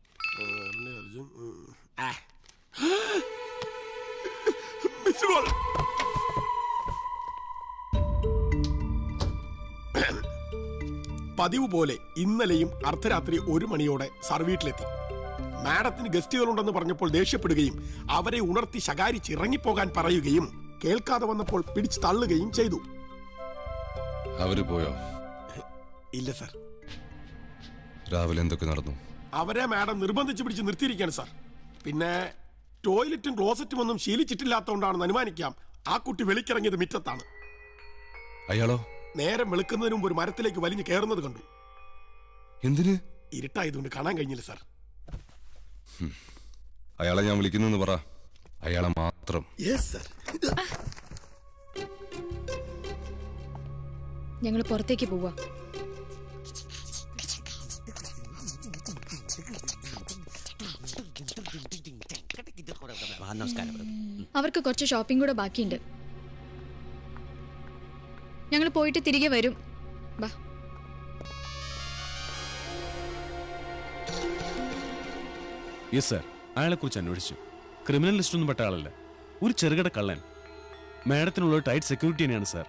പതിവ് പോലെ ഇന്നലെയും അർദ്ധരാത്രി ഒരു മണിയോടെ സർ വീട്ടിലെത്തി മാഡത്തിന് ഗസ്റ്റുകളുണ്ടെന്ന് പറഞ്ഞപ്പോൾ ദേഷ്യപ്പെടുകയും അവരെ ഉണർത്തി ശകാരിച്ച് ഇറങ്ങിപ്പോകാൻ പറയുകയും കേൾക്കാതെ വന്നപ്പോൾ പിടിച്ചു തള്ളുകയും ചെയ്തു അവര് പോയോ ഇല്ല സർ രാവിലെ എന്തൊക്കെ നടന്നു അവരെ മാഡം നിർബന്ധിച്ച് പിടിച്ച് നിർത്തിയിരിക്കുകയാണ് സാർ പിന്നെ ടോയ്ലറ്റും ക്ലോസറ്റും ഒന്നും ശീലിച്ചിട്ടില്ലാത്തതുകൊണ്ടാണെന്ന് അനുമാനിക്കാം ആ കുട്ടി വെളിക്കിറങ്ങിയത് മിറ്റത്താണ് അയാളോ നേരം വെളുക്കുന്നതിന് മുമ്പ് ഒരു മരത്തിലേക്ക് വലിഞ്ഞു കയറുന്നത് കണ്ടു എന്തിന് ഇരുട്ടായതുകൊണ്ട് കാണാൻ കഴിഞ്ഞില്ല സാർ അയാളെ ഞാൻ വിളിക്കുന്നു പറ അയാളെ മാത്രം യെസ് സർ ഞങ്ങൾ പുറത്തേക്ക് പോവാ നമസ്കാരം അവർക്ക് കുറച്ച് ഷോപ്പിംഗ് കൂടെ ബാക്കിയുണ്ട് ഞങ്ങൾ പോയിട്ട് തിരികെ വരും വാ യെസ് സാർ അയാളെ കുറിച്ച് അന്വേഷിച്ചു ക്രിമിനൽ ലിസ്റ്റൊന്നും പെട്ട ആളല്ല ഒരു ചെറുകിട കള്ളൻ മാഡത്തിനുള്ള ടൈറ്റ് സെക്യൂരിറ്റി തന്നെയാണ് സാർ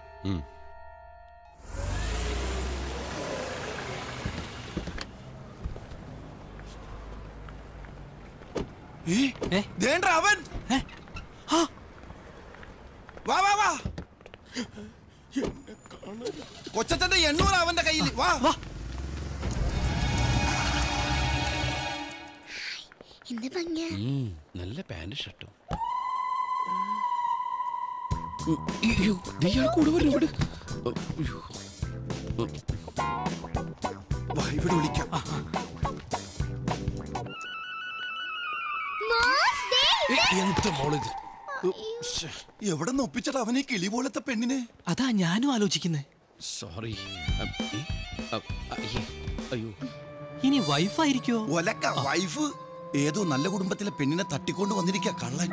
ദേണ്ട അവൻ ആ. വാ വാ വാ കൊച്ചത്തിന്റെ എണ്ണൂറ് അവന്റെ കയ്യിൽ വാ വാ എന്ത് ഭംഗിയാ നല്ല പാന്റ് ഷർട്ടും കൂടെ വരും ഇവിടെ വാ ഇവിടെ വിളിക്കാം എന്ത് മോളിത് എവിടെ നിന്ന് ഒപ്പിച്ചത് അവനെ കിളി പോലത്തെ പെണ്ണിനെ അതാ ഞാനും ആലോചിക്കുന്നേ സോറി അയ്യോ ഇനി വൈഫായിരിക്കോ ഒലക്ക വൈഫ് ഏതോ നല്ല കുടുംബത്തിലെ പെണ്ണിനെ തട്ടിക്കൊണ്ട് വന്നിരിക്ക കള്ളൻ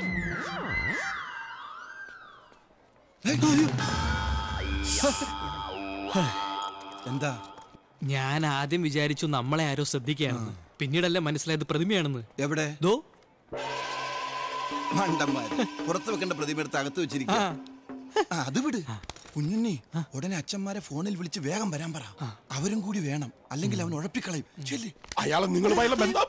എന്താ ഞാൻ ആദ്യം വിചാരിച്ചു നമ്മളെ ആരോ ശ്രദ്ധിക്കുകയാണെന്ന് പിന്നീടല്ലേ മനസ്സിലായത് പ്രതിമയാണെന്ന് എവിടെ ദോ മണ്ടന്മാര് പുറത്ത് വെക്കേണ്ട പ്രതിമ എടുത്ത് അകത്ത് വെച്ചിരിക്കുക അത് വിട് കുഞ്ഞുണ്ണി ഉടനെ അച്ഛന്മാരെ ഫോണിൽ വിളിച്ച് വേഗം വരാൻ പറ അവരും കൂടി വേണം അല്ലെങ്കിൽ അവൻ ഉഴപ്പിക്കളയും ചെല്ലി അയാളെ നിങ്ങളുമായുള്ള ബന്ധം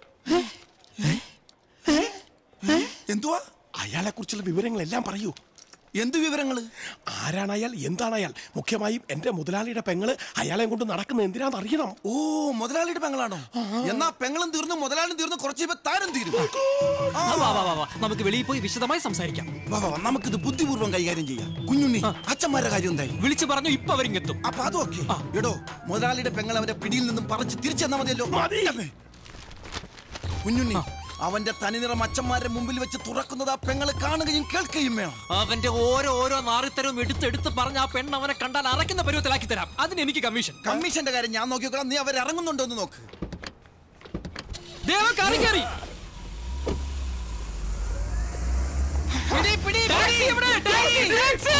എന്തുവാ അയാളെ കുറിച്ചുള്ള വിവരങ്ങളെല്ലാം പറയൂ എന്ത് വിവരങ്ങള് ആരാണ് അയാൾ എന്താണ് അയാൾ മുഖ്യമായും എന്റെ മുതലാളിയുടെ പെങ്ങള് അയാളെ കൊണ്ട് നടക്കുന്ന എന്തിനാന്ന് അറിയണം ഓ മുതലാളിയുടെ പെങ്ങളാണോ എന്നാ പെങ്ങളും തീർന്നു മുതലാളിയും തീർന്നു കുറച്ച് കഴിയുമ്പോ താരം തീരും ആ, വാ, വാ, വാ, വാ. നമുക്ക് വെളിയിൽ പോയി വിശദമായി സംസാരിക്കാം വാ, വാ, വാ, നമുക്കിത് ബുദ്ധിപൂർവ്വം കൈകാര്യം ചെയ്യാം കുഞ്ഞുണ്ണി അച്ഛന്മാരുടെ കാര്യം എന്തായി വിളിച്ചു പറഞ്ഞു ഇപ്പൊ അവരിങ്ങെത്തും അപ്പൊ അതും ഓക്കെ എടോ മുതലാളിയുടെ പെങ്ങൾ അവന്റെ പിടിയിൽ നിന്നും പറിച്ച് തിരിച്ചെന്നാ മതിയല്ലോ അമ്മേ. കുഞ്ഞുണ്ണി അവന്റെ തനിനിറം അച്ഛന്മാരുടെ മുമ്പിൽ വെച്ച് തുറക്കുന്നത് ആ പെങ്ങള് കാണുകയും കേൾക്കുകയും വേണം അവന്റെ ഓരോ ഓരോ നാറിത്തരവും എടുത്തെടുത്ത് പറഞ്ഞ ആ പെണ്ണ് അവനെ കണ്ടാൽ അറയ്ക്കുന്ന പരുവത്തിലാക്കി തരാം അതിന് എനിക്ക് കമ്മീഷൻ കമ്മീഷന്റെ കാര്യം ഞാൻ നോക്കിയോളാം നീ അവർ ഇറങ്ങുന്നുണ്ടോ എന്ന് നോക്ക് ദേവ കറി കയറി ടാക്സി എവിടെ? Taxi, taxi!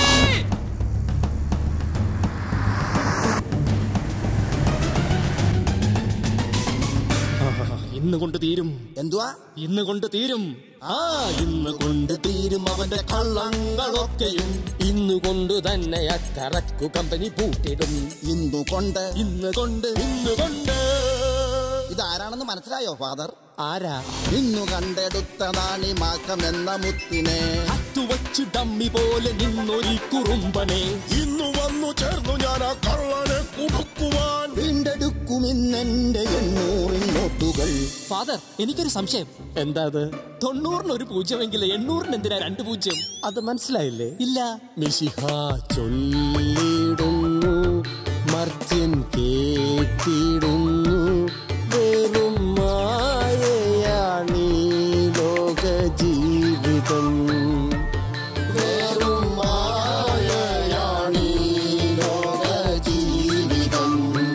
ഇന്ന് കൊണ്ട് തീരും എന്തുവാ ഇന്ന് കൊണ്ട് തീരും ആ ഇന്ന് കൊണ്ട് തീരും അവന്റെ കള്ളങ്ങളൊക്കെയും ഇന്ന് കൊണ്ട് തന്നെ ആ കറക്കു കമ്പനി പൂട്ടിടും ഇന്നു കൊണ്ട് ഇന്ന് കൊണ്ട് ഇന്ന് കൊണ്ട് ഇതാരാണെന്ന് മനസ്സിലായോ ഫാദർ ആരാ ഇന്നു കണ്ടെടുത്തതാണ് മാക്കം എന്ന മുത്തിനെ വച്ചു ഡമ്മി പോലെ നിന്നൊരു കുറുമ്പനെ ഇന്നു വന്നു ചേർന്നു ഞാൻ ആ കള്ളനെ കുടുക്കുവാൻ വീണ്ടെടുക്കും ഇന്നെന്റെ എണ്ണൂറിൻ നോട്ടുകൾ ഫാദർ എനിക്കൊരു സംശയം എന്താ അത് തൊണ്ണൂറിന് ഒരു പൂജ്യമെങ്കിൽ എണ്ണൂറിന് എന്തിനാ രണ്ട് പൂജ്യം അത് മനസ്സിലായില്ലേ ഇല്ല മിശിഹ ചൊല്ലിടുന്നു മർത്യൻ കേട്ടിടുന്നു വെറും മായയാണീ ലോക ജീവിതം വെറും മായയാണീ ലോക ജീവിതം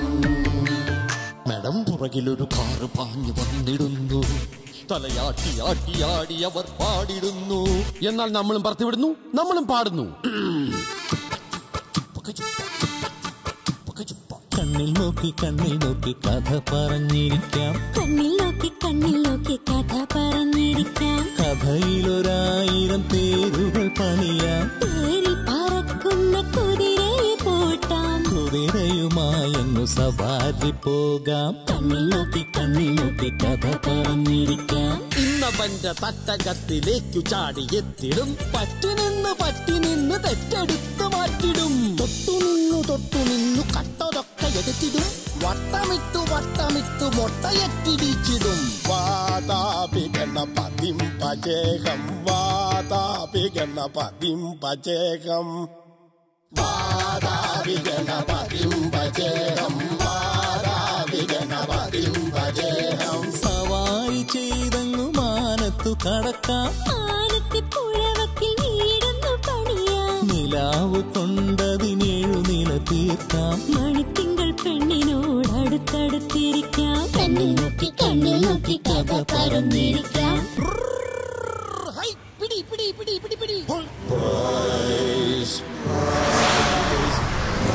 മേഡം പുറകിലൊരു കാറ് പാഞ്ഞു വന്നിടുന്നു തലയാട്ടി ആട്ടി ആടി അവർ പാടിടുന്നു എന്നാൽ നമ്മളും പറത്തിവിടുന്നു നമ്മളും പാടുന്നു കണ്ണിൽ നോക്കി കണ്ണിൽ നോക്കി കഥ പറഞ്ഞിരിക്കാം കണ്ണിൽ നോക്കി കണ്ണിൽ നോക്കി കഥ പറഞ്ഞിരിക്കാം കഥയിലൊരായിരം പേരുകൾ പണിയാം പേരിൽ പറക്കുന്ന കുതിരയെ പൂട്ടാം കുതിരയുമായെന്നു സവാരി പോകാം കണ്ണിൽ നോക്കി കണ്ണിൽ നോക്കി കഥ പറഞ്ഞിരിക്കാം ഇന്നവന്റെ തട്ടകത്തിലേക്കു ചാടി എത്തിടും പറ്റി നിന്ന് പറ്റി നിന്ന് തെറ്റെടുത്ത് മാറ്റിടും തൊട്ടു നിന്നു തൊട്ടു നിന്നു കട്ടതൊക്കെ എടുത്തിടും വട്ടമിട്ടു വട്ടമിട്ടു മുട്ടയറ്റിടിച്ചിടും വാതാപികണ പതിം പജേഹം വാതാപികണ പതിം പജേഹം വാദാവിഗണ പതിം ഭജേഹം വാദാവിഗണ പതിം ഭജേഹം സവാരി ചെയ്തങ്ങു മാനത്തു കടക്കാം ആനത്തി പുഴവക്കിൽ വീടൊന്നു പണിയാം നിലാവ് കൊണ്ടതിനേഴു നില തീർക്കാം മണിത്തിങ്കൾ പെണ്ണിനോട് അടുത്തടുത്തിരിക്കാം കണ്ണിൽ നോക്കി കണ്ണിൽ നോക്കി കഥ പറഞ്ഞിരിക്കാം പിടി, പിടി, പിടി, പിടി, പിടി.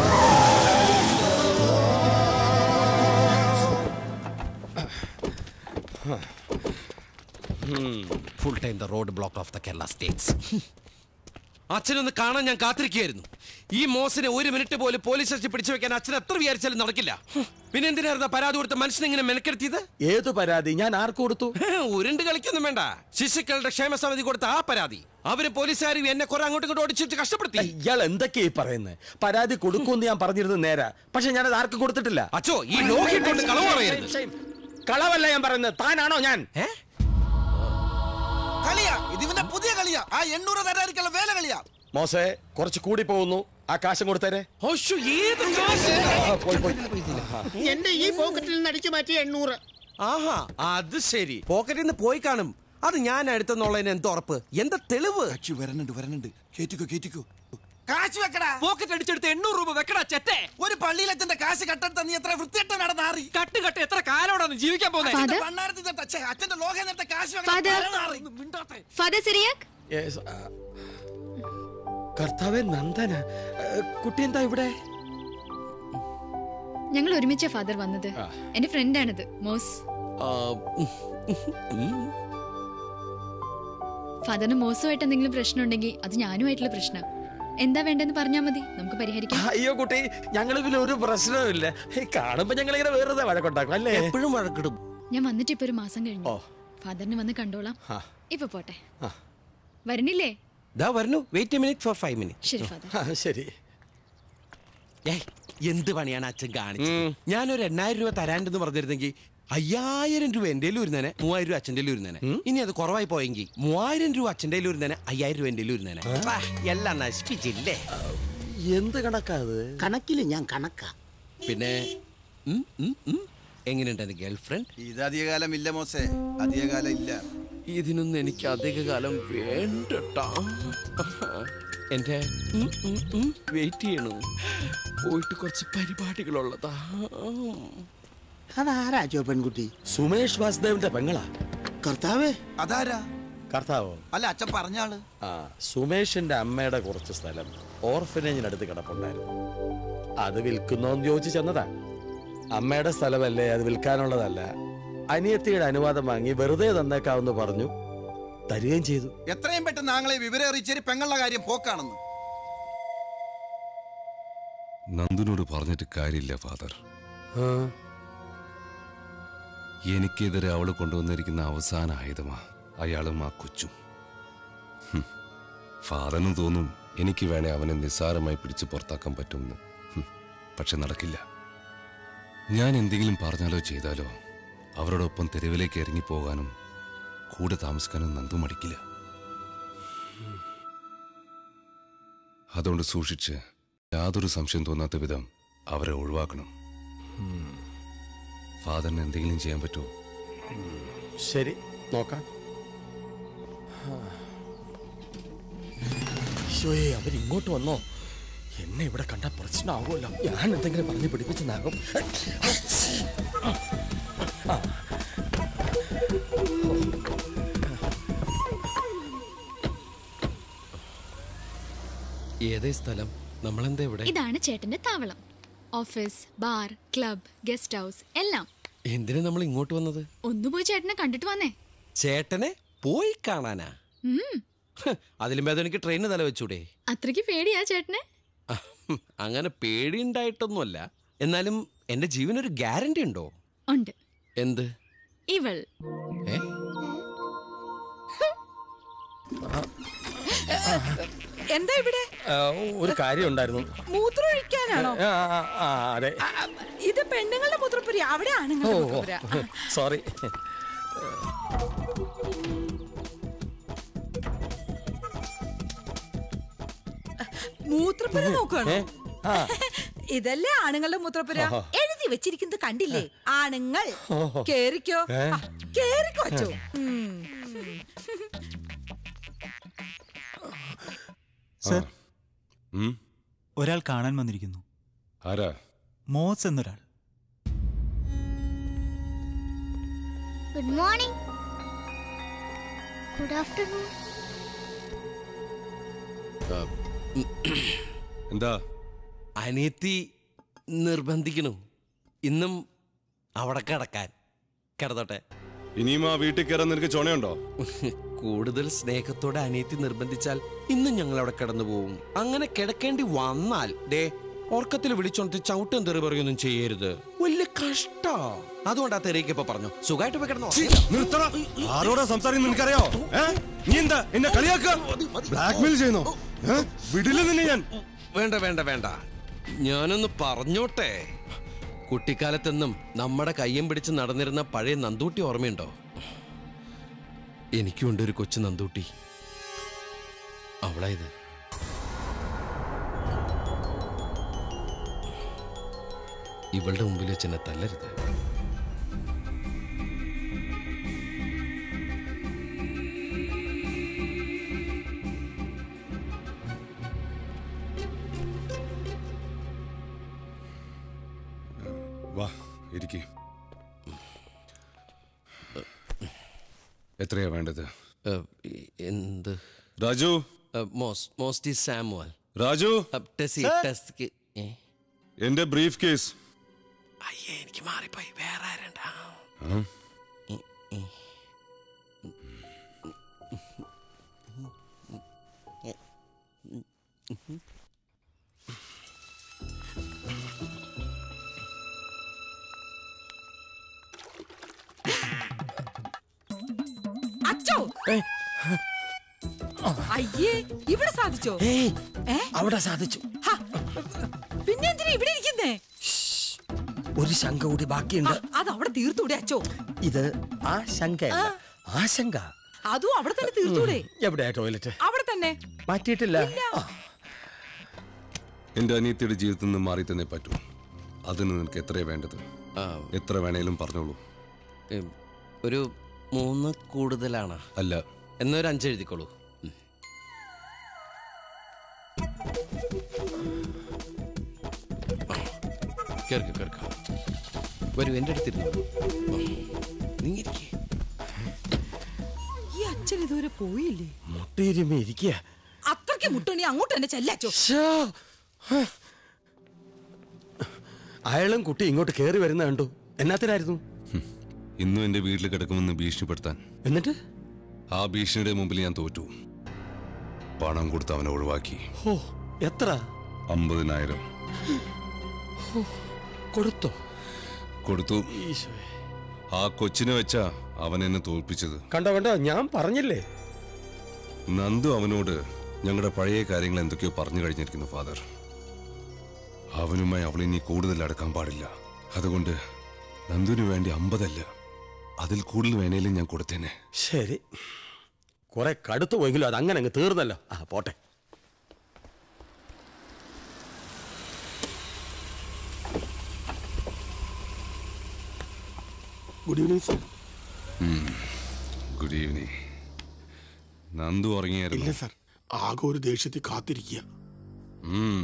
Full time the road block of the Kerala states അച്ഛനൊന്ന് കാണാൻ ഞാൻ കാത്തിരിക്കുകയായിരുന്നു ഈ മോസിനെ ഒരു മിനിറ്റ് പോലും പോലീസ് സ്റ്റേഷൻ പിടിച്ചു വെക്കാൻ അച്ഛൻ എത്ര വിചാരിച്ചാലും നടക്കില്ല പിന്നെ എന്തിനായിരുന്നു ആ പരാതി കൊടുത്ത മനുഷ്യനെ ഇങ്ങനെ മെനക്കെടുത്തിയത് ഏത് പരാതി ഞാൻ ആർക്ക് കൊടുത്തു ഉരുണ്ട് കളിക്കൊന്നും വേണ്ട ശിശുക്കളുടെ ക്ഷേമസമിതി കൊടുത്ത ആ പരാതി അവര് പോലീസുകാർ എന്നെ കുറെ അങ്ങോട്ടും ഇങ്ങോട്ടും ഓടിച്ചിട്ട് കഷ്ടപ്പെടുത്തി ഇയാൾ എന്തൊക്കെയാ ഈ പറയുന്നത് പരാതി കൊടുക്കുമെന്ന് ഞാൻ പറഞ്ഞിരുന്നത് നേരാ പക്ഷെ ഞാനത് ആർക്കും കൊടുത്തിട്ടില്ല അച്ചോ ഈ ലോഹിട്ടുണ്ട് കളവ് പറയരുത് കളവല്ല ഞാൻ പറയുന്നത് താനാണോ ഞാൻ കളിയാ ഇതിവന്റെ പുതിയ കളിയാ ആ എണ്ണൂറ് തരാതിരിക്കുള്ള വേല കളിയാ മോശെ കുറച്ച് കൂടി പോകുന്നു ആ കാശം കൊടുത്തേരെ പോയി പോയി എന്റെ ഈ പോക്കറ്റിൽ നിന്ന് അടിച്ചു മാറ്റിയ എണ്ണൂറ് ആഹാ അത് ശരി പോക്കറ്റിൽ നിന്ന് പോയി കാണും അത് ഞാൻ എടുത്തെന്നുള്ളതിന് എന്ത് ഉറപ്പ് എന്താ തെളിവ് വരണുണ്ട് വരണുണ്ട് കേറ്റിക്കോ കേറ്റിക്കോ കാശ് വെക്കടാ പോക്കറ്റ് അടിച്ചെടുത്ത് എണ്ണൂറ് രൂപ വെക്കടാ ചെറ്റേ ഒരു പള്ളിയിലെത്തിന്റെ കാശ് കട്ടെടുത്ത നീ എത്ര വൃത്തിയിട്ട നടന്നാറി കട്ട് കട്ട് എത്ര കാലോടാണ് ജീവിക്കാൻ പോകുന്നത് അച്ഛന്റെ ലോകം നേരത്തെ കാശ് Father. ഫാദർ സിറിയാക് Yes, ആ. കർത്താവേ നന്ദന ഏ, കുട്ടി എന്താ ഇവിടെ ഞങ്ങൾ ഒരുമിച്ച ഫാദർ വന്നത് എന്റെ ഫ്രണ്ടാണിത് മോസ് ഫാദറിന് മോസുമായിട്ട് എന്തെങ്കിലും പ്രശ്നം ഉണ്ടെങ്കിൽ അത് ഞാനുമായിട്ടുള്ള പ്രശ്നം എന്താ വേണ്ടെന്ന് പറഞ്ഞാൽ മതി നമുക്ക് പരിഹരിക്കാം അയ്യോ കുട്ടി ഞങ്ങൾ ഇതിൽ ഒരു പ്രശ്നവുമില്ല ഈ കാണുമ്പോ ഞങ്ങൾ ഇങ്ങനെ വെറുതെ വഴക്കുണ്ടാക്കും അല്ലേ എപ്പോഴും വഴക്കിടും ഞാൻ വന്നിട്ട് ഇപ്പൊ ഒരു മാസം കഴിഞ്ഞു ഫാദറിന് വന്ന് കണ്ടോളാം ആ. ഇപ്പൊ പോട്ടെ ആ. വരണില്ലേ ദാ വരുന്നു wait minute four five minute ശരി ഫാദർ ശരി ഏയ് എന്ത് പണിയാണ് അച്ഛൻ കാണിച്ചത് ഞാനൊരു എണ്ണായിരം രൂപ തരാണ്ടെന്ന് പറഞ്ഞിരുന്നെങ്കിൽ അയ്യായിരം രൂപ എന്റെ ഇരുന്നേനെ മൂവായിരം രൂപ അച്ഛൻ്റെ ഇരുന്നേനെ ഇനി അത് കുറവായി പോയെങ്കിൽ മൂവായിരം രൂപ അച്ഛൻ്റെ ഇരുന്നേനെ അയ്യായിരം രൂപ എന്റെ ഇരുന്നേനെ വാ, എല്ലാം നശിപ്പിച്ചില്ലേ എന്ത് കണക്കാത് കണക്കില് ഞാൻ കണക്കാ പിന്നെ ഉം, ഉം, ഉം. എങ്ങനെയുണ്ട് എന്റെ ഗേൾ ഫ്രണ്ട് ഇത് അധികകാലം ഇല്ല മോസേ അധികകാലം ഇല്ല ഇതിനൊന്നും എനിക്ക് അധികകാലം വേണ്ടട്ടാ എന്റെ വെയിറ്റ് ചെയ്യണു പോയിട്ട് കുറച്ച് പരിപാടികളുള്ളതാ അതാരാ ചോ പെൺകുട്ടി സുമേഷ് വാസുദേവന്റെ പെങ്ങളാ കർത്താവേ അതാരാ കർത്താവോ അല്ല അച്ഛൻ പറഞ്ഞാള് ആ സുമേഷിന്റെ അമ്മയുടെ കുറച്ച് സ്ഥലം ഓർഫനേജിനടുത്ത് കിടപ്പുണ്ടായിരുന്നു അത് വിൽക്കുന്നോന്ന് ചോദിച്ചു ചെന്നതാ അമ്മയുടെ സ്ഥലമല്ലേ അത് വിൽക്കാനുള്ളതല്ല അനിയത്തിയുടെ അനുവാദം വാങ്ങി വെറുതെ തന്നേക്കാവെന്ന് പറഞ്ഞു തരികയും ചെയ്തു എത്രയും പെട്ടെന്ന് ആങ്ങളെ വിവരം അറിയിച്ചേരി പെങ്ങളുടെ കാര്യം പോക്കാണെന്ന് നന്ദുനോട് പറഞ്ഞിട്ട് കാര്യമില്ല ഫാദർ എനിക്കെതിരെ അവള് കൊണ്ടുവന്നിരിക്കുന്ന അവസാന ആയുധമാ അയാളും ആ കൊച്ചും ഹും. ഫാദറിനും തോന്നും എനിക്ക് വേണേ അവനെ നിസ്സാരമായി പിടിച്ച് പുറത്താക്കാൻ പറ്റുമെന്ന് ഹും. പക്ഷെ നടക്കില്ല ഞാൻ എന്തെങ്കിലും പറഞ്ഞാലോ ചെയ്താലോ അവരോടൊപ്പം തെരുവിലേക്ക് ഇറങ്ങിപ്പോകാനും കൂടെ താമസിക്കാനും നന്ദു മടിക്കില്ല അതുകൊണ്ട് സൂക്ഷിച്ച് യാതൊരു സംശയം തോന്നാത്ത വിധം അവരെ ഒഴിവാക്കണം ഫാദറിന് എന്തെങ്കിലും ചെയ്യാൻ പറ്റുമോ ശരി നോക്കാം ഈശോയെ അവരിങ്ങോട്ട് വന്നോ എന്നെ ഇവിടെ കണ്ട പ്രശ്നമാകുമല്ലോ ഞാൻ എന്തെങ്കിലും പറഞ്ഞ് പിടിപ്പിച്ചെന്നാകും ആ. ഏതേ സ്ഥലം നമ്മളെന്താ ഇവിടെ ഇതാണ് ചേട്ടന്റെ താവളം office bar club guest house എല്ലാം എന്തിനാ നമ്മൾ ഇങ്ങോട്ട് വന്നത് ഒന്ന് പോയി ചേട്ടനെ കണ്ടിട്ട് വന്നേ ചേട്ടനെ പോയി കാണാനാ ഉം, ഹ്, അതിലും ഭേദം എനിക്ക് ട്രെയിന് തല വെച്ചൂടെ അത്രയ്ക്ക് പേടിയാ ചേട്ടനെ ഹും, അങ്ങനെ പേടിയുണ്ടായിട്ടൊന്നുമല്ല എന്നാലും എന്റെ ജീവനൊരു ഗ്യാരണ്ടി ഉണ്ടോ ഉണ്ട് എന്ത് ഇവൾ ഏ എന്താ ഇവിടെ ആ, ഒരു കാര്യം ഉണ്ടായിരുന്നു മൂത്രം ഒഴിക്കാനാണോ ആ, ആ, ആ, അതെ ആ, ഇത് പെണ്ണുങ്ങളുടെ മൂത്രപ്പുര അവിടെ ഓ ആണുങ്ങളുടെ മൂത്രപ്പുര ആ. സോറി മൂത്രപ്പുര നോക്കുകയാണോ ഏ? ആ. ഇതല്ലേ ആണുങ്ങളുടെ മൂത്രപ്പുര ഓഹോ. എഴുതി വെച്ചിരിക്കുന്നത് കണ്ടില്ലേ ആണുങ്ങൾ ഓഹോ. കേറിക്കോ ഏ? ആ, കേറിക്കോ അച്ചോ സർ ഉം? ഒരാൾ കാണാൻ വന്നിരിക്കുന്നു ആരാ മോസ് എന്നൊരാൾ ഗുഡ് മോർണിംഗ് ഗുഡ് ആഫ്റ്റർനൂൺ എന്താ അനിയത്തി നിർബന്ധിക്കണു ഇന്നും അവിടെ കിടക്കാൻ കിടന്നോട്ടെ ഇനിയും ആ വീട്ടിൽ കയറാൻ നിനക്ക് ചുണയുണ്ടോ കൂടുതൽ സ്നേഹത്തോടെ അനിയത്തി നിർബന്ധിച്ചാൽ ഇന്നും ഞങ്ങൾ അവിടെ കിടന്നു പോവും അങ്ങനെ കിടക്കേണ്ടി വന്നാൽ ദേ ഓർക്കത്തിൽ വിളിച്ചോണ്ട് ചവിട്ടും തെറി പറയുകയൊന്നും ചെയ്യരുത് വലിയ കഷ്ടാ അതുകൊണ്ടാ തെറിയൊക്കെ ഇപ്പൊ പറഞ്ഞു സുഖമായിട്ട് പോയി കിടന്നോ നിർത്തണം ആരോടാ സംസാരിക്കുന്നത് നിനക്കറിയോ ഏ? നീ എന്താ എന്നെ കളിയാക്ക ബ്ലാക്ക്മെയിൽ ചെയ്യുന്നോ ഏ? വിടില്ല നിന്നെ ഞാൻ വേണ്ട വേണ്ട വേണ്ട ഞാനൊന്ന് പറഞ്ഞോട്ടെ കുട്ടിക്കാലത്തെന്നും നമ്മുടെ കയ്യും പിടിച്ച് നടന്നിരുന്ന പഴയ നന്തൂട്ടി ഓർമ്മയുണ്ടോ എനിക്കുണ്ട് ഒരു കൊച്ചു നന്തൂട്ടി അവളായത് ഇവളുടെ മുമ്പിൽ വെച്ച് എന്നെ തല്ലരുത് വാ ഇരിക്കെ എത്രയാ വേണ്ടത് എന്ത് Raju Moss Mossy Samuel Raju Tessie Sir. ടെസ്കി ഏ? എന്റെ ബ്രീഫ് കേസ് അയ്യേ എനിക്ക് മാറിപ്പോയി വേറെ ആരണ്ടാ അച്ചോ അയ്യേ ഇവിടെ സാധിച്ചോ ഏ? അവിടെ സാധിച്ചു ഹ, പിന്നെ എന്തിനാ ഇവിടെ ഇരിക്കുന്നേ ഒരു ശങ്ക കൂടി ബാക്കിയുണ്ട് അത് അവിടെ തീർത്തൂടെ അച്ചോ ഇത് ആ ശങ്കയല്ല ആശങ്ക അതും അവിടെ തന്നെ തീർത്തൂടെ എവിടെയാ ടോയ്ലറ്റ് അവിടെ തന്നെ മാറ്റിയിട്ടില്ല ആ, എന്റെ അനിയത്തിയുടെ ജീവിതത്തിൽ നിന്ന് മാറി തന്നെ പറ്റൂ അതിന് നിനക്ക് എത്രയാ വേണ്ടത് എത്ര വേണേലും പറഞ്ഞോളൂ ഒരു മൂന്ന് കൂടുതലാണ് അല്ല എന്നൊരു അഞ്ച് എഴുതിക്കോളൂ ഉം. കേർക്ക് കേർക്ക് വരൂ എൻ്റെ അടുത്തിരുന്നു നീ ഇരിക്കേ ഈ അച്ഛൻ ഇതുവരെ പോയില്ലേ മുട്ടിയിരുമി ഇരിക്കുക അത്രയ്ക്ക് മുട്ടണി അങ്ങോട്ട് തന്നെ ചെല്ലച്ചോ അയാളും കുട്ടി ഇങ്ങോട്ട് കയറി വരുന്ന കണ്ടു എന്നാത്തിനായിരുന്നു ഇന്നും എന്റെ വീട്ടിൽ കിടക്കുമെന്ന് ഭീഷണിപ്പെടുത്താൻ എന്നിട്ട് ആ ഭീഷണിയുടെ മുമ്പിൽ ഞാൻ തോറ്റു പണം കൊടുത്ത് അവനെ ഒഴിവാക്കി ഓ എത്ര അമ്പതിനായിരം ഹോ, കൊടുത്തോ കൊടുത്തു ഈശോയെ. ആ കൊച്ചിനെ വെച്ചാ അവൻ എന്നെ തോൽപ്പിച്ചത് കണ്ടോ കണ്ടോ ഞാൻ പറഞ്ഞില്ലേ നന്ദു അവനോട് ഞങ്ങളുടെ പഴയ കാര്യങ്ങൾ എന്തൊക്കെയോ പറഞ്ഞു കഴിഞ്ഞിരിക്കുന്നു ഫാദർ അവനുമായി അവളിനി കൂടുതൽ അടുക്കാൻ പാടില്ല അതുകൊണ്ട് നന്ദുവിന് വേണ്ടി അമ്പതല്ല അതിൽ കൂടുതൽ വേണേലും ഞാൻ കൊടുത്തേനെ ശരി കുറെ കടുത്തു പോയെങ്കിലും അത് അങ്ങനെ അങ്ങ് തീർന്നല്ലോ ആ പോട്ടെ good evening sir good evening Nandu ഇല്ല ഉറങ്ങിയായിരുന്നു സർ ആകെ ഒരു ദേഷ്യത്തിൽ കാത്തിരിക്കുക ഉം.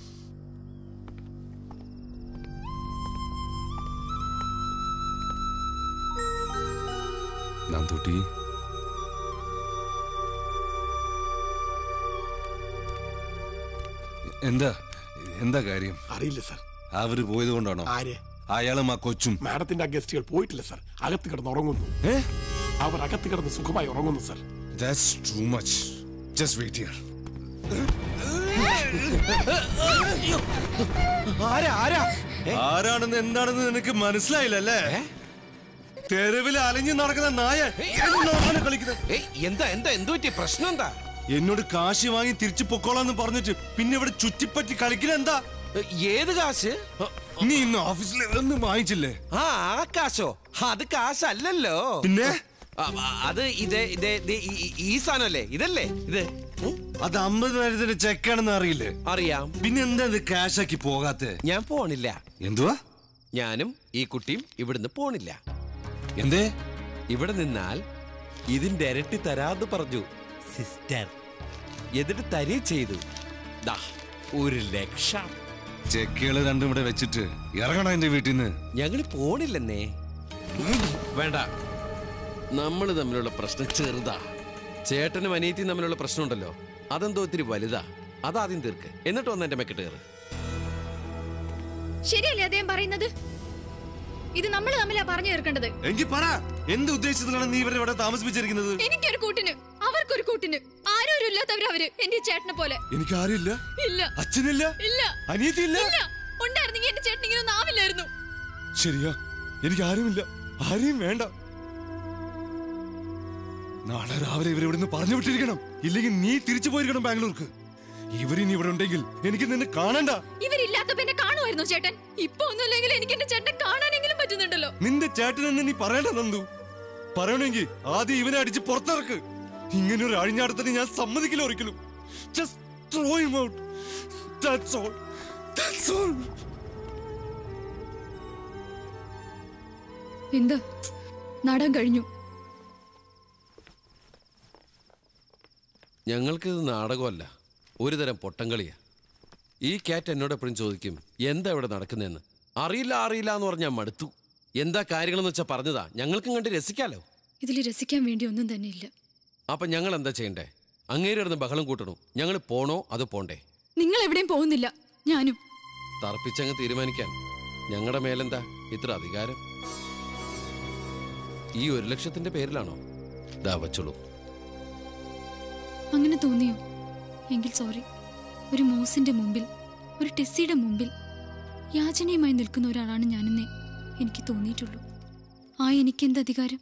നന്ദുട്ടി എന്താ എന്താ കാര്യം അറിയില്ല സർ അവര് പോയത് കൊണ്ടാണോ ആര് അയാളും ആ കൊച്ചും മാഡത്തിന്റെ ആ ഗസ്റ്റുകൾ പോയിട്ടില്ല സർ അകത്ത് കിടന്ന് ഉറങ്ങുന്നു അവർ അകത്ത് കിടന്ന് സുഖമായി ഉറങ്ങുന്നു sir That's too much. Just wait here. ആരാ ആരാ ആരാണെന്ന് എന്താണെന്ന് നിനക്ക് മനസ്സിലായില്ലല്ലേ തെരുവിൽ അലഞ്ഞു നടക്കുന്ന നായ എന്നോടാണ് കളിക്കുന്നത് ഏയ്, എന്താ എന്താ എന്തു പറ്റി പ്രശ്നം എന്താ എന്നോട് കാശ് വാങ്ങി തിരിച്ചു പൊക്കോളാന്ന് പറഞ്ഞിട്ട് പിന്നെ ഇവിടെ ചുറ്റിപ്പറ്റി കളിക്കുന്ന എന്താ ഏത് കാശ് നീ ഇന്ന് ഓഫീസിൽ ഒന്നും വാങ്ങിച്ചില്ലേ ആ ആ കാശോ അത് കാശല്ലല്ലോ പിന്നെ ആ, ആ, അത് ഇത് ഇത് ഇത് ഈ- ഈ- ഈ സാധനമല്ലേ ഇതല്ലേ ഇത് അത് അമ്പതിനായിരത്തിന്റെ ചെക്കാണെന്ന് അറിയില്ലേ അറിയാം പിന്നെ എന്താ ഇത് കാശാക്കി പോകാത്തെ ഞാൻ പോണില്ല എന്തുവാ ഞാനും ഈ കുട്ടിയും ഇവിടുന്ന് പോണില്ല എന്തേ ഇവിടെ നിന്നാൽ ഇതിന്റെ ഇരട്ടി തരാന്ന് പറഞ്ഞു സിസ്റ്റർ എന്നിട്ട് തരേ ചെയ്തു ദാ ഒരു ലക്ഷം ചെക്കുകള് രണ്ടും ഇവിടെ വെച്ചിട്ട് ഇറങ്ങണം എന്റെ വീട്ടിൽ നിന്ന് ഞങ്ങൾ പോണില്ലെന്നേ വേണ്ട നമ്മൾ തമ്മിലുള്ള പ്രശ്നം ചെറുതാ ചേട്ടനും അനിയത്തിയും തമ്മിലുള്ള പ്രശ്നമുണ്ടല്ലോ അതെന്തോ ഒത്തിരി വലുതാ അതാദ്യം തീർക്ക് എന്നിട്ട് വന്ന് എന്റെ മെക്കിട്ട് കയറ് ശരിയല്ലേ അദ്ദേഹം പറയുന്നത് ഇത് നമ്മൾ തമ്മിലാ പറഞ്ഞു തീർക്കേണ്ടത് എങ്കിൽ പറ എന്ത് ഉദ്ദേശത്തിലാണ് നീ ഇവരെ ഇവിടെ താമസിപ്പിച്ചിരിക്കുന്നത് എനിക്കൊരു കൂട്ടിന് അവർക്കൊരു കൂട്ടിന് ആരും ഇല്ലാത്തവര് അവര് എന്റെ ചേട്ടനെ പോലെ എനിക്ക് ആരുമില്ല ഇല്ല അച്ഛനില്ല ഇല്ല അനിയത്തിയില്ല ഇല്ല ഉണ്ടായിരുന്നെങ്കിൽ എന്റെ ചേട്ടൻ ഇങ്ങനെ ഒന്നും ആവില്ലായിരുന്നു ശരിയാ എനിക്ക് ആരുമില്ല ആരെയും വേണ്ട നാളെ രാവിലെ ഇവരെ ഇവിടെ നിന്ന് പറഞ്ഞു വിട്ടിരിക്കണം ഇല്ലെങ്കിൽ നീ തിരിച്ചു പോയിരിക്കണം ബാംഗ്ലൂർക്ക് ഇവരിനി ഇവിടെ ഉണ്ടെങ്കിൽ എനിക്ക് നിന്നെ കാണണ്ട ഇവരില്ലാത്തപ്പോ എന്നെ കാണുമായിരുന്നു ചേട്ടൻ ഇപ്പൊ ഒന്നുമില്ലെങ്കിൽ എനിക്ക് എന്റെ ചേട്ടനെ കാണാനെങ്കിലും പറ്റുന്നുണ്ടല്ലോ നിന്റെ ചേട്ടനെന്ന് നീ പറയണ്ട നന്ദു പറയണമെങ്കിൽ ആദ്യം ഇവനെ അടിച്ച് പുറത്തിറക്ക് ഇങ്ങനെ ഒരു അഴിഞ്ഞാടത്തിന് ഞാൻ സമ്മതിക്കില്ല ഒരിക്കലും Just throw him out. That's all. That's all. എന്ത് നാടകം കഴിഞ്ഞു ഞങ്ങൾക്കിത് നാടകമല്ല ഒരു തരം പൊട്ടംകളിയാ ഈ കാറ്റ് എന്നോട് എപ്പോഴും ചോദിക്കും എന്താ ഇവിടെ നടക്കുന്നതെന്ന് അറിയില്ല അറിയില്ല എന്ന് പറഞ്ഞാൽ മടുത്തു എന്താ കാര്യങ്ങളെന്ന് വെച്ചാൽ പറഞ്ഞതാ ഞങ്ങൾക്കും കണ്ട് രസിക്കാലോ ഇതിൽ രസിക്കാൻ വേണ്ടി ഒന്നും തന്നെ ഇല്ല അപ്പൊ ഞങ്ങൾ എന്താ ചെയ്യണ്ടേ അങ്ങേര് കിടന്ന് ബഹളം കൂട്ടണു ഞങ്ങൾ പോണോ അതോ പോണ്ടേ നിങ്ങൾ എവിടെയും പോകുന്നില്ല ഞാനും തർപ്പിച്ചങ്ങ് തീരുമാനിക്കാൻ ഞങ്ങളുടെ മേലെന്താ ഇത്ര അധികാരം ഈ ഒരു ലക്ഷത്തിന്റെ പേരിലാണോ ദാ വച്ചോളൂ അങ്ങനെ തോന്നിയോ എങ്കിൽ സോറി ഒരു മോസിന്റെ മുമ്പിൽ ഒരു ടെസ്സിയുടെ മുമ്പിൽ യാചനയുമായി നിൽക്കുന്ന ഒരാളാണ് ഞാനെന്നേ എനിക്ക് തോന്നിയിട്ടുള്ളൂ ആ എനിക്കെന്ത് അധികാരം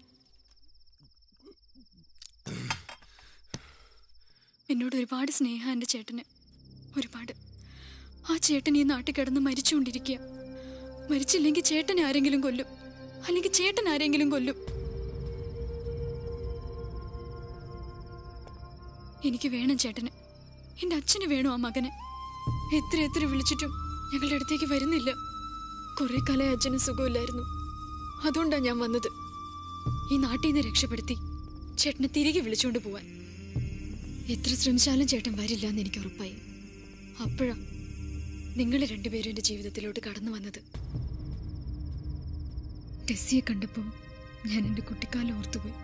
എന്നോട് ഒരുപാട് സ്നേഹം എൻ്റെ ചേട്ടന് ഒരുപാട് ആ ചേട്ടൻ ഈ നാട്ടിൽ കിടന്ന് മരിച്ചുകൊണ്ടിരിക്കുക മരിച്ചില്ലെങ്കിൽ ചേട്ടൻ ആരെങ്കിലും കൊല്ലും അല്ലെങ്കിൽ ചേട്ടൻ ആരെങ്കിലും കൊല്ലും എനിക്ക് വേണം ചേട്ടന് എന്റെ അച്ഛന് വേണം ആ മകന് എത്ര എത്ര വിളിച്ചിട്ടും ഞങ്ങളുടെ അടുത്തേക്ക് വരുന്നില്ല കുറെ കാലം അച്ഛന് സുഖമില്ലായിരുന്നു അതുകൊണ്ടാ ഞാൻ വന്നത് ഈ നാട്ടിൽ നിന്ന് രക്ഷപ്പെടുത്തി ചേട്ടനെ തിരികെ വിളിച്ചുകൊണ്ട് പോവാൻ എത്ര ശ്രമിച്ചാലും ചേട്ടൻ വരില്ല എന്ന് എനിക്ക് ഉറപ്പായി അപ്പോഴാ നിങ്ങൾ രണ്ടുപേരും എൻ്റെ ജീവിതത്തിലോട്ട് കടന്നു വന്നത് ടെസ്സിയെ കണ്ടപ്പോൾ ഞാൻ എൻ്റെ കുട്ടിക്കാലം ഓർത്തുപോയി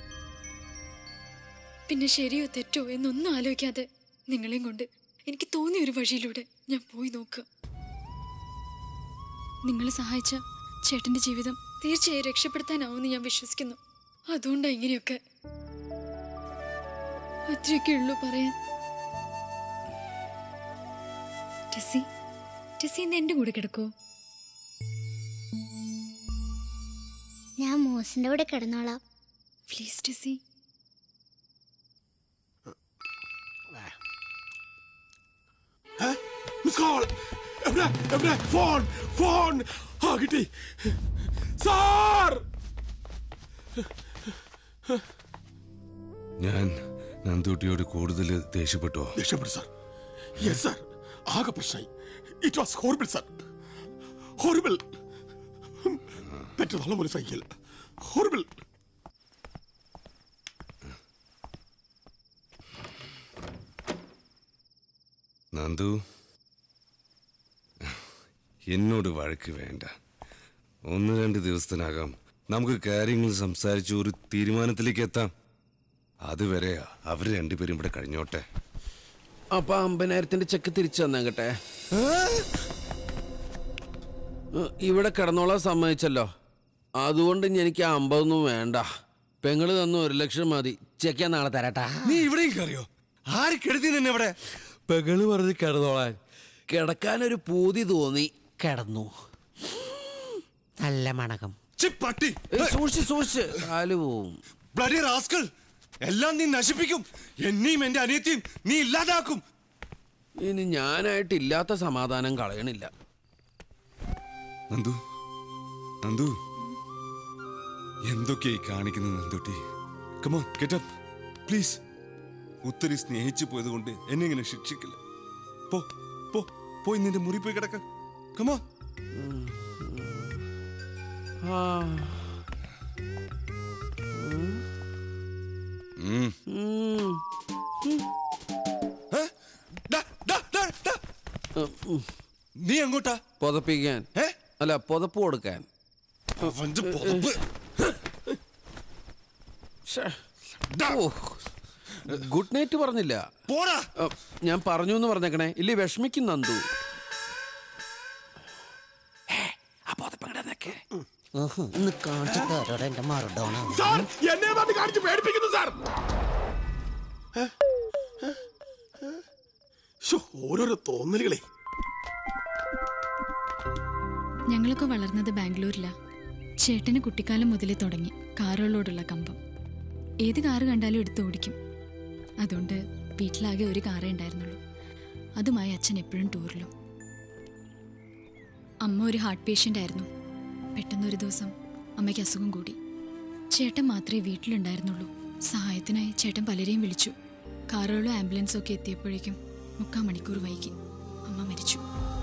പിന്നെ ശരിയോ തെറ്റോ എന്നൊന്നും ആലോചിക്കാതെ നിങ്ങളെയും കൊണ്ട് എനിക്ക് തോന്നിയ ഒരു വഴിയിലൂടെ ഞാൻ പോയി നോക്കുക നിങ്ങൾ സഹായിച്ച ചേട്ടന്റെ ജീവിതം തീർച്ചയായും രക്ഷപ്പെടുത്താനാവുമെന്ന് ഞാൻ വിശ്വസിക്കുന്നു അതുകൊണ്ടാ ഇങ്ങനെയൊക്കെ അത്രയൊക്കെ ഉള്ളൂ പറയാൻ ടെസ്സി ടെസ്സി ഇന്ന് എന്റെ കൂടെ കിടക്കോ ഞാൻ മോസിന്റെ കൂടെ കിടന്നോളാം പ്ലീസ് ടെസ്സി മിസ് കോൾ എവിടെ എവിടെ ഫോൺ ഫോൺ ആ കിട്ടി സാർ ഞാൻ നന്ദൂട്ടിയോട് കൂടുതൽ ദേഷ്യപ്പെട്ടോ ദേഷ്യപ്പെട്ടു സാർ യെസ് സാർ ആകെ പ്രശ്നമായി it was horrible sir horrible പെറ്റതോളം ഒരു സൈക്കിൾ ഹോറിബിൾ നന്ദു എന്നോട് വഴക്ക് വേണ്ട ഒന്ന് രണ്ട് ദിവസത്തിനകം നമുക്ക് കാര്യങ്ങൾ സംസാരിച്ച് ഒരു തീരുമാനത്തിലേക്ക് എത്താം അതുവരെ അവർ രണ്ടുപേരും ഇവിടെ കഴിഞ്ഞോട്ടെ അപ്പൊ അമ്പതിനായിരത്തിന്റെ ചെക്ക് തിരിച്ചു തന്നേക്കട്ടെ ഇവിടെ കിടന്നോളാൻ സമ്മതിച്ചല്ലോ അതുകൊണ്ട് ഇനി എനിക്ക് ആ അമ്പതൊന്നും വേണ്ട പെങ്ങള് തന്നു ഒരു ലക്ഷം മതി ചെക്ക് ഞാൻ നാളെ തരാട്ടാ നീ ഇവിടെയും കയറിയോ ആര് കെടുത്തി നിന്നെ ഇവിടെ പെങ്ങള് പറഞ്ഞ് കിടന്നോളാൻ കിടക്കാനൊരു പൂതി തോന്നി കിടന്നു നല്ല മണകം പട്ടി സൂക്ഷിച്ച് സൂക്ഷിച്ച് കാല് പോവും ബ്ലഡി റാസ്കൾ എല്ലാം നീ നശിപ്പിക്കും എന്നെയും എന്റെ അനിയത്തിയും നീ ഇല്ലാതാക്കും ഇനി ഞാനായിട്ട് ഇല്ലാത്ത സമാധാനം കളയണില്ല നന്ദു നന്ദു എന്തൊക്കെയായി കാണിക്കുന്നത് നന്ദുട്ടി കമോൺ ഗെറ്റപ്പ് പ്ലീസ് ഒത്തിരി സ്നേഹിച്ചു പോയത് കൊണ്ട് എന്നെ ഇങ്ങനെ ശിക്ഷിക്കില്ല പോ പോ പോയി നിന്റെ മുറി പോയി കിടക്ക കമോ നീ എങ്ങോട്ടാ പുതപ്പിക്കാൻ അല്ല പുതപ്പ് കൊടുക്കാൻ ഗുഡ് നൈറ്റ് പറഞ്ഞില്ല പോടാ ഞാൻ പറഞ്ഞു എന്ന് പറഞ്ഞേക്കണേ ഇല്ലേ വിഷമിക്കും നന്ദു ഇന്ന് കാണിച്ചു തരോടെ എന്റെ മറഡോണ സാർ എന്നെ വന്ന് കാണിച്ച് പേടിപ്പിക്കുന്നു സാർ ഏ? ഏ? ഏ? ശ്ശോ, ഓരോരോ തോന്നലുകളെ ഞങ്ങളൊക്കെ വളർന്നത് ബാംഗ്ലൂരിലാ ചേട്ടന് കുട്ടിക്കാലം മുതലേ തുടങ്ങി കാറുകളോടുള്ള കമ്പം ഏത് കാറ് കണ്ടാലും എടുത്ത് ഓടിക്കും അതുകൊണ്ട് വീട്ടിലാകെ ഒരു കാറേ ഉണ്ടായിരുന്നുള്ളൂ അതുമായി അച്ഛൻ എപ്പോഴും ടൂറിലും അമ്മ ഒരു ഹാർട്ട് പേഷ്യൻ്റ് ആയിരുന്നു പെട്ടെന്നൊരു ദിവസം അമ്മയ്ക്ക് അസുഖം കൂടി ചേട്ടൻ മാത്രമേ വീട്ടിലുണ്ടായിരുന്നുള്ളൂ സഹായത്തിനായി ചേട്ടൻ പലരെയും വിളിച്ചു കാറുകളും ആംബുലൻസും ഒക്കെ എത്തിയപ്പോഴേക്കും മുക്കാൽ മണിക്കൂർ വൈകി അമ്മ മരിച്ചു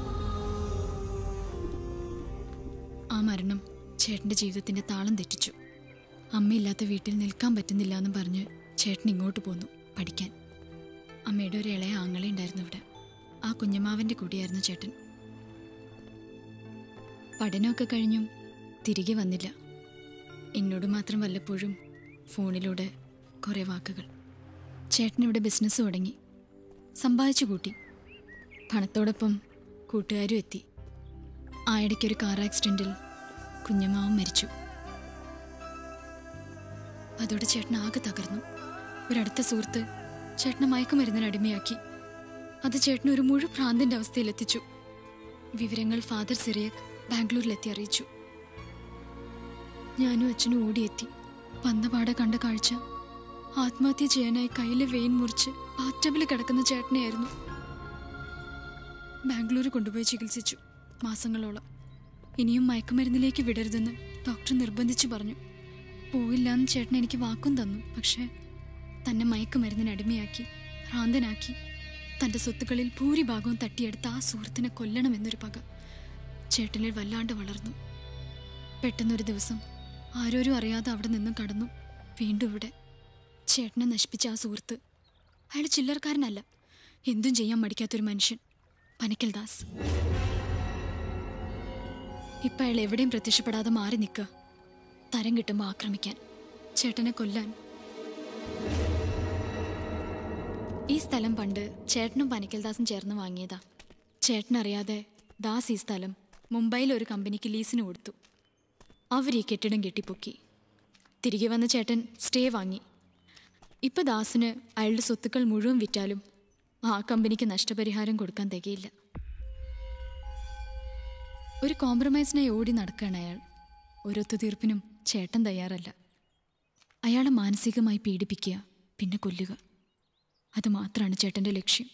ആ മരണം ചേട്ടന്റെ ജീവിതത്തിന്റെ താളം തെറ്റിച്ചു അമ്മയില്ലാത്ത വീട്ടിൽ നിൽക്കാൻ പറ്റുന്നില്ല എന്ന് പറഞ്ഞ് ചേട്ടൻ ഇങ്ങോട്ട് പോന്നു പഠിക്കാൻ അമ്മയുടെ ഒരു ഇളയ ആങ്ങളെ ഉണ്ടായിരുന്നു ഇവിടെ ആ കുഞ്ഞമാവന്റെ കൂടിയായിരുന്നു ചേട്ടൻ പഠനമൊക്കെ കഴിഞ്ഞും തിരികെ വന്നില്ല എന്നോട് മാത്രം വല്ലപ്പോഴും ഫോണിലൂടെ കുറേ വാക്കുകൾ ചേട്ടൻ ഇവിടെ ബിസിനസ് തുടങ്ങി സമ്പാദിച്ചു കൂട്ടി പണത്തോടൊപ്പം കൂട്ടുകാരും എത്തി ആ ഇടയ്ക്കൊരു കാർ ആക്സിഡന്റിൽ കുഞ്ഞമ്മാവും മരിച്ചു അതോടെ ചേട്ടൻ ആകെ തകർന്നു ഒരടുത്ത സുഹൃത്ത് ചേട്ടനെ മയക്കുമരുന്നിന് അടിമയാക്കി അത് ചേട്ടനെ ഒരു മുഴു ഭ്രാന്തിന്റെ അവസ്ഥയിലെത്തിച്ചു വിവരങ്ങൾ ഫാദർ സിറിയക് ബാംഗ്ലൂരിലെത്തി അറിയിച്ചു ഞാനും അച്ഛനും ഓടിയെത്തി പന്തപാടെ കണ്ട കാഴ്ച ആത്മഹത്യ ചെയ്യാനായി കയ്യിലെ വെയിൻ മുറിച്ച് ബാറ്റബിൽ കിടക്കുന്ന ചേട്ടനെയായിരുന്നു ബാംഗ്ലൂർ കൊണ്ടുപോയി ചികിത്സിച്ചു മാസങ്ങളോളം ഇനിയും മയക്കുമരുന്നിലേക്ക് വിടരുതെന്ന് ഡോക്ടർ നിർബന്ധിച്ചു പറഞ്ഞു പോയില്ലാന്ന് ചേട്ടൻ എനിക്ക് വാക്കും തന്നു പക്ഷേ തന്നെ മയക്കുമരുന്നിന് അടിമയാക്കി ഭ്രാന്തനാക്കി തൻ്റെ സ്വത്തുക്കളിൽ ഭൂരിഭാഗവും തട്ടിയെടുത്ത ആ സുഹൃത്തിനെ കൊല്ലണമെന്നൊരു പക ചേട്ടനിൽ വല്ലാണ്ട് വളർന്നു പെട്ടെന്നൊരു ദിവസം ആരോരും അറിയാതെ അവിടെ നിന്നും കടന്നു വീണ്ടും ഇവിടെ ചേട്ടനെ നശിപ്പിച്ച ആ സുഹൃത്ത് അയാൾ ചില്ലറക്കാരനല്ല എന്തും ചെയ്യാൻ മടിക്കാത്തൊരു മനുഷ്യൻ പനക്കൽ ദാസ് ഇപ്പൊ അയാൾ എവിടെയും പ്രത്യക്ഷപ്പെടാതെ മാറി നിൽക്കുക തരം കിട്ടുമ്പോൾ ആക്രമിക്കാൻ ചേട്ടനെ കൊല്ലാൻ ഈ സ്ഥലം പണ്ട് ചേട്ടനും പനക്കൽദാസും ചേർന്ന് വാങ്ങിയതാ ചേട്ടനറിയാതെ ദാസ് ഈ സ്ഥലം മുംബൈയിൽ ഒരു കമ്പനിക്ക് ലീസിന് കൊടുത്തു അവർ ഈ കെട്ടിടം കെട്ടിപ്പൊക്കി തിരികെ വന്ന ചേട്ടൻ സ്റ്റേ വാങ്ങി ഇപ്പൊ ദാസിന് അയാളുടെ സ്വത്തുക്കൾ മുഴുവൻ വിറ്റാലും ആ കമ്പനിക്ക് നഷ്ടപരിഹാരം കൊടുക്കാൻ തികയില്ല ഒരു കോംപ്രമൈസിനായി ഓടി നടക്കുകയാണ് അയാൾ ഒരൊത്തുതീർപ്പിനും ചേട്ടൻ തയ്യാറല്ല അയാളെ മാനസികമായി പീഡിപ്പിക്കുക പിന്നെ കൊല്ലുക അത് മാത്രമാണ് ചേട്ടന്റെ ലക്ഷ്യം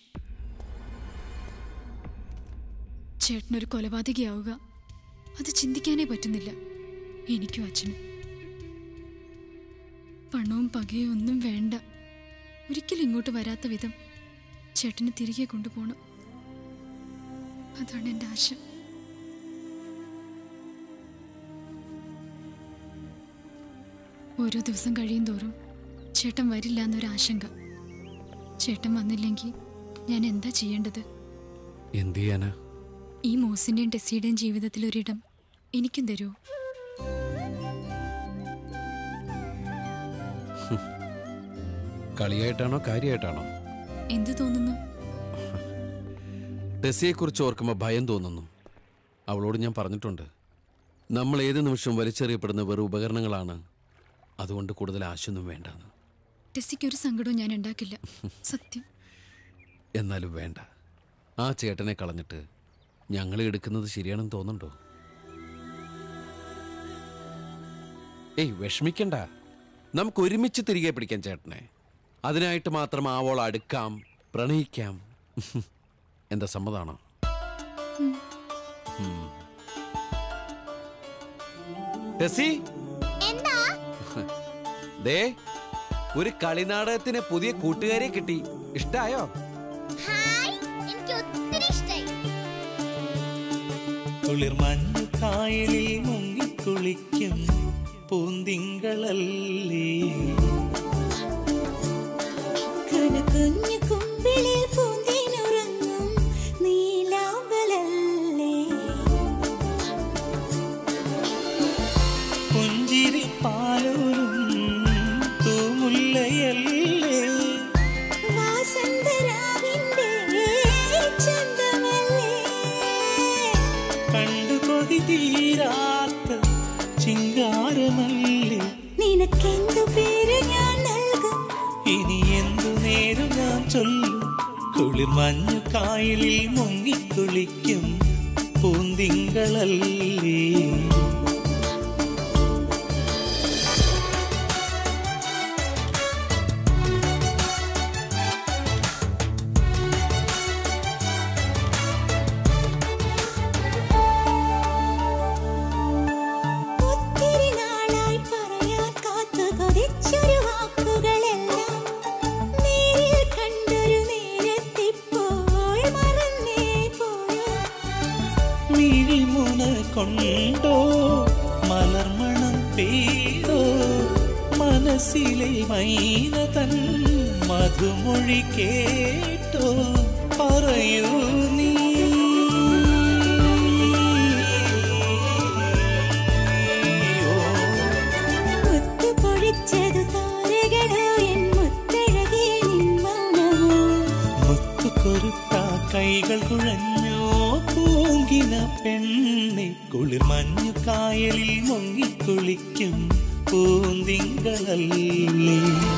ചേട്ടനൊരു കൊലപാതകയാവുക അത് ചിന്തിക്കാനേ പറ്റുന്നില്ല എനിക്കും അച്ഛനും പണവും പകയും ഒന്നും വേണ്ട ഒരിക്കലും ഇങ്ങോട്ട് വരാത്ത വിധം ചേട്ടനെ തിരികെ കൊണ്ടുപോകണം അതാണ് എൻ്റെ ആശ ഓരോ ദിവസം കഴിയും തോറും ചേട്ടൻ വരില്ല എന്നൊരു ആശങ്ക ചേട്ടൻ വന്നില്ലെങ്കിൽ ഞാൻ എന്താ ചെയ്യേണ്ടത് എന്ത് ചെയ്യാനാ ഈ മോസിന്റെയും ടെസ്സിയുടെയും ജീവിതത്തിൽ ഒരിടം എനിക്കും തരൂ കളിയായിട്ടാണോ കാര്യമായിട്ടാണോ എന്തു തോന്നുന്നു ടെസ്സിയെക്കുറിച്ച് ഓർക്കുമ്പോൾ ഭയം തോന്നുന്നു അവളോട് ഞാൻ പറഞ്ഞിട്ടുണ്ട് നമ്മൾ ഏത് നിമിഷവും വലിച്ചെറിയപ്പെടുന്ന വെറും ഉപകരണങ്ങളാണ് അതുകൊണ്ട് കൂടുതൽ ആശയൊന്നും വേണ്ടെന്ന് ടെസ്സിക്ക് ഒരു സങ്കടവും ഞാൻ ഉണ്ടാക്കില്ല സത്യം എന്നാലും വേണ്ട ആ ചേട്ടനെ കളഞ്ഞിട്ട് ഞങ്ങൾ എടുക്കുന്നത് ശരിയാണെന്ന് തോന്നുന്നുണ്ടോ ഏയ് വിഷമിക്കണ്ട നമുക്ക് ഒരുമിച്ച് തിരികെ പിടിക്കാം ചേട്ടനെ അതിനായിട്ട് മാത്രം ആവോൾ അടുക്കാം പ്രണയിക്കാം എന്താ സമ്മതാണോ ഉം. ടെസി എന്താ ദേ ഒരു കളിനാടകത്തിന് പുതിയ കൂട്ടുകാരെ കിട്ടി ഇഷ്ടായോ ഹായ് എനിക്ക് ഒത്തിരി ഇഷ്ടായി കുളിർമഞ്ഞു കായലിൽ മുങ്ങിക്കുളിക്കും പൂന്തിങ്കളല്ലേ കുഞ്ഞു കുമ്പിളിൽ പൂന്തേനുറങ്ങും നീലാമ്പലല്ലേ പുഞ്ചിരി പാലോരും തൂമുല്ലയല്ലേ വാസന്തരാവിന്റെ ചന്തമല്ലേ കണ്ടു കൊതി തീരാത്ത ചിങ്ങ നിനക്കെന്തു പേര് ഞാൻ നൽകും ഇനി എന്തു നേരം ഞാൻ ചൊല്ലും കുളിർ മഞ്ഞു കായലിൽ മുങ്ങിക്കുളിക്കും പൂന്തിങ്കളല്ലേ ഒത്തിരി നാളായി പറയാൻ കാത്തു കൊതിച്ചൊരു വാക്കുകളെല്ലാം നേരിൽ കണ്ടൊരു നേരത്തിപ്പോൾ മറന്നേ പോയോ മിഴിമുന കൊണ്ടോ മലർമണം പെയ്തോ മനസ്സിലെ മൈന തൻ മധുമൊഴി കേട്ടോ പറയൂ നീ മുത്തു പൊഴിച്ചതു താരകളോ എൻ മുത്തഴകേ നിൻ മൗനമോ മുത്തുകൊരുത്ത കൈകൾ കുഴഞ്ഞോ പൂങ്കിന പെണ്ണെ കുളിർ മഞ്ഞു കായലിൽ മുങ്ങിക്കുളിക്കും പൂന്തിങ്കളല്ലേ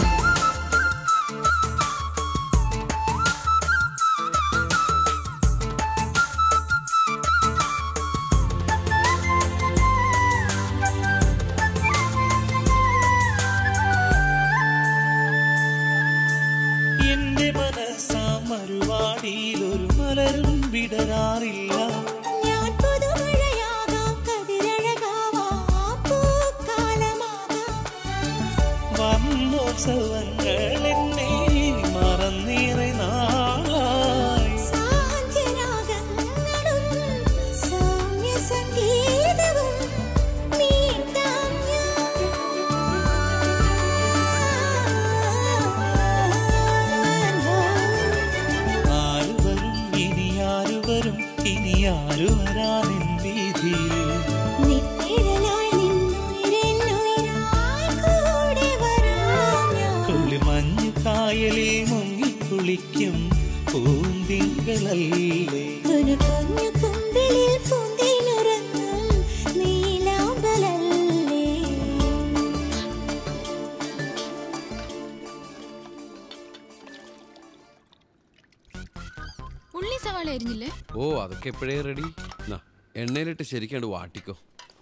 എന്റെ മനസ്സാ മറുവാടിയിൽ ഒരു മലരും വിടരാറില്ല ഞാൻ പുതുമഴയാകാം കതിരഴകാവാം പൂക്കാലമാകാം വർണ്ണോത്സവങ്ങൾ എന്നെ മറന്നേറെ നാളായി സാന്ധ്യരാഗങ്ങളും സൗമ്യ സംഗീതവും മീട്ടാം ആരു വരും ഇനി ആരു വരും ഇനി ആരു വരാനെൻ വീതിയിൽ നിന്നിഴലായി നിന്നുയിരെന്നുയിരായി കൂടെ വരാം ഞാൻ. കുളി മഞ്ഞു കായലിൽ മുങ്ങിക്കുളിക്കും പൂന്തിങ്കളല്ലേ കുനു കുഞ്ഞു കുമ്പിളിൽ പൂന്തേനുറങ്ങും നീലാമ്പലല്ലേ ഉള്ളി സവാള അരിഞ്ഞില്ലേ ഓ അതൊക്കെ എപ്പോഴേ റെഡി എന്നാ എണ്ണയിലിട്ട് ശരിക്കാണ്ട് വാട്ടിക്കോ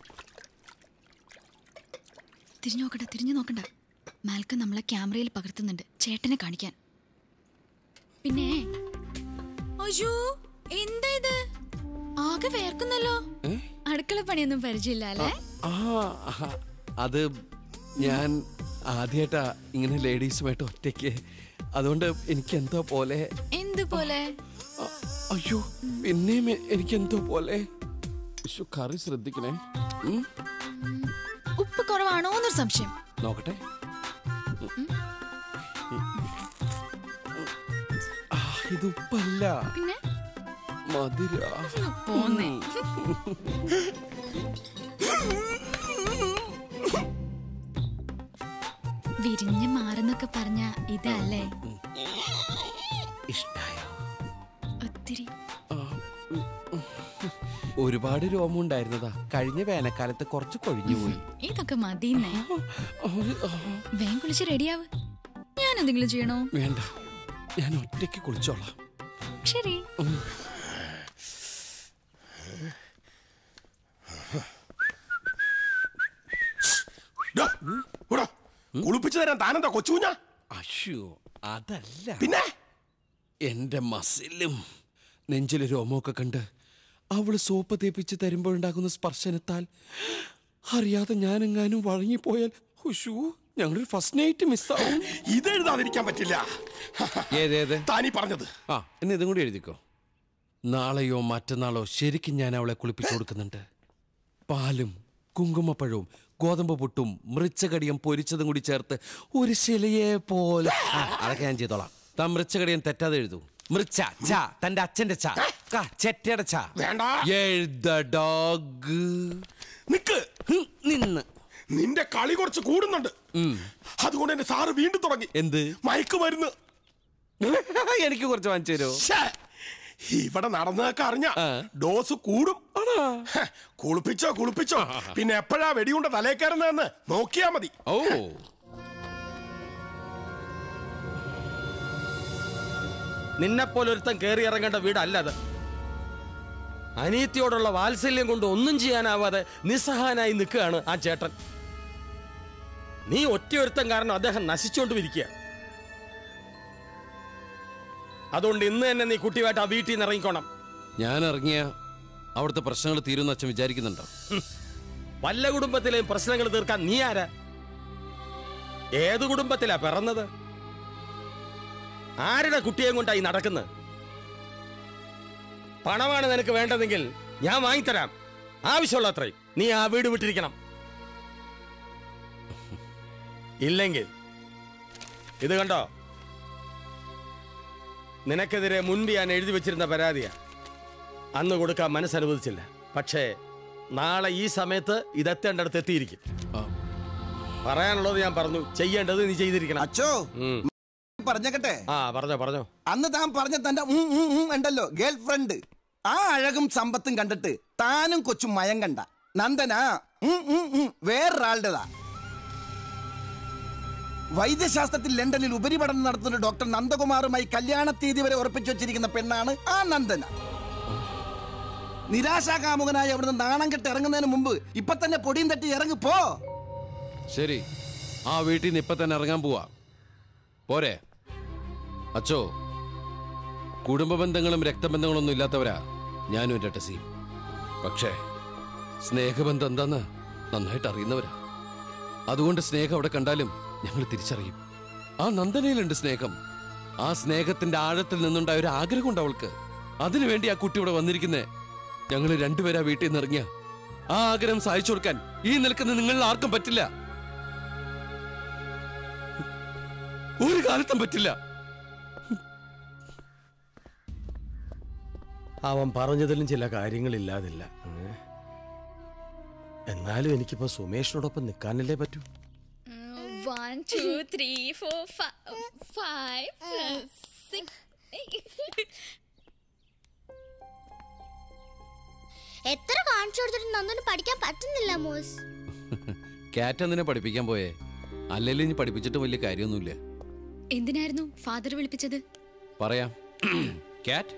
തിരിഞ്ഞു നോക്കണ്ട തിരിഞ്ഞു നോക്കണ്ട മാൽക്കം നമ്മളെ ക്യാമറയിൽ പകർത്തുന്നുണ്ട് ചേട്ടനെ കാണിക്കാൻ പിന്നെ അയ്യോ എന്താ ഇത് ആകെ വേർക്കുന്നല്ലോ അടുക്കള പണിയൊന്നും പരിചയമില്ല അല്ലേ ആ ആ, അത് ഞാൻ ആദ്യമായിട്ടാ ഇങ്ങനെ ലേഡീസുമായിട്ട് ഒറ്റയ്ക്ക് അതുകൊണ്ട് എനിക്ക് എന്തോ പോലെ എന്ത് പോലെ അയ്യോ പിന്നെയും എ- എനിക്ക് എന്തോ പോലെ ശ്ശോ, കറി ശ്രദ്ധിക്കണേ ഉം, ഉപ്പ് കുറവാണോ എന്നൊരു സംശയം നോക്കട്ടെ ആ, ഇത് ഉപ്പല്ല പിന്നെ മധുര പോന്നേ വിരിഞ്ഞ് മാറുന്നൊക്കെ പറഞ്ഞ ഇതല്ലേ ഇഷ്ടായോ ഒത്തിരി ഒരുപാട് രോമം ഉണ്ടായിരുന്നതാ കഴിഞ്ഞ വേനൽക്കാലത്ത് കുറച്ച് കൊഴിഞ്ഞു പോയി ഇതൊക്കെ മതിന്നേ വേഗം കുളിച്ച് റെഡിയാവ് ഞാൻ എന്തെങ്കിലും ചെയ്യണോ വേണ്ട ഞാൻ ഒറ്റയ്ക്ക് കുളിച്ചോളാം ശരി ഉം. ഡാ, ഇവിടെ. കുളിപ്പിച്ചു തരാൻ താനെന്താ കൊച്ചുകുഞ്ഞ അശ്യോ അതല്ല പിന്നെ എന്റെ മസിലും നെഞ്ചിലെ രോമമൊക്കെ കണ്ട് അവള് സോപ്പ് തേപ്പിച്ച് തരുമ്പോഴുണ്ടാകുന്ന സ്പർശനത്താൽ അറിയാതെ ഞാനെങ്ങാനും വഴങ്ങിപ്പോയാൽ ഹുഷു ഞങ്ങളൊരു ഫസ്റ്റ് നൈറ്റ് മിസ്സാവും ഇതെഴുതാതിരിക്കാൻ പറ്റില്ല ഏതേത് താനീ പറഞ്ഞത് ആ എന്നെ ഇതും കൂടി എഴുതിക്കോ നാളെയോ മറ്റന്നാളോ ശരിക്കും ഞാൻ അവളെ കുളിപ്പിച്ചു കൊടുക്കുന്നുണ്ട് പാലും കുങ്കുമപ്പഴവും ഗോതമ്പ് പുട്ടും മൃച്ചകടിയം പൊരിച്ചതും കൂടി ചേർത്ത് ഒരു ശിലയെ പോലെ ആ, അതൊക്കെ ഞാൻ ചെയ്തോളാം താൻ മൃച്ചകടിയം തെറ്റാതെ എഴുതൂ മൃച്ച ച തന്റെ അച്ഛന്റെ ച ക, ചെറ്റയുടെ ച വേണ്ട എഴുത ഡോഗ് നിക്ക് നിന്ന് നിന്റെ കളി കുറച്ച് കൂടുന്നുണ്ട് അതുകൊണ്ട് എന്റെ സാറ് വീണ്ടും തുടങ്ങി എന്ത് മയക്ക് മരുന്ന് എനിക്ക് കുറച്ച് വാങ്ങിച്ചു തരുമോ ശ്ശേ, ഇവിടെ നടന്നതൊക്കെ അറിഞ്ഞ ഡോസ് കൂടും ഹ, കുളിപ്പിച്ചോ കുളിപ്പിച്ചോ പിന്നെ എപ്പോഴാ വെടിയുണ്ട തലേ കയറുന്നതെന്ന് നോക്കിയാ മതി ഓ നിന്നെപ്പോലൊരുത്തൻ കയറി ഇറങ്ങേണ്ട വീടല്ല അത് അനീത്തിയോടുള്ള വാത്സല്യം കൊണ്ട് ഒന്നും ചെയ്യാനാവാതെ നിസ്സഹായനായി നിൽക്കുകയാണ് ആ ചേട്ടൻ നീ ഒറ്റയൊരുത്തൻ കാരണം അദ്ദേഹം നശിച്ചുകൊണ്ടിരിക്കുക അതുകൊണ്ട് ഇന്ന് തന്നെ നീ കുട്ടിയുമായിട്ട് ആ വീട്ടിൽ നിന്ന് ഇറങ്ങിക്കോണം ഞാൻ ഇറങ്ങിയ അവിടുത്തെ പ്രശ്നങ്ങൾ തീരുമെന്ന് അച്ഛൻ വിചാരിക്കുന്നുണ്ടോ വല്ല കുടുംബത്തിലെയും പ്രശ്നങ്ങൾ തീർക്കാൻ നീ ആരാ ഏത് കുടുംബത്തിലാ പിറന്നത് ആരുടെ കുട്ടിയെയും കൊണ്ടായി നടക്കുന്നത് പണമാണ് നിനക്ക് വേണ്ടതെങ്കിൽ ഞാൻ വാങ്ങിത്തരാം ആവശ്യമുള്ള അത്രയും നീ ആ വീട് വിട്ടിരിക്കണം ഇല്ലെങ്കിൽ ഇത് കണ്ടോ നിനക്കെതിരെ മുൻപ് ഞാൻ എഴുതി വെച്ചിരുന്ന പരാതിയാ അന്ന് കൊടുക്കാൻ മനസ്സനുവദിച്ചില്ല പക്ഷേ നാളെ ഈ സമയത്ത് ഇതെത്തേണ്ടടുത്ത് എത്തിയിരിക്കും പറയാനുള്ളത് ഞാൻ പറഞ്ഞു ചെയ്യേണ്ടത് നീ ചെയ്തിരിക്കണം അച്ചോ പറഞ്ഞേക്കട്ടെ ആ പറഞ്ഞോ പറഞ്ഞോ അന്ന് താൻ പറഞ്ഞ തന്റെ ഉം ഉം ഉം ഉണ്ടല്ലോ ഗേൾ ഫ്രണ്ട് ആ അഴകും സമ്പത്തും കണ്ടിട്ട് താനും കൊച്ചും മയം കണ്ട നന്ദന ഉം ഉം ഉം വേറൊരാളുടേതാ വൈദ്യശാസ്ത്രത്തിൽ ലണ്ടനിൽ ഉപരിപഠനം നടത്തുന്ന ഡോക്ടർ നന്ദകുമാറുമായി കല്യാണ തീയതി വരെ ഉറപ്പിച്ചു വെച്ചിരിക്കുന്ന പെണ്ണാണ് ആ നന്ദന നിരാശാകാമുകനായി അവിടുന്ന് നാണം കെട്ട് ഇറങ്ങുന്നതിന് മുമ്പ് ഇപ്പൊ തന്നെ പൊടിയും തട്ടി ഇറങ്ങി പോ ശരി ആ വീട്ടിൽ നിന്ന് ഇപ്പൊ തന്നെ ഇറങ്ങാൻ പോവാ പോരെ അച്ചോ കുടുംബ ബന്ധങ്ങളും രക്തബന്ധങ്ങളൊന്നും ഇല്ലാത്തവരാ ഞാനും എൻ്റെ ടെസിയും പക്ഷേ സ്നേഹബന്ധം എന്താന്ന് നന്നായിട്ട് അറിയുന്നവരാ അതുകൊണ്ട് സ്നേഹം അവിടെ കണ്ടാലും ഞങ്ങൾ തിരിച്ചറിയും ആ നന്ദനയിലുണ്ട് സ്നേഹം ആ സ്നേഹത്തിന്റെ ആഴത്തിൽ നിന്നുണ്ടായ ഒരു ആഗ്രഹമുണ്ട് അവൾക്ക് അതിനുവേണ്ടി ആ കുട്ടി ഇവിടെ വന്നിരിക്കുന്നേ ഞങ്ങൾ രണ്ടുപേരാ വീട്ടിൽ നിന്ന് ഇറങ്ങിയ ആ ആഗ്രഹം സാധിച്ചു കൊടുക്കാൻ ഈ നിൽക്കുന്ന നിങ്ങളിൽ ആർക്കും പറ്റില്ല ഒരു കാലത്തും പറ്റില്ല അവൻ പറഞ്ഞതിലും ചില കാര്യങ്ങളില്ലാതില്ല ഏ? എന്നാലും എനിക്കിപ്പോ സുമേഷിനോടൊപ്പം നിൽക്കാനല്ലേ പറ്റൂ one two three four five six എത്ര കാണിച്ചു കൊടുത്തിട്ട് നന്ദന് പഠിക്കാൻ പറ്റുന്നില്ല മോസ് കാറ്റ് എന്തിനാ പഠിപ്പിക്കാൻ പോയേ അല്ലെങ്കിൽ ഇനി പഠിപ്പിച്ചിട്ട് വലിയ കാര്യമൊന്നുമില്ല എന്തിനായിരുന്നു ഫാദർ വിളിപ്പിച്ചത് പറയാം കാറ്റ്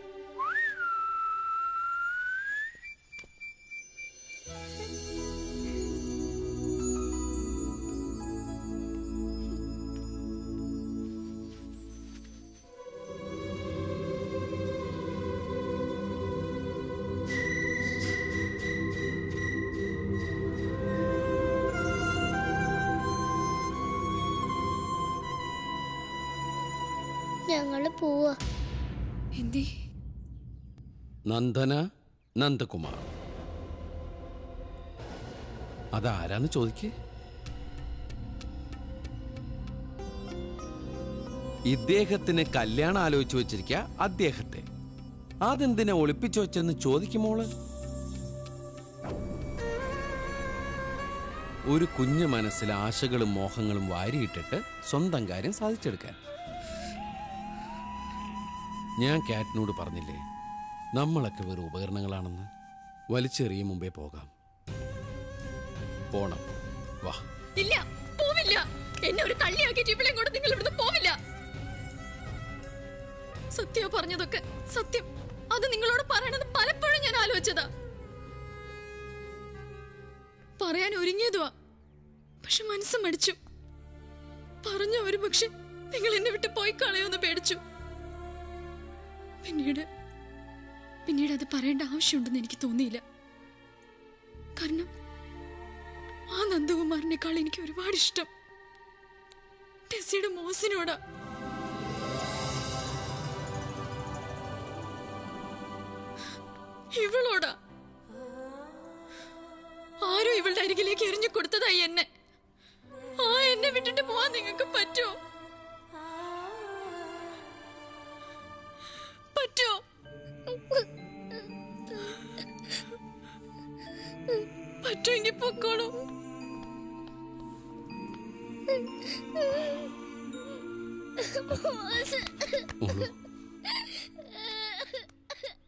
ഞങ്ങള് പോവാ എന്തേ നന്ദന നന്ദകുമാർ അതാരാന്ന് ചോദിക്കേ ഇദ്ദേഹത്തിന് കല്യാണം ആലോചിച്ചു വെച്ചിരിക്ക അദ്ദേഹത്തെ അതെന്തിനാ ഒളിപ്പിച്ചു വെച്ചെന്ന് ചോദിക്കുമോള് ഒരു കുഞ്ഞു മനസ്സിൽ ആശകളും മോഹങ്ങളും വാരിയിട്ടിട്ട് സ്വന്തം കാര്യം സാധിച്ചെടുക്കാൻ ഞാൻ കാറ്റിനോട് പറഞ്ഞില്ലേ നമ്മളൊക്കെ വെറും ഉപകരണങ്ങളാണെന്ന് വലിച്ചെറിയും മുമ്പേ പോകാം പോണം വാ ഇല്ല പോവില്ല എന്നെ ഒരു കള്ളിയാക്കിയിട്ട് ഇവിടെ കൂടെ നിങ്ങൾ ഇവിടുന്ന് പോവില്ല സത്യം പറഞ്ഞതൊക്കെ സത്യം അത് നിങ്ങളോട് പറയണമെന്ന് പലപ്പോഴും ഞാൻ ആലോചിച്ചതാ പറയാൻ ഒരുങ്ങിയതുവാ പക്ഷെ മനസ്സ് മടിച്ചു പറഞ്ഞ ഒരു പക്ഷെ നിങ്ങൾ എന്നെ വിട്ട് പോയി കളയോന്ന് പേടിച്ചു പിന്നീട് പിന്നീട് അത് പറയേണ്ട ആവശ്യമുണ്ടെന്ന് എനിക്ക് തോന്നിയില്ല കാരണം ആ നന്ദകുമാറിനേക്കാൾ എനിക്ക് ഒരുപാട് ഇഷ്ടം ടെസ്സിയുടെ മോസിനോടാ ഇവളോടാ ആരോ ഇവളുടെ അരികിലേക്ക് എറിഞ്ഞു കൊടുത്തതായി എന്നെ ആ എന്നെ വിട്ടിട്ട് പോവാൻ നിങ്ങൾക്ക് പറ്റുമോ പറ്റുമോ പറ്റുമെങ്കിൽ പൊക്കോളൂ മോസ് മോള്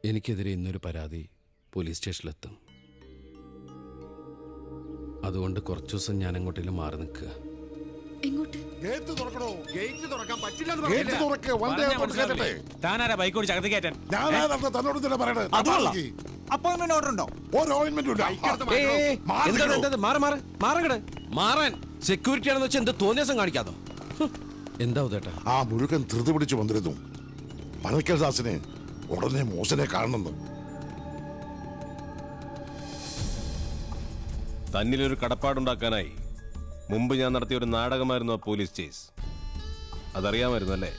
എനിക്കെതിരെ ഇന്നൊരു പരാതി പോലീസ് സ്റ്റേഷനിലെത്തും അതുകൊണ്ട് കുറച്ചു ദിവസം ഞാൻ എങ്ങോട്ടേലും മാറി നിൽക്കുക എങ്ങോട്ട് ഗേറ്റ് തുറക്കണോ ഗേറ്റ് തുറക്കാൻ പറ്റില്ല ഗേറ്റ് തുറക്ക് വണ്ടി അകത്തോട്ട് കയറ്റട്ടെ താനാരാ ബൈക്ക് ഓടിച്ച് അകത്ത് കയറ്റാൻ ഞാനാ തന്നോട് തന്നെ പറയണേ അപ്പോയിന്റ്മെന്റ് ഓർഡർ ഉണ്ടോ ഒരു ഓയിന്റ്മെന്റ് ഇല്ല ഏയ്, ഏയ്, എന്താണ് എന്തത്? മാറ് മാറ് മാറങ്ങട് മാറാൻ സെക്യൂരിറ്റി ആണെന്ന് വെച്ചാൽ എന്ത് തോന്നിയാസം കാണിക്കാതോ ഹ്, എന്താ ഉദേട്ടാ ആ മുഴുക്കൻ ധൃതി പിടിച്ച് വന്നിരുന്നു പനക്കൽ ദാസിനെ ഉടനെ മോശനെ കാണണമെന്ന് തന്നിലൊരു കടപ്പാടുണ്ടാക്കാനായി മുമ്പ് ഞാൻ നടത്തിയ ഒരു നാടകമായിരുന്നു ആ പോലീസ് ചേസ് അതറിയാമായിരുന്നു അല്ലേ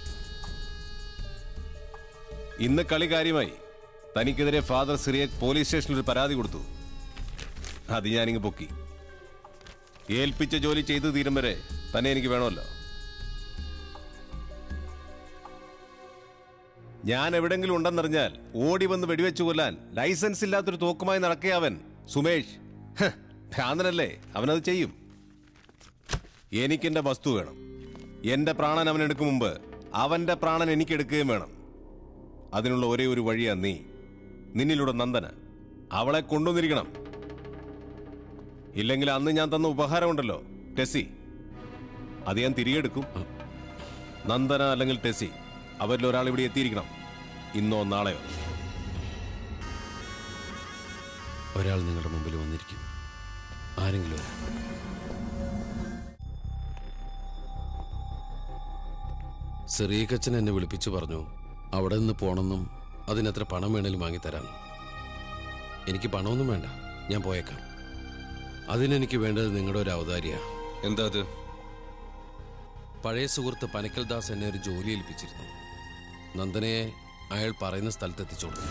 ഇന്ന് കളി കാര്യമായി തനിക്കെതിരെ ഫാദർ സിറിയക് പോലീസ് സ്റ്റേഷനിൽ ഒരു പരാതി കൊടുത്തു അത് ഞാനിങ്ങ് പൊക്കി ഏൽപ്പിച്ച ജോലി ചെയ്തു തീരും വരെ തന്നെ എനിക്ക് വേണമല്ലോ ഞാൻ എവിടെങ്കിലും ഉണ്ടെന്നറിഞ്ഞാൽ ഓടി വന്ന് വെടിവെച്ചു കൊല്ലാൻ ലൈസൻസ് ഇല്ലാത്തൊരു തോക്കുമായി നടക്കുകയവൻ സുമേഷ് ഹ്, ഭ്രാന്തനല്ലേ അവനത് ചെയ്യും എനിക്കെന്റെ വസ്തു വേണം എന്റെ പ്രാണൻ അവൻ എടുക്കും മുമ്പ് അവന്റെ പ്രാണൻ എനിക്ക് എടുക്കുകയും വേണം അതിനുള്ള ഒരേ ഒരു വഴിയാ നീ നിന്നിലൂടെ നന്ദന അവളെ കൊണ്ടുവന്നിരിക്കണം ഇല്ലെങ്കിൽ അന്ന് ഞാൻ തന്ന ഉപഹാരമുണ്ടല്ലോ ടെസി അത് ഞാൻ തിരികെ എടുക്കും നന്ദന അല്ലെങ്കിൽ ടെസി അവരിൽ ഒരാൾ ഇവിടെ എത്തിയിരിക്കണം ഇന്നോ നാളെയോ ഒരാൾ നിങ്ങളുടെ മുമ്പിൽ വന്നിരിക്കും ആരെങ്കിലും ഒരാൾ സെറീക്കച്ചൻ എന്നെ വിളിപ്പിച്ചു പറഞ്ഞു അവിടെ നിന്ന് പോണെന്നും അതിനെത്ര പണം വേണേലും വാങ്ങിത്തരാമെന്നും എനിക്ക് പണമൊന്നും വേണ്ട ഞാൻ പോയേക്കാം അതിനെനിക്ക് വേണ്ടത് നിങ്ങളുടെ ഒരു അവതാരിയ എന്താ അത് പഴയ സുഹൃത്ത് പനക്കൽ ദാസ് എന്നെ ഒരു ജോലി ഏൽപ്പിച്ചിരുന്നു നന്ദനയെ അയാൾ പറയുന്ന സ്ഥലത്ത് എത്തിച്ചു കൊടുത്തു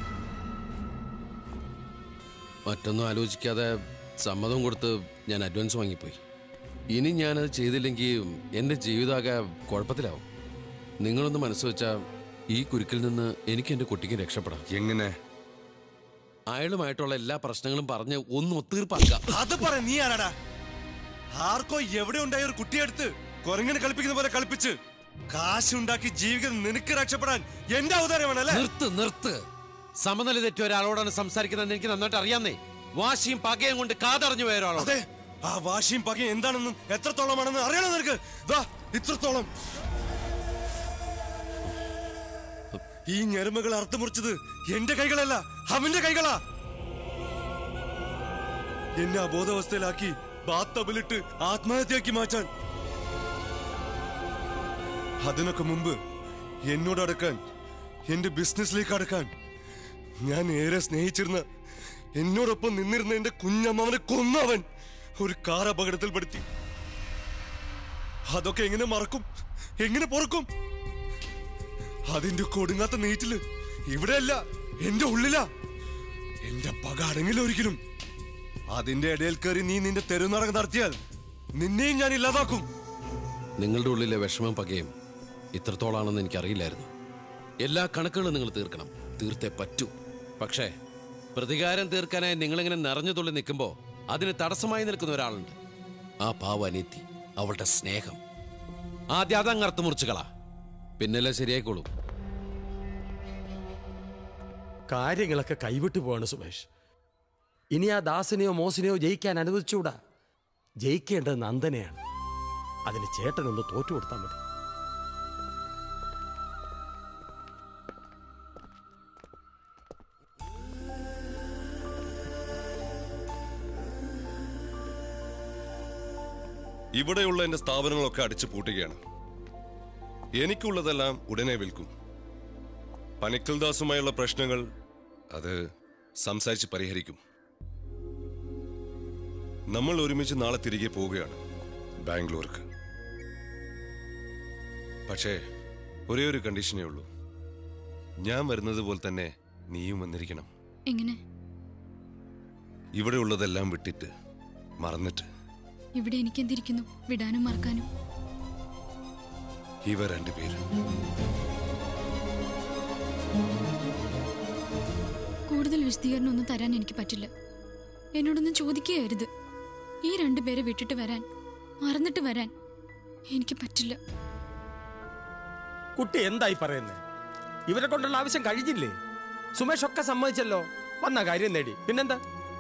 മറ്റൊന്നും ആലോചിക്കാതെ സമ്മതം കൊടുത്ത് ഞാൻ അഡ്വാൻസ് വാങ്ങിപ്പോയി ഇനി ഞാനത് ചെയ്തില്ലെങ്കിൽ എൻ്റെ ജീവിതമാകെ കുഴപ്പത്തിലാവും നിങ്ങളൊന്ന് മനസ്സ് വെച്ചാൽ ഈ കുരുക്കിൽ നിന്ന് എനിക്ക് എൻ്റെ കുട്ടിക്ക് രക്ഷപ്പെടാം എങ്ങനെ അയാളുമായിട്ടുള്ള എല്ലാ പ്രശ്നങ്ങളും പറഞ്ഞ് ഒന്ന് ഒത്തീർപ്പാക്കാം അത് പറ നീ ആരാടാ ആർക്കോ എവിടെ ഉണ്ടായ ഒരു കുട്ടിയെടുത്ത് കുരങ്ങനെ കളിപ്പിക്കുന്ന പോലെ കളിപ്പിച്ച് കാശുണ്ടാക്കി ജീവിതം നിനക്ക് രക്ഷപ്പെടാൻ എന്റെ അവതാരമാണല്ലേ നിർത്ത് നിർത്ത് സമനില തെറ്റിയ ഒരാളോടാണ് സംസാരിക്കുന്നത് എനിക്ക് നന്നായിട്ട് അറിയാന്നേ വാശിയും പകയും കൊണ്ട് കാതറിഞ്ഞു പോയ ഒരാളോട് അതെ ആ വാശിയും പകയും എന്താണെന്നും എത്രത്തോളമാണെന്ന് അറിയണോ നിനക്ക് ദാ ഇത്രത്തോളം ഈ ഞെരുമകൾ അർത്ഥമുറിച്ചത് എന്റെ കൈകളല്ല അവന്റെ കൈകളാ എന്നെ അബോധാവസ്ഥയിലാക്കി ബാത്തബിലിട്ട് ആത്മഹത്യയാക്കി മാറ്റാൻ അതിനൊക്കെ മുമ്പ് എന്നോട് അടുക്കാൻ എന്റെ ബിസിനസ്സിലേക്ക് അടുക്കാൻ ഞാൻ ഏറെ സ്നേഹിച്ചിരുന്ന എന്നോടൊപ്പം നിന്നിരുന്ന എന്റെ കുഞ്ഞമ്മവനെ കൊന്നവൻ ഒരു കാർ അപകടത്തിൽപ്പെടുത്തി അതൊക്കെ എങ്ങനെ മറക്കും എങ്ങനെ പൊറുക്കും അതിന്റെ കൊടുങ്ങാത്ത നീറ്റില് ഇവിടെയല്ല എന്റെ ഉള്ളിലാ എന്റെ പക അടങ്ങില്ല ഒരിക്കലും അതിന്റെ ഇടയിൽ കയറി നീ നിന്റെ തെരുനാടകം നടത്തിയാൽ നിന്നെയും ഞാൻ ഇല്ലാതാക്കും നിങ്ങളുടെ ഉള്ളിലെ വിഷമം പകയും ഇത്രത്തോളാണെന്ന് എനിക്കറിയില്ലായിരുന്നു എല്ലാ കണക്കുകളും നിങ്ങൾ തീർക്കണം തീർത്തേ പറ്റൂ പക്ഷേ പ്രതികാരം തീർക്കാനായി നിങ്ങളിങ്ങനെ നിറഞ്ഞു തുള്ളി നിൽക്കുമ്പോൾ അതിന് തടസ്സമായി നിൽക്കുന്ന ഒരാളുണ്ട് ആ പാവ അനിയത്തി അവളുടെ സ്നേഹം ആദ്യം അതങ്ങ് അർത്ഥ മുറിച്ചുകളാ പിന്നെല്ലാം ശരിയായിക്കോളും കാര്യങ്ങളൊക്കെ കൈവിട്ടു പോവാണ് സുമേഷ് ഇനി ആ ദാസിനെയോ മോസിനെയോ ജയിക്കാൻ അനുവദിച്ചുകൂടാ ജയിക്കേണ്ടത് നന്ദനെയാണ് അതിന് ചേട്ടനൊന്ന് തോറ്റു കൊടുത്താൽ മതി ഇവിടെയുള്ള എന്റെ സ്ഥാപനങ്ങളൊക്കെ അടിച്ചു പൂട്ടുകയാണ് എനിക്കുള്ളതെല്ലാം ഉടനെ വിൽക്കും പനിക്കൽദാസുമായുള്ള പ്രശ്നങ്ങൾ അത് സംസാരിച്ച് പരിഹരിക്കും നമ്മൾ ഒരുമിച്ച് നാളെ തിരികെ പോവുകയാണ് ബാംഗ്ലൂർക്ക് പക്ഷേ ഒരേ ഒരു കണ്ടീഷനേ ഉള്ളൂ ഞാൻ വരുന്നത് പോലെ തന്നെ നീയും വന്നിരിക്കണം എങ്ങനെ ഇവിടെ ഉള്ളതെല്ലാം വിട്ടിട്ട് മറന്നിട്ട് ഇവിടെ എനിക്ക് എന്തിരിക്കുന്നു വിടാനും മറക്കാനും ഇവ രണ്ടുപേരും കൂടുതൽ വിശദീകരണം ഒന്നും തരാൻ എനിക്ക് പറ്റില്ല എന്നോടൊന്നും ചോദിക്കുകയരുത് ഈ രണ്ടുപേരെ വിട്ടിട്ട് വരാൻ മറന്നിട്ട് വരാൻ എനിക്ക് പറ്റില്ല കുട്ടി എന്തായി പറയുന്നത് ഇവരെ കൊണ്ടുള്ള ആവശ്യം കഴിഞ്ഞില്ലേ സുമേഷ് ഒക്കെ സമ്മതിച്ചല്ലോ വന്ന കാര്യം നേടി പിന്നെന്താ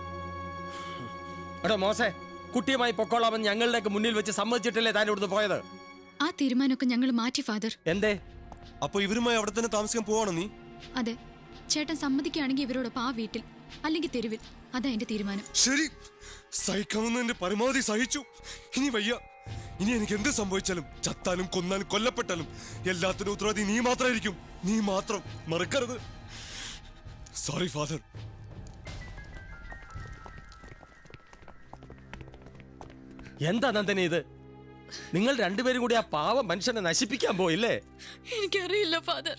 എടോ മോശേ കുട്ടിയുമായി പൊക്കോളാമെന്ന് ഞങ്ങളുടെയൊക്കെ മുന്നിൽ വെച്ച് സമ്മതിച്ചിട്ടല്ലേ താൻ ഇവിടുന്ന് പോയത് ആ തീരുമാനമൊക്കെ ഞങ്ങൾ മാറ്റി ഫാദർ എന്തേ അപ്പൊ ഇവരുമായി അവിടെ തന്നെ താമസിക്കാൻ പോവാണോ നീ അതെ ചേട്ടൻ സമ്മതിക്കുകയാണെങ്കിൽ ഇവരോടൊപ്പം ആ വീട്ടിൽ അല്ലെങ്കിൽ തെരുവിൽ അതാ എന്റെ തീരുമാനം ശരി സഹിക്കാവുന്ന എന്റെ പരമാവധി സഹിച്ചു ഇനി വയ്യ ഇനി എനിക്ക് എന്ത് സംഭവിച്ചാലും ചത്താലും കൊന്നാലും കൊല്ലപ്പെട്ടാലും എല്ലാത്തിനും ഉത്തരവാദി നീ മാത്രമായിരിക്കും നീ മാത്രം മറക്കരുത് സോറി ഫാദർ എന്താ നന്ദന ഇത് നിങ്ങൾ രണ്ടുപേരും കൂടി ആ പാവ മനുഷ്യനെ നശിപ്പിക്കാൻ പോയില്ലേ എനിക്കറിയില്ല ഫാദർ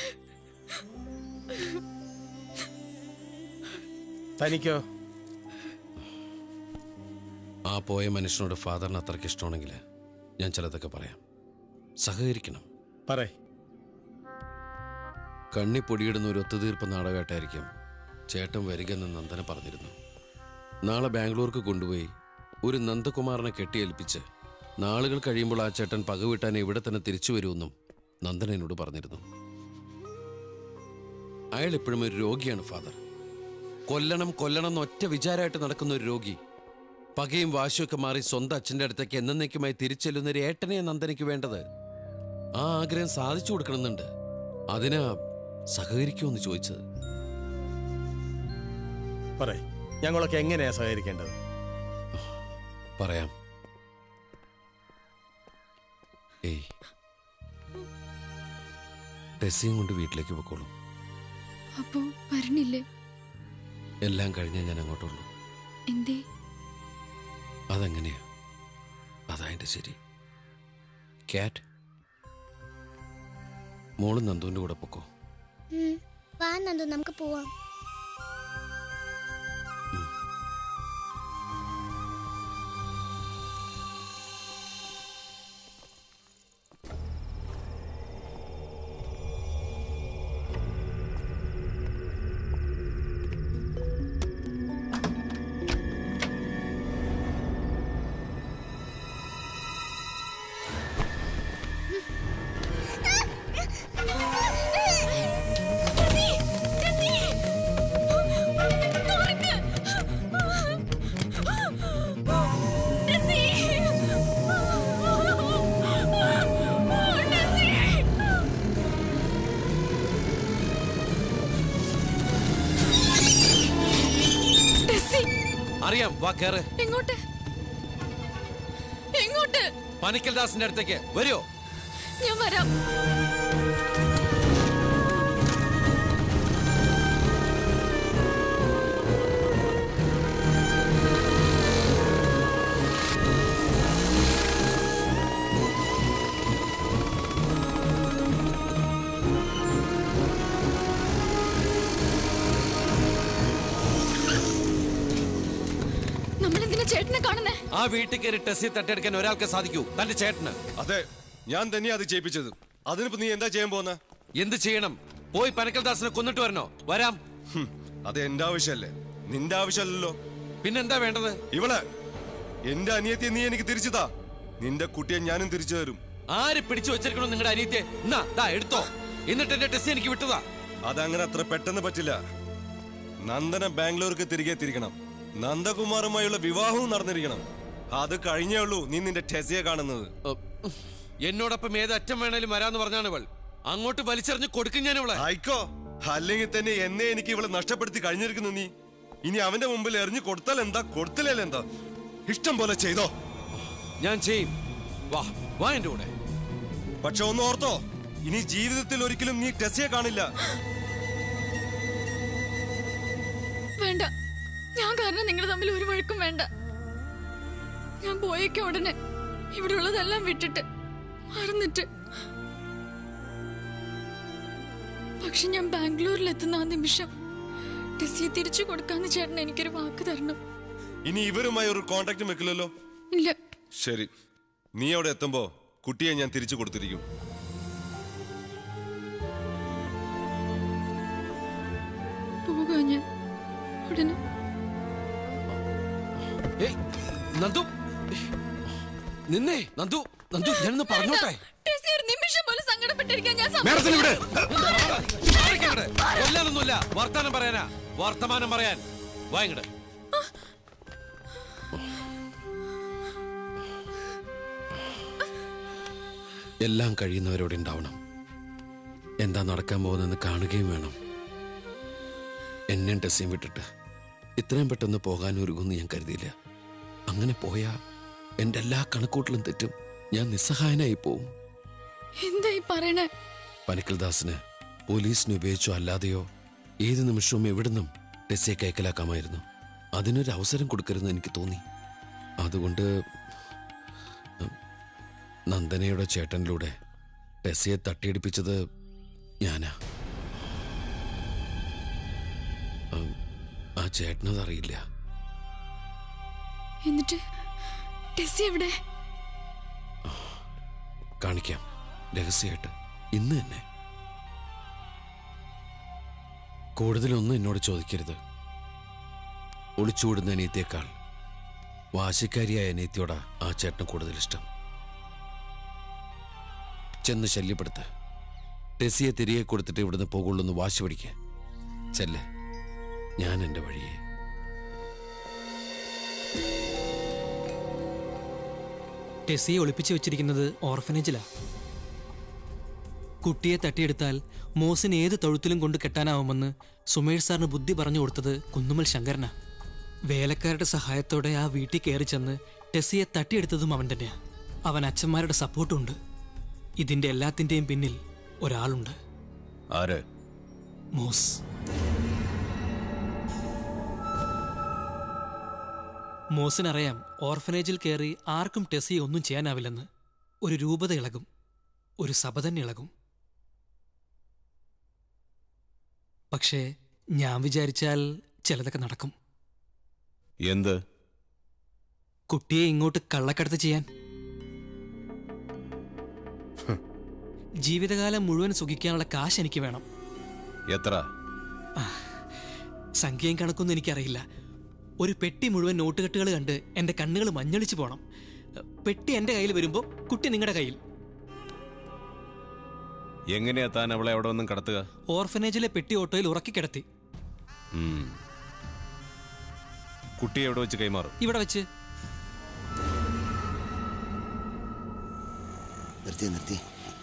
തനിക്കോ ആ പോയ മനുഷ്യനോട് ഫാദറിന് അത്രയ്ക്ക് ഇഷ്ടമാണെങ്കിൽ ഞാൻ ചിലതൊക്കെ പറയാം സഹകരിക്കണം പറയ് കണ്ണി പൊടിയിടുന്ന ഒരു ഒത്തുതീർപ്പ് നാടകമായിട്ടായിരിക്കും ചേട്ടൻ വരികയെന്ന് നന്ദന പറഞ്ഞിരുന്നു നാളെ ബാംഗ്ലൂർക്ക് കൊണ്ടുപോയി ഒരു നന്ദകുമാറിനെ കെട്ടിയേൽപ്പിച്ച് നാളുകൾ കഴിയുമ്പോൾ ആ ചേട്ടൻ പകവിട്ടാൻ ഇവിടെ തന്നെ തിരിച്ചു വരുമെന്നും നന്ദന എന്നോട് പറഞ്ഞിരുന്നു അയാൾ എപ്പോഴും ഒരു രോഗിയാണ് ഫാദർ കൊല്ലണം കൊല്ലണം എന്ന് ഒറ്റ വിചാരമായിട്ട് നടക്കുന്ന ഒരു രോഗി പകയും വാശിയൊക്കെ മാറി സ്വന്തം അച്ഛൻ്റെ അടുത്തേക്ക് എന്നേക്കുമായി തിരിച്ചെല്ലുന്ന ഒരു ഏട്ടനെ നന്ദനയ്ക്ക് വേണ്ടത് ആ ആഗ്രഹം സാധിച്ചു കൊടുക്കണമെന്നുണ്ട് അതിനാ സഹകരിക്കുമെന്ന് ചോദിച്ചത് പറയ് ഞങ്ങളൊക്കെ എങ്ങനെയാ സഹകരിക്കേണ്ടത് പറയാം ഏയ് ടെസ്സിയും കൊണ്ട് വീട്ടിലേക്ക് പൊക്കോളൂ അപ്പോ വരണില്ലേ എല്ലാം കഴിഞ്ഞേ ഞാൻ അങ്ങോട്ടുള്ളൂ എന്തേ അതെങ്ങനെയാ അതാ എൻ്റെ ശരി ക്യാറ്റ് മോളും നന്ദുവിൻ്റെ കൂടെ പൊക്കോ ഉം. വാ നന്ദു നമുക്ക് പോവാം അറിയാം വാ കേറ് എങ്ങോട്ട് എങ്ങോട്ട് പനിക്കൽ ദാസിന്റെ അടുത്തേക്ക് വരുമോ ഞാൻ വരാം നമ്മളെന്തിനാ ചേട്ടനെ കാണുന്നേ ആ വീട്ടിൽ കയറി ടെസ്സി തട്ടിയെടുക്കാൻ ഒരാൾക്ക് സാധിക്കൂ തന്റെ ചേട്ടന് അതെ ഞാൻ തന്നെയാ അത് ചെയ്യിപ്പിച്ചത് അതിനിപ്പോ നീ എന്താ ചെയ്യാൻ പോകുന്ന എന്ത് ചെയ്യണം പോയി പനക്കൽ ദാസിനെ കൊന്നിട്ട് വരണോ വരാം അത് എന്റെ ആവശ്യമല്ലേ നിന്റെ ആവശ്യമല്ലല്ലോ പിന്നെന്താ വേണ്ടത് ഇവളെ എന്റെ അനിയത്തിയെ നീ എനിക്ക് തിരിച്ചു താ നിന്റെ കുട്ടിയെ ഞാനും തിരിച്ചു തരും ആര് പിടിച്ചു വെച്ചിരിക്കണോ നിങ്ങളുടെ അനിയത്തെ എന്നാ ദാ എടുത്തോ എന്നിട്ട് എന്റെ ടെസ്സി എനിക്ക് വിട്ടതാ അതങ്ങനെ അത്ര പെട്ടെന്ന് പറ്റില്ല നന്ദന ബാംഗ്ലൂർക്ക് തിരികെ തിരിക്കണം നന്ദകുമാറുമായുള്ള വിവാഹവും നടന്നിരിക്കണം അത് കഴിഞ്ഞേ ഉള്ളൂ നീ നിന്റെ ടെസിയെ കാണുന്നത് എന്നോടൊപ്പം ഏത് അറ്റം വേണേലും വരാന്ന് പറഞ്ഞാണ് ഇവൾ അങ്ങോട്ട് വലിച്ചെറിഞ്ഞ് കൊടുക്കും ഞാൻ ഇവളെ ആയിക്കോ അല്ലെങ്കിൽ തന്നെ എന്നെ എനിക്ക് ഇവളെ നഷ്ടപ്പെടുത്തി കഴിഞ്ഞിരിക്കുന്നു നീ ഇനി അവന്റെ മുമ്പിൽ എറിഞ്ഞു കൊടുത്താൽ എന്താ കൊടുത്തില്ലല്ലോ എന്താ ഇഷ്ടം പോലെ ചെയ്തോ ഞാൻ ചെയ്യും വാ വാ എന്റെ കൂടെ പക്ഷെ ഒന്ന് ഓർത്തോ ഇനി ജീവിതത്തിൽ ഒരിക്കലും നീ ടെസിയെ കാണില്ല വേണ്ട ഞാൻ കാരണം നിങ്ങൾ തമ്മിൽ ഒരു വഴക്കും വേണ്ട ഞാൻ പോയേക്ക ഉടനെ ഇവിടെ ഉള്ളതെല്ലാം വിട്ടിട്ട് മറന്നിട്ട് പക്ഷെ ഞാൻ ബാംഗ്ലൂരിൽ എത്തുന്ന ആ നിമിഷം ടെസ്സിയെ തിരിച്ചു കൊടുക്കാന്ന് ചേട്ടൻ എനിക്കൊരു വാക്ക് തരണം ഇനി ഇവരുമായി ഒരു കോണ്ടാക്ട് വെക്കില്ലല്ലോ ഇല്ല ശരി നീ അവിടെ എത്തുമ്പോ കുട്ടിയെ ഞാൻ തിരിച്ചു കൊടുത്തിരിക്കും പോകാ ഞാൻ ഉടനെ ഏയ് നന്ദു നിന്നേ നന്ദു നന്ദു ഞാനൊന്ന് പറഞ്ഞോട്ടെ ടെസ്സി ഒരു നിമിഷം പോലും സങ്കടപ്പെട്ടിരിക്കാൻ ഞാൻ മേഡത്തിന് ഇവിടെ. സമ്മതിക്കില്ല. വാങ്ങട് കൊല്ലാനൊന്നുമില്ല വർത്തമാനം പറയാനാ വർത്തമാനം പറയാൻ വാങ്ങട് എല്ലാം കഴിയുന്നവരോട് ഉണ്ടാവണം എന്താ നടക്കാൻ പോകുന്നതെന്ന് കാണുകയും വേണം എന്നെയും ടെസ്സയും വിട്ടിട്ട് ഇത്രയും പെട്ടെന്ന് പോകാൻ ഒരുങ്ങുമെന്ന് ഞാൻ കരുതിയില്ല അങ്ങനെ പോയാ എൻ്റെ എല്ലാ കണക്കൂട്ടലും തെറ്റും ഞാൻ നിസ്സഹായനായി പോവും എന്തായി പറയണേ പനിക്കൽദാസിന് പോലീസിനെ ഉപയോഗിച്ചോ അല്ലാതെയോ ഏത് നിമിഷവും എവിടുന്നും ടെസ്സിയെ കൈക്കലാക്കാമായിരുന്നു അതിനൊരു അവസരം കൊടുക്കരുതെന്ന് എനിക്ക് തോന്നി അതുകൊണ്ട് ഉം, നന്ദനയുടെ ചേട്ടനിലൂടെ ടെസ്സിയെ തട്ടിയിടിപ്പിച്ചത് ഞാനാ ഉം, ആ ചേട്ടനതറിയില്ല എന്നിട്ട് ടെസ്സി എവിടെ കാണിക്കാം രഹസ്യമായിട്ട് ഇന്ന് തന്നെ കൂടുതലൊന്നും എന്നോട് ചോദിക്കരുത് ഒളിച്ചോടുന്ന അനിയത്തേക്കാൾ വാശിക്കാരിയായ അനിയത്തിയോടാ ആ ചേട്ടന് കൂടുതൽ ഇഷ്ടം ചെന്ന് ശല്യപ്പെടുത്ത് ടെസിയെ തിരികെ കൊടുത്തിട്ട് ഇവിടുന്ന് പോകുള്ളൂ എന്ന് വാശി പിടിക്കുക ചെല്ലേ ഞാൻ എൻ്റെ വഴിയെ ടെസ്സിയെ ഒളിപ്പിച്ചു വെച്ചിരിക്കുന്നത് ഓർഫനേജിലാ കുട്ടിയെ തട്ടിയെടുത്താൽ മോസിന് ഏത് തൊഴുത്തിലും കൊണ്ട് കെട്ടാനാവുമെന്ന് സുമേഷ് സാറിന് ബുദ്ധി പറഞ്ഞു കൊടുത്തത് കുന്നുമൽ ശങ്കരനാ വേലക്കാരുടെ സഹായത്തോടെ ആ വീട്ടിൽ കയറി ചെന്ന് ടെസ്സിയെ തട്ടിയെടുത്തതും അവൻ തന്നെയാ അവൻ അച്ഛന്മാരുടെ സപ്പോർട്ടും ഉണ്ട് ഇതിന്റെ എല്ലാത്തിന്റെയും പിന്നിൽ ഒരാളുണ്ട് ആര് മോസ് മോസിനറിയാം ഓർഫനേജിൽ കയറി ആർക്കും ടെസ്സിയെ ഒന്നും ചെയ്യാനാവില്ലെന്ന് ഒരു രൂപത ഇളകും ഒരു സഭ തന്നെ ഇളകും പക്ഷേ ഞാൻ വിചാരിച്ചാൽ ചിലതൊക്കെ നടക്കും എന്ത് കുട്ടിയെ ഇങ്ങോട്ട് കള്ളക്കടത്ത് ചെയ്യാൻ ജീവിതകാലം മുഴുവൻ സുഖിക്കാനുള്ള കാശ് എനിക്ക് വേണം എത്ര സംഖ്യയും കണക്കൊന്നും എനിക്കറിയില്ല ഒരു പെട്ടി മുഴുവൻ നോട്ടുകെട്ടുകൾ കണ്ട് എൻ്റെ കണ്ണുകൾ മഞ്ഞളിച്ചു പോണം പെട്ടി എൻ്റെ കയ്യിൽ വരുമ്പോൾ കുട്ടി നിങ്ങളുടെ കയ്യിൽ എങ്ങനെയാ താൻ അവളെ അവിടെ ഒന്നും കടത്തുക ഓർഫനേജിലെ പെട്ടി ഓട്ടോയിൽ ഉറക്കി കിടത്തി ഉം. കുട്ടിയെ എവിടെ വെച്ച് കൈമാറും ഇവിടെ വെച്ച് നിർത്തി നിർത്തി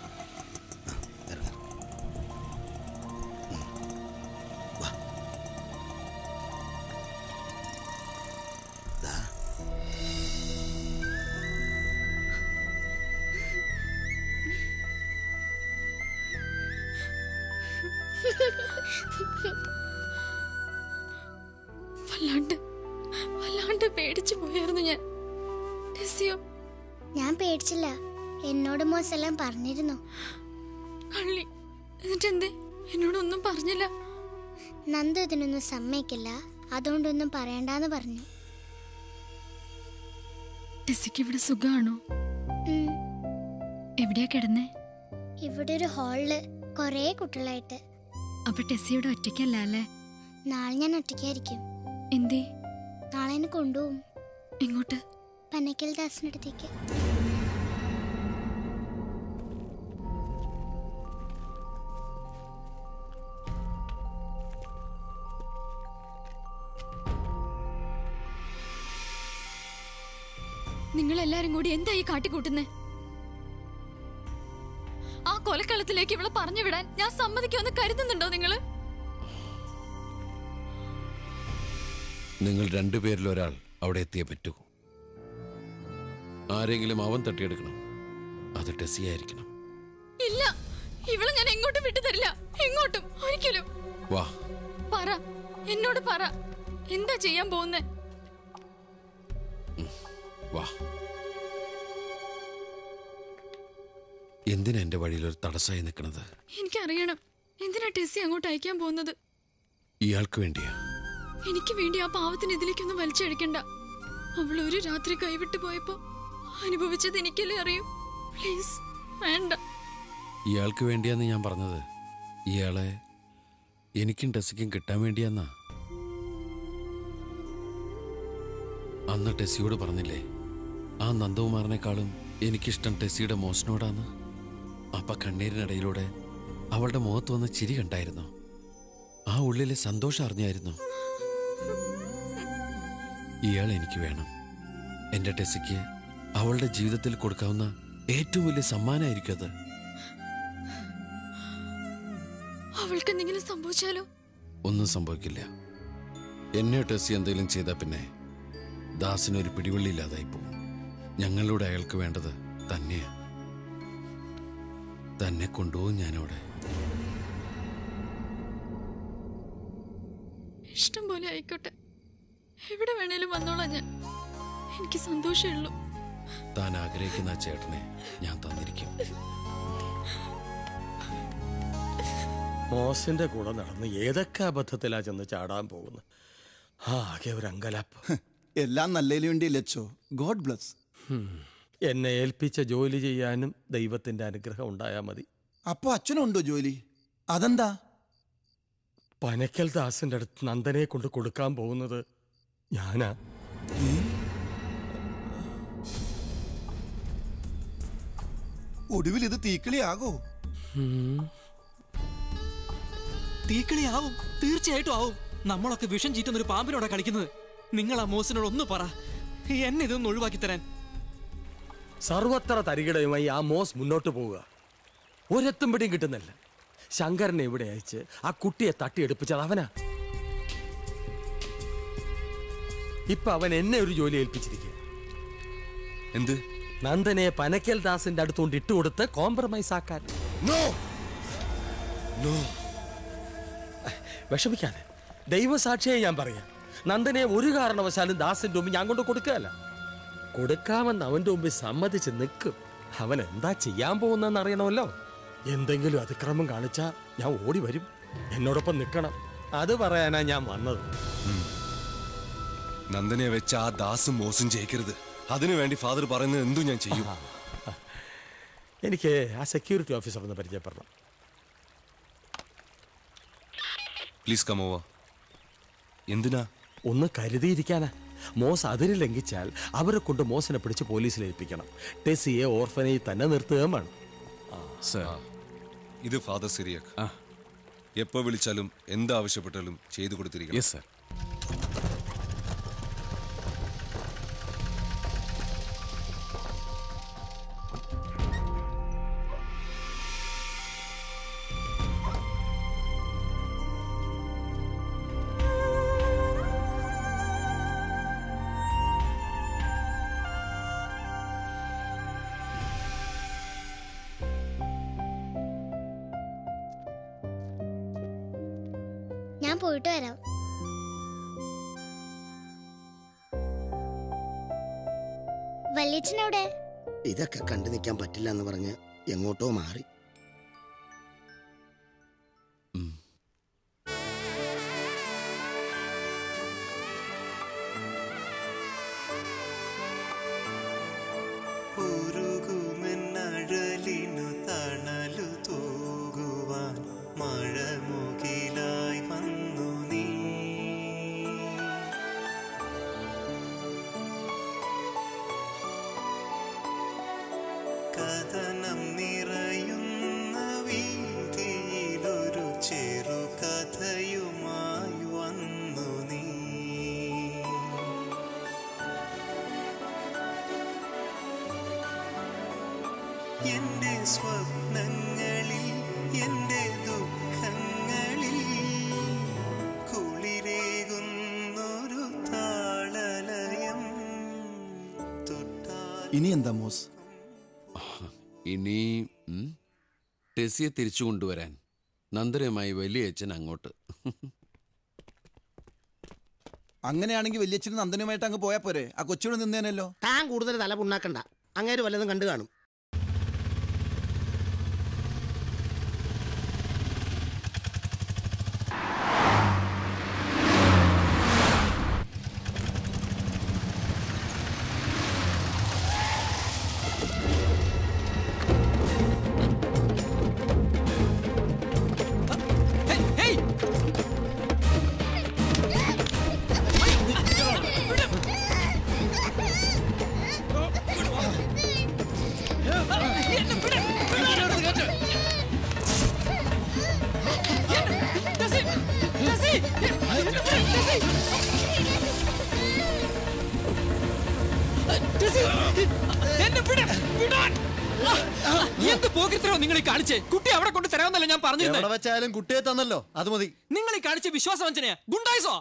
വല്ലാണ്ട് വല്ലാണ്ട് പേടിച്ചു പോയായിരുന്നു ഞാൻ ടെസ്സിയോ ഞാൻ പേടിച്ചില്ല എന്നോട് മോസ് എല്ലാം പറഞ്ഞിരുന്നു കള്ളി എന്നിട്ട് എന്തേ എന്നോടൊന്നും പറഞ്ഞില്ല നന്ദു ഇതിനൊന്നും സമ്മതിക്കില്ല അതുകൊണ്ടൊന്നും പറയണ്ടെന്ന് പറഞ്ഞു ടെസ്സിക്ക് ഇവിടെ സുഖമാണോ ഉം. എവിടെയാ കിടന്നേ ഇവിടെ ഒരു ഹാളില് കുറേ കുട്ടികളായിട്ട് അപ്പൊ ടെസ്സിയുടെ ഒറ്റയ്ക്കല്ല അല്ലേ നാളെ ഞാൻ ഒറ്റയ്ക്കായിരിക്കും എന്തേ നാളെ എന്നെ കൊണ്ടുപോകും എങ്ങോട്ട് പനക്കൽ ദാസിനടുത്തേക്ക് നിങ്ങൾ എല്ലാരും കൂടി എന്താ ഈ കാട്ടിക്കൂട്ടുന്നേ ആ കൊലക്കളത്തിലേക്ക് ഇവളെ പറഞ്ഞു വിടാൻ ഞാൻ സമ്മതിക്കുമെന്ന് കരുതുന്നുണ്ടോ നിങ്ങള് നിങ്ങൾ രണ്ടുപേരിൽ ഒരാൾ അവിടെ എത്തിയേ പറ്റൂ ആരെങ്കിലും അവൻ തട്ടിയെടുക്കണം അത് ടെസ്സിയായിരിക്കണം ഇല്ല ഇവളെ ഞാൻ എങ്ങോട്ടും വിട്ടു തരില്ല എങ്ങോട്ടും ഒരിക്കലും വാ പറ എന്നോട് പറ എന്താ ചെയ്യാൻ പോകുന്നേ വാ എന്തിനാ എന്റെ വഴിയിൽ ഒരു തടസ്സമായി നിൽക്കുന്നത് എനിക്കറിയണം എന്തിനാ ടെസ്സി അങ്ങോട്ട് അയക്കാൻ പോകുന്നത് ഇയാൾക്ക് വേണ്ടിയാ എനിക്ക് വേണ്ടി ആ പാവത്തിന് ഇതിലേക്കൊന്നും വലിച്ചഴിക്കണ്ട അവൾ ഒരു രാത്രി കൈവിട്ടു പോയപ്പോ അനുഭവിച്ചത് എനിക്കല്ലേ അറിയൂ പ്ലീസ് വേണ്ട ഇയാൾക്ക് വേണ്ടിയാന്ന് ഞാൻ പറഞ്ഞത് ഇയാളെ എനിക്കും ടെസ്സിക്കും കിട്ടാൻ വേണ്ടിയാന്നാ അന്ന് ടെസ്സിയോട് പറഞ്ഞില്ലേ ആ നന്ദകുമാറിനേക്കാളും എനിക്കിഷ്ടം ടെസ്സിയുടെ മോശനോടാന്ന് അപ്പ കണ്ണീരിനിടയിലൂടെ അവളുടെ മുഖത്ത് വന്ന ചിരി കണ്ടായിരുന്നു ആ ഉള്ളിലെ സന്തോഷം അറിഞ്ഞായിരുന്നു ഇയാൾ എനിക്ക് വേണം എന്റെ ടെസിക്ക് അവളുടെ ജീവിതത്തിൽ കൊടുക്കാവുന്ന ഏറ്റവും വലിയ സമ്മാനമായിരിക്കും അത് അവൾക്ക് എന്തെങ്കിലും സംഭവിച്ചാലോ ഒന്നും സംഭവിക്കില്ല എന്നെ ടെസ്സി എന്തെങ്കിലും ചെയ്താൽ പിന്നെ ദാസിനൊരു പിടിവള്ളിയില്ലാതായി പോകും ഞങ്ങളുടെ അയാൾക്ക് വേണ്ടത് തന്നെയാ തന്നെ കൊണ്ടുപോകും ഞാനവിടെ ഇഷ്ടം പോലെ ആയിക്കോട്ടെ എവിടെ വേണേലും വന്നോളാം ഞാൻ എനിക്ക് സന്തോഷമേ ഉള്ളൂ താൻ ആഗ്രഹിക്കുന്ന ആ ചേട്ടനെ ഞാൻ തന്നിരിക്കും മോസിന്റെ കൂടെ നടന്ന് ഏതൊക്കെ അബദ്ധത്തിലാ ചെന്ന് ചാടാൻ പോകുന്നത് ആകെ ഒരു അങ്കലാപ്പ് എല്ലാം നല്ലതിനു വേണ്ടി ലച്ചോ ഗോഡ് ബ്ലസ് ഹും. എന്നെ ഏൽപ്പിച്ച ജോലി ചെയ്യാനും ദൈവത്തിന്റെ അനുഗ്രഹം ഉണ്ടായാൽ മതി അപ്പൊ അച്ഛനുണ്ടോ ജോലി അതെന്താ പനക്കൽ ദാസിന്റെ അടുത്ത് നന്ദനെ കൊണ്ട് കൊടുക്കാൻ പോകുന്നത് ഞാനാ ഒടുവിൽ ഇത് തീക്കിളിയാകോ തീക്കിളിയാവും തീർച്ചയായിട്ടും ആവും നമ്മളൊക്കെ വിഷം ചീറ്റുന്ന ഒരു പാമ്പിനോടാ കളിക്കുന്നത് നിങ്ങൾ ആ മോസിനോട് ഒന്ന് പറ എന്നെ ഇതൊന്ന് ഒഴിവാക്കി തരാൻ സർവത്ര തരികിടയുമായി ആ മോസ് മുന്നോട്ട് പോവുക ഒരെത്തും പിടിയും കിട്ടുന്നില്ല ശങ്കരനെ ഇവിടെ അയച്ച് ആ കുട്ടിയെ തട്ടിയെടുപ്പിച്ചത് അവനാ ഇപ്പൊ അവൻ എന്നെ ഒരു ജോലി ഏൽപ്പിച്ചിരിക്കുക എന്ത് നന്ദനെ പനക്കൽ ദാസിന്റെ അടുത്തുകൊണ്ട് ഇട്ടുകൊടുത്ത് കോംപ്രമൈസ് ആക്കാൻ വിഷമിക്കാതെ ദൈവസാക്ഷിയെ ഞാൻ പറയാം നന്ദനെ ഒരു കാരണവശാലും ദാസിന്റെ മുമ്പ് ഞാൻ കൊണ്ട് കൊടുക്കുകയല്ല കൊടുക്കാമെന്ന് അവന്റെ മുമ്പിൽ സമ്മതിച്ച് നിൽക്കും അവൻ എന്താ ചെയ്യാൻ പോകുന്നതെന്ന് അറിയണമല്ലോ എന്തെങ്കിലും അതിക്രമം കാണിച്ചാ ഞാൻ ഓടി വരും എന്നോടൊപ്പം നിൽക്കണം അത് പറയാനാ ഞാൻ വന്നത് നന്ദനെ വെച്ച ആ ദാസും മോസും ജയിക്കരുത് അതിനു വേണ്ടി ഫാദർ പറയുന്നത് എന്തും ഞാൻ ചെയ്യും എനിക്ക് ആ സെക്യൂരിറ്റി ഓഫീസർ ഒന്ന് പരിചയപ്പെടണം പ്ലീസ് കമോവ എന്തിനാ ഒന്ന് കരുതിയിരിക്കാനാ മോസ് അതിര് ലംഘിച്ചാൽ അവരെ കൊണ്ട് മോസിനെ പിടിച്ച് പോലീസിൽ ഏൽപ്പിക്കണം ടെസിയെ ഓർഫനയിൽ തന്നെ നിർത്തുകയും വേണം സർ ഇത് ഫാദർ സിറിയക് എപ്പോ വിളിച്ചാലും എന്താവശ്യപ്പെട്ടാലും ചെയ്തു കൊടുത്തിരിക്കണം യെസ് സർ ഞാൻ പോയിട്ട് വരാം വല്യച്ഛനെവിടെ ഇതൊക്കെ കണ്ടു നിൽക്കാൻ പറ്റില്ല എന്ന് പറഞ്ഞ് എങ്ങോട്ടോ മാറി ഉരുകുമെന്നഴലിനു തണലു തൂകുവാൻ മഴമുകിലായി വന്നു നീ കഥനം നിറയുന്ന വീതിയിലൊരു ചെറു കഥയുമായി വന്നു നീ എന്റെ സ്വപ്നങ്ങളിൽ എന്റെ ദുഃഖങ്ങളിൽ കുളിരേകുന്നൊരു താളലയം ഇനി എന്താ മോസ് ഇനി ഉം, ടെസിയെ തിരിച്ചു കൊണ്ടുവരാൻ നന്ദനയുമായി വലിയ അച്ഛൻ അങ്ങോട്ട് അങ്ങനെയാണെങ്കിൽ വലിയച്ഛനും നന്ദനുമായിട്ട് അങ്ങ് പോയാ പോരെ ആ കൊച്ചിയോട് നിന്നേനല്ലോ താൻ കൂടുതൽ തല പുണ്ണാക്കണ്ട അങ്ങേര് വല്ലതും കണ്ടു കാണും പോകിത്രയോ നിങ്ങൾ ഈ കാണിച്ചേ കുട്ടി അവിടെ കൊണ്ട് തരാമെന്നല്ല ഞാൻ എവിടെ പറഞ്ഞിരുന്നത് വെച്ചായാലും കുട്ടിയെ തന്നല്ലോ അത് മതി നിങ്ങൾ ഈ കാണിച്ച വിശ്വാസവഞ്ചനയാ ഗുണ്ടായിസോ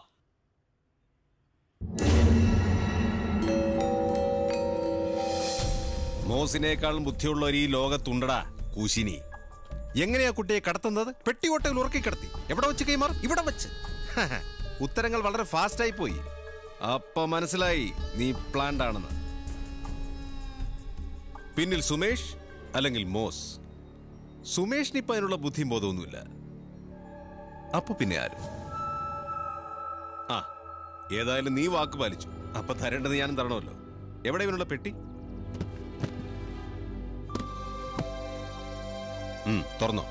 മോസിനേക്കാളും ബുദ്ധിയുള്ളവർ ഈ ലോകത്തുണ്ടടാ കൂശിനി എങ്ങനെയാ കുട്ടിയെ കടത്തുന്നത് പെട്ടിയോട്ടയിൽ ഉറക്കി കിടത്തി എവിടെ വെച്ച് കൈമാറും ഇവിടെ വെച്ച് ഹഹ. ഉത്തരങ്ങൾ വളരെ ഫാസ്റ്റായി പോയി അപ്പൊ മനസ്സിലായി നീ പ്ലാൻഡ് ആണെന്ന് പിന്നിൽ സുമേഷ് അല്ലെങ്കിൽ മോസ് സുമേഷിന് ഇപ്പൊ അതിനുള്ള ബുദ്ധിയും ബോധമൊന്നുമില്ല അപ്പൊ പിന്നെ ആര് ആ ഏതായാലും നീ വാക്ക് പാലിച്ചു അപ്പൊ തരേണ്ടത് ഞാനും തരണമല്ലോ എവിടെ ഇവനുള്ള പെട്ടി ഉം, തുറന്നോ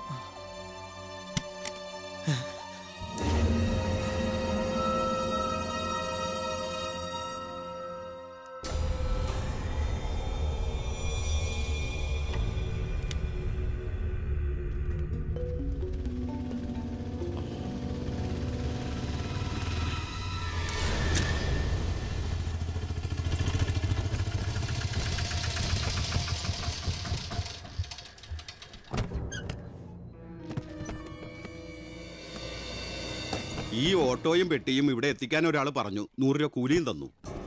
ഈ ഓട്ടോയും പെട്ടിയും ഇവിടെ എത്തിക്കാൻ ഒരാൾ പറഞ്ഞു നൂറ് രൂപ കൂലിയും തന്നു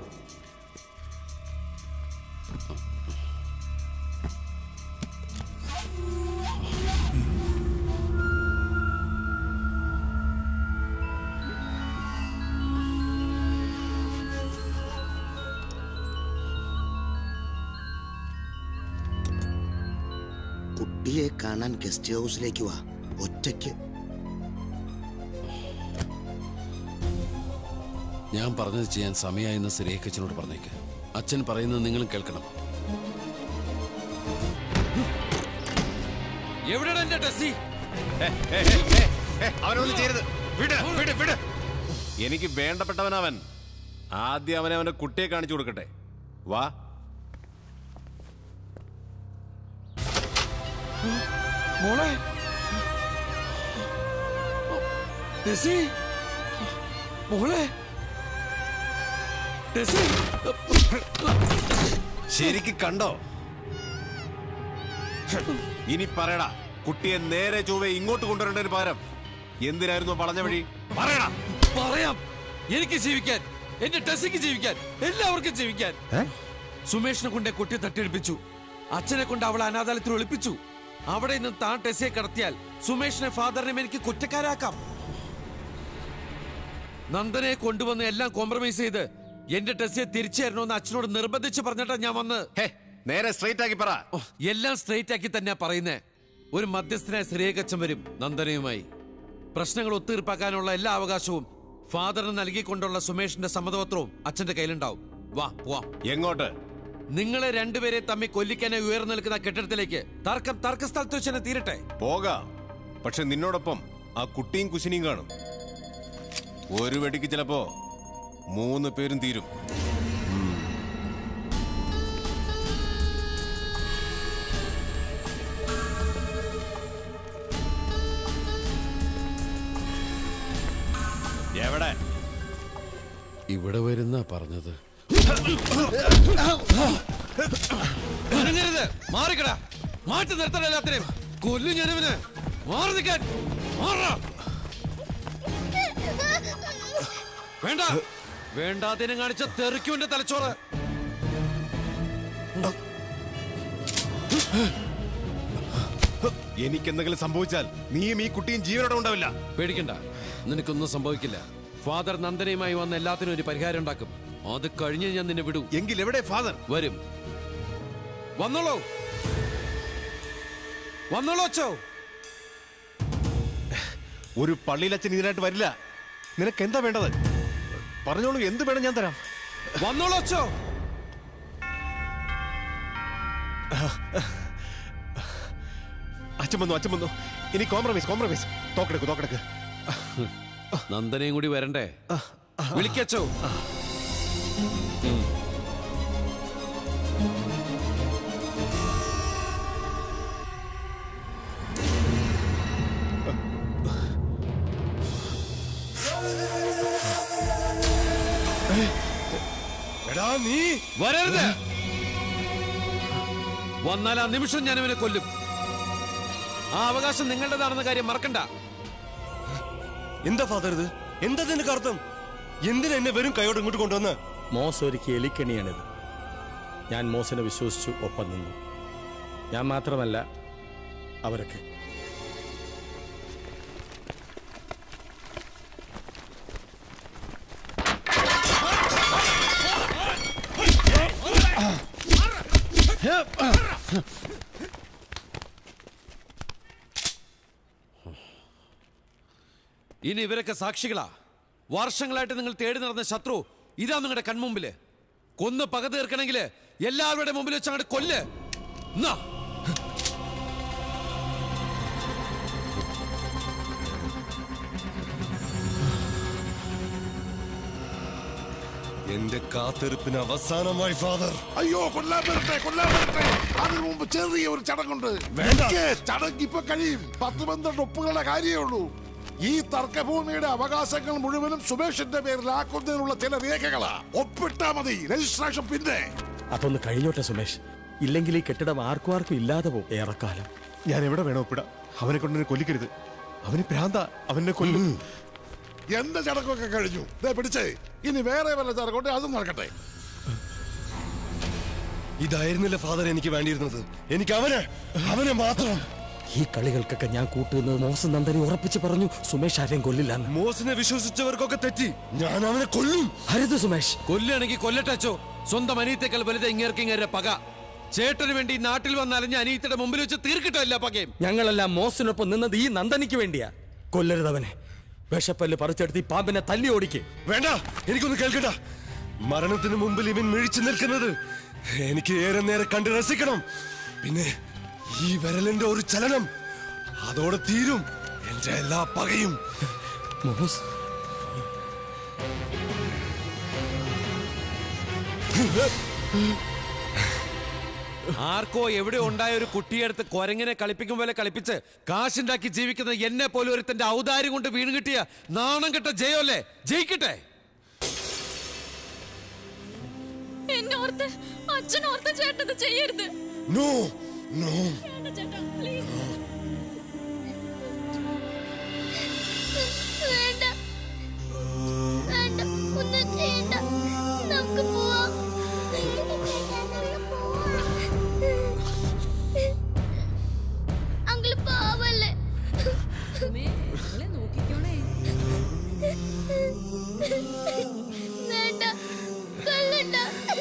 കുട്ടിയെ കാണാൻ ഗസ്റ്റ് ഹൗസിലേക്ക് വാ ഒറ്റയ്ക്ക് ഞാൻ പറഞ്ഞത് ചെയ്യാൻ സമയമായെന്ന് സുരേഖച്ചനോട് പറഞ്ഞേക്ക് അച്ഛൻ പറയുന്നത് നിങ്ങളും കേൾക്കണം എവിടെയാണ് എന്റെ ടെസ്സി അവനൊന്നും ചെയ്യരുത് വിട് വിട് വിട് എനിക്ക് വേണ്ടപ്പെട്ടവനവൻ ആദ്യം അവനെ അവന്റെ കുട്ടിയെ കാണിച്ചു കൊടുക്കട്ടെ വാ മോളെ ടെസ്സി മോളെ ടെസ്സി ശരിക്ക് കണ്ടോ ഇനി പറയടാ കുട്ടിയെ നേരെ ചൊവ്വെ ഇങ്ങോട്ട് കൊണ്ടുവരേണ്ടതിന് പകരം എന്തിനായിരുന്നു വളഞ്ഞ വഴി പറയടാ പറയാം എനിക്ക് ജീവിക്കാൻ എന്റെ ടെസ്സിക്ക് ജീവിക്കാൻ എല്ലാവർക്കും ജീവിക്കാൻ സുമേഷിനെ കൊണ്ട് കുട്ടിയെ തട്ടിയെടുപ്പിച്ചു അച്ഛനെ കൊണ്ട് അവളെ അനാഥാലയത്തിൽ ഒളിപ്പിച്ചു അവിടെ നിന്ന് താൻ ടെസ്സിയെ കടത്തിയാൽ സുമേഷിനെ ഫാദറിനെയും എനിക്ക് കുറ്റക്കാരാക്കാം നന്ദനെ കൊണ്ടുവന്ന് എല്ലാം കോംപ്രമൈസ് ചെയ്ത് എന്റെ ടെസ്സിയെ തിരിച്ചു തരണമെന്ന് അച്ഛനോട് നിർബന്ധിച്ച് പറഞ്ഞിട്ടാ ഞാൻ വന്ന് നേരെ സ്ട്രൈറ്റ് ആക്കി പറ എല്ലാം സ്ട്രൈറ്റ് ആക്കി തന്നെയാ പറയുന്നേ ഒരു മധ്യസ്ഥനായ ശ്രീകച്ചൻ വരും നന്ദനയുമായി പ്രശ്നങ്ങൾ ഒത്തീർപ്പാക്കാനുള്ള എല്ലാ അവകാശവും ഫാദറിന് നൽകിക്കൊണ്ടുള്ള സുമേഷിന്റെ സമ്മതപത്രവും അച്ഛന്റെ കയ്യിലുണ്ടാവും വാ പോവാം എങ്ങോട്ട് നിങ്ങളെ രണ്ടുപേരെ തമ്മിൽ കൊല്ലിക്കാനായി ഉയർന്നു നിൽക്കുന്ന കെട്ടിടത്തിലേക്ക് തർക്കം തർക്കസ്ഥലത്ത് വെച്ച് തന്നെ തീരട്ടെ പോകാം പക്ഷെ നിന്നോടൊപ്പം ആ കുട്ടിയും കുശിനിയും കാണും ഒരു വെടിക്ക് ചിലപ്പോ മൂന്ന് പേരും തീരും എവിടെ ഇവിടെ വരുന്ന പറഞ്ഞത് അനങ്ങരുത് മാറിക്കടാ മാറ്റി നിർത്തണം എല്ലാത്തിനെയും കൊല്ലു ഞാനിവന് മാറി നിൽക്കാൻ മാറാ വേണ്ട വേണ്ടാതിനെ കാണിച്ച തെറിക്കുവിന്റെ തലച്ചോറ് എനിക്കെന്തെങ്കിലും സംഭവിച്ചാൽ നീയും ഈ കുട്ടിയും ജീവനോടെ ഉണ്ടാവില്ല പേടിക്കണ്ട നിനക്കൊന്നും സംഭവിക്കില്ല ഫാദർ നന്ദനയുമായി വന്ന എല്ലാത്തിനും ഒരു പരിഹാരം ഉണ്ടാക്കും അത് കഴിഞ്ഞ് ഞാൻ നിന്നെ വിടൂ എങ്കിൽ എവിടെ ഫാദർ വരും വന്നോളൂ വന്നോളൂ അച്ചോ ഒരു പള്ളിയിലച്ഛൻ ഇതിനായിട്ട് വരില്ല നിനക്ക് എന്താ വേണ്ടത് പറഞ്ഞോളൂ എന്ത് വേണം ഞാൻ തരാം വന്നോളൂ അച്ചോ അച്ഛൻ വന്നു അച്ഛൻ വന്നു ഇനി കോംപ്രമൈസ് കോംപ്രമൈസ് തോക്കെടുക്ക് തോക്കെടുക്ക് നന്ദനയും കൂടി വരണ്ടേ വിളിക്കച്ചോ എടാ നീ വരരുത് വന്നാൽ ആ നിമിഷം ഞാൻ ഇവനെ കൊല്ലും ആ അവകാശം നിങ്ങളുടേതാണെന്ന കാര്യം മറക്കണ്ട എന്താ ഫാദർ ഇത് എന്താ നിനക്ക് അർത്ഥം എന്തിനാ എന്നെ വെറും കൈയോട് ഇങ്ങോട്ട് കൊണ്ടുവന്ന് മോസ് ഒരുക്കിയ എലിക്കണിയാണിത് ഞാൻ മോസിനെ വിശ്വസിച്ചു ഒപ്പം നിന്നു ഞാൻ മാത്രമല്ല അവരൊക്കെ ഇനി ഇവരൊക്കെ സാക്ഷികളാ വർഷങ്ങളായിട്ട് നിങ്ങൾ തേടി നടന്ന ശത്രു ഇതാ നിങ്ങളുടെ കൺമുമ്പില് കൊന്ന് പക തീർക്കണമെങ്കിൽ എല്ലാവരുടെ മുമ്പിൽ വെച്ച് അങ്ങോട്ട് കൊല്ല് എന്നാ എന്റെ കാത്തിരിപ്പിന് അവസാനമായി ഫാദർ അയ്യോ കൊല്ലാൻ വരട്ടെ കൊല്ലാൻ വരട്ടെ അതിനു മുമ്പ് ചെറിയ ഒരു ചടങ്ങുണ്ട് വേണ്ട. എനിക്ക് ചടങ്ങ് ഇപ്പൊ കഴിയും പത്ത് പന്ത്രണ്ട് ഒപ്പുകളുടെ കാര്യമേ ഉള്ളൂ ഈ തർക്കഭൂമിയുടെ അവകാശങ്ങൾ മുഴുവനും സുമേഷിന്റെ പേരിലാക്കുന്നതിനുള്ള ചില രേഖകളാ ഒപ്പിട്ടാ മതി രജിസ്ട്രേഷൻ പിന്നെ അതൊന്ന് കഴിഞ്ഞോട്ടെ സുമേഷ് ഇല്ലെങ്കിൽ ഈ കെട്ടിടം ആർക്കും ആർക്കും ഇല്ലാതെ പോകും ഏറെക്കാലം ഞാൻ എവിടെ വേണോ ഒപ്പിടാം അവനെ കൊണ്ട് എന്നെ കൊല്ലിക്കരുത് അവന് ഭ്രാന്ത അവനെ കൊല്ലും എന്റെ ചടങ്ങൊക്കെ കഴിഞ്ഞു ദേ പിടിച്ചേ ഇനി വേറെ വല്ല ചടങ്ങോട്ടെ അതും നടക്കട്ടെ ഇതായിരുന്നില്ല ഫാദർ എനിക്ക് വേണ്ടിയിരുന്നത് എനിക്ക് അവനെ അവനെ മാത്രം ഈ കളികൾക്കൊക്കെ ഞാൻ കൂട്ടുന്നത് മോശം നന്ദനി ഉറപ്പിച്ച് പറഞ്ഞു സുമേഷ് ആരെയും കൊല്ലില്ല മോസിനെ വിശ്വസിച്ചവർക്കൊക്കെ തെറ്റി ഞാൻ അവനെ കൊല്ലും ഹരിത് സുമേഷ് കൊല്ലുകയാണെങ്കിൽ കൊല്ലട്ടച്ചോ സ്വന്തം അനീത്തേക്കാൾ വലുത് ഇങ്ങേർക്ക് ഇങ്ങേരുടെ പക ചേട്ടന് വേണ്ടി നാട്ടിൽ വന്നലഞ്ഞ അനീത്തയുടെ മുമ്പിൽ വെച്ച് തീർക്കട്ടോ എല്ലാ പകയും ഞങ്ങളെല്ലാം മോസിനൊപ്പം നിന്നത് ഈ നന്ദനിക്ക് വേണ്ടിയാ കൊല്ലരുതവനെ വിഷപ്പല്ല് പറിച്ചെടുത്ത് ഈ പാമ്പിനെ തല്ലി ഓടിക്ക് വേണ്ട എനിക്കൊന്ന് കേൾക്കണ്ട മരണത്തിന് മുമ്പിൽ ഇവൻ മിഴിച്ചു നിൽക്കുന്നത് എനിക്ക് ഏറെ നേരെ കണ്ട് രസിക്കണം പിന്നെ ഈ വിരലിന്റെ ഒരു ചലനം അതോടെ തീരും എന്റെ എല്ലാ പകയും മോസ് ആർക്കോ എവിടെ ഉണ്ടായ ഒരു കുട്ടിയെടുത്ത് കൊരങ്ങിനെ കളിപ്പിക്കും പോലെ കളിപ്പിച്ച് കാശുണ്ടാക്കി ജീവിക്കുന്ന എന്നെ പോലെ ഒരുത്തന്റെ ഔദാര്യം കൊണ്ട് വീണ് കിട്ടിയ നാണം കെട്ട ജയമല്ലേ ജയിക്കട്ടെ എന്നോർത്ത് അച്ഛനോർത്ത് ചേട്ടത് ചെയ്യരുത് നോ നോ വേണ്ട ചേട്ടാ പ്ലീസ് വേണ്ട വേണ്ട ഒന്നും ചെയ്യണ്ട നമുക്ക് പോവാം അങ്കിള് പാവല്ലേ വേണ്ട കൊല്ലണ്ട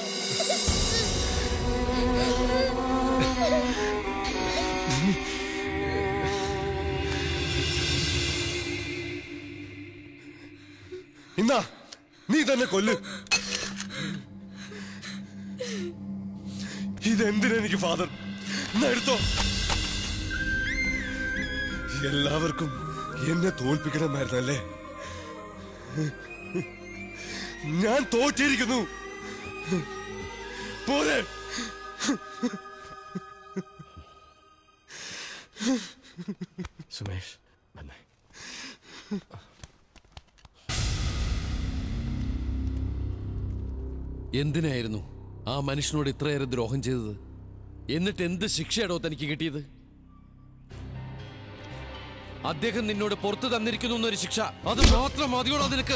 ഇന്നാ നീ തന്നെ കൊല്ല് ഇതെന്തിനെനിക്ക് ഫാദർ എന്നാ എടുത്തോ എല്ലാവർക്കും എന്നെ തോൽപ്പിക്കണമായിരുന്നല്ലേ ഞാൻ തോറ്റിരിക്കുന്നു പോരെ സുമേഷ് വന്നേ എന്തിനായിരുന്നു ആ മനുഷ്യനോട് ഇത്രയേറെ ദ്രോഹം ചെയ്തത് എന്നിട്ട് എന്ത് ശിക്ഷയാടോ തനിക്ക് കിട്ടിയത് അദ്ദേഹം നിന്നോട് പുറത്തു തന്നിരിക്കുന്നു എന്നൊരു ശിക്ഷ അത് മാത്രം മതിയോടോ നിനക്ക്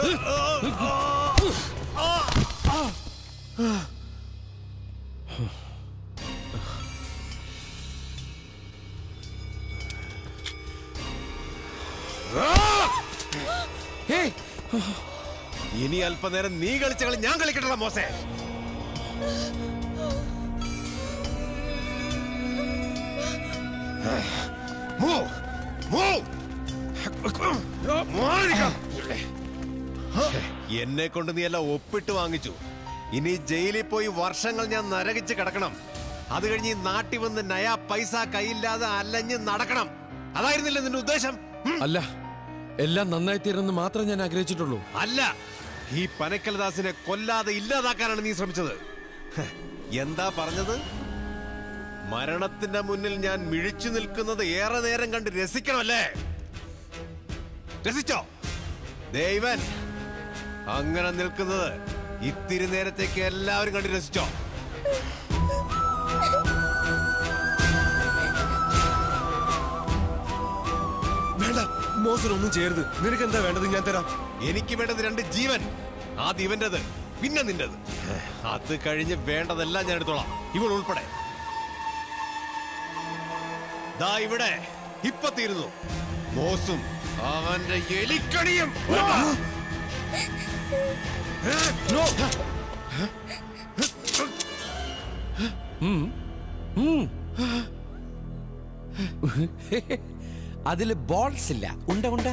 ഇനി അല്പനേരം നീ കളിച്ച കളി ഞാൻ കളിക്കട്ടടാ മോസേ Move! Move! മാറിക്ക. എന്നെ കൊണ്ട് നീ എല്ലാം ഒപ്പിട്ട് വാങ്ങിച്ചു ഇനി ജയിലിൽ പോയി വർഷങ്ങൾ ഞാൻ നരകിച്ച് കിടക്കണം അത് കഴിഞ്ഞ് ഈ നാട്ടിൽ വന്ന് നയാ പൈസ കയ്യില്ലാതെ അലഞ്ഞ് നടക്കണം അതായിരുന്നില്ല നിന്റെ ഉദ്ദേശം അല്ല എല്ലാം നന്നായി തീരുമെന്ന് മാത്രം ഞാൻ ആഗ്രഹിച്ചിട്ടുള്ളൂ അല്ല ഈ പനക്കൽദാസിനെ കൊല്ലാതെ ഇല്ലാതാക്കാനാണ് നീ ശ്രമിച്ചത് ഹ്, എന്താ പറഞ്ഞത് മരണത്തിന്റെ മുന്നിൽ ഞാൻ മിഴിച്ചു നിൽക്കുന്നത് ഏറെ നേരം കണ്ട് രസിക്കണമല്ലേ രസിച്ചോ ദൈവൻ അങ്ങനെ നിൽക്കുന്നത് ഇത്തിരി നേരത്തേക്ക് എല്ലാവരും കണ്ട് രസിച്ചോ മോശനൊന്നും ചെയ്യരുത് നിനക്ക് എന്താ വേണ്ടത് ഞാൻ തരാം എനിക്ക് വേണ്ടത് രണ്ട് ജീവൻ ആദ്യം ഇവന്റേത് പിന്നെ നിന്റേത് അത് കഴിഞ്ഞ് വേണ്ടതെല്ലാം ഞാൻ എടുത്തോളാം ഇവൾ ഉൾപ്പെടെ ദാ ഇവിടെ ഇപ്പൊ തീരുന്നു മോസും അവന്റെ എലിക്കണിയും അതില് ബോൾസ് ഇല്ല ഉണ്ട ഉണ്ട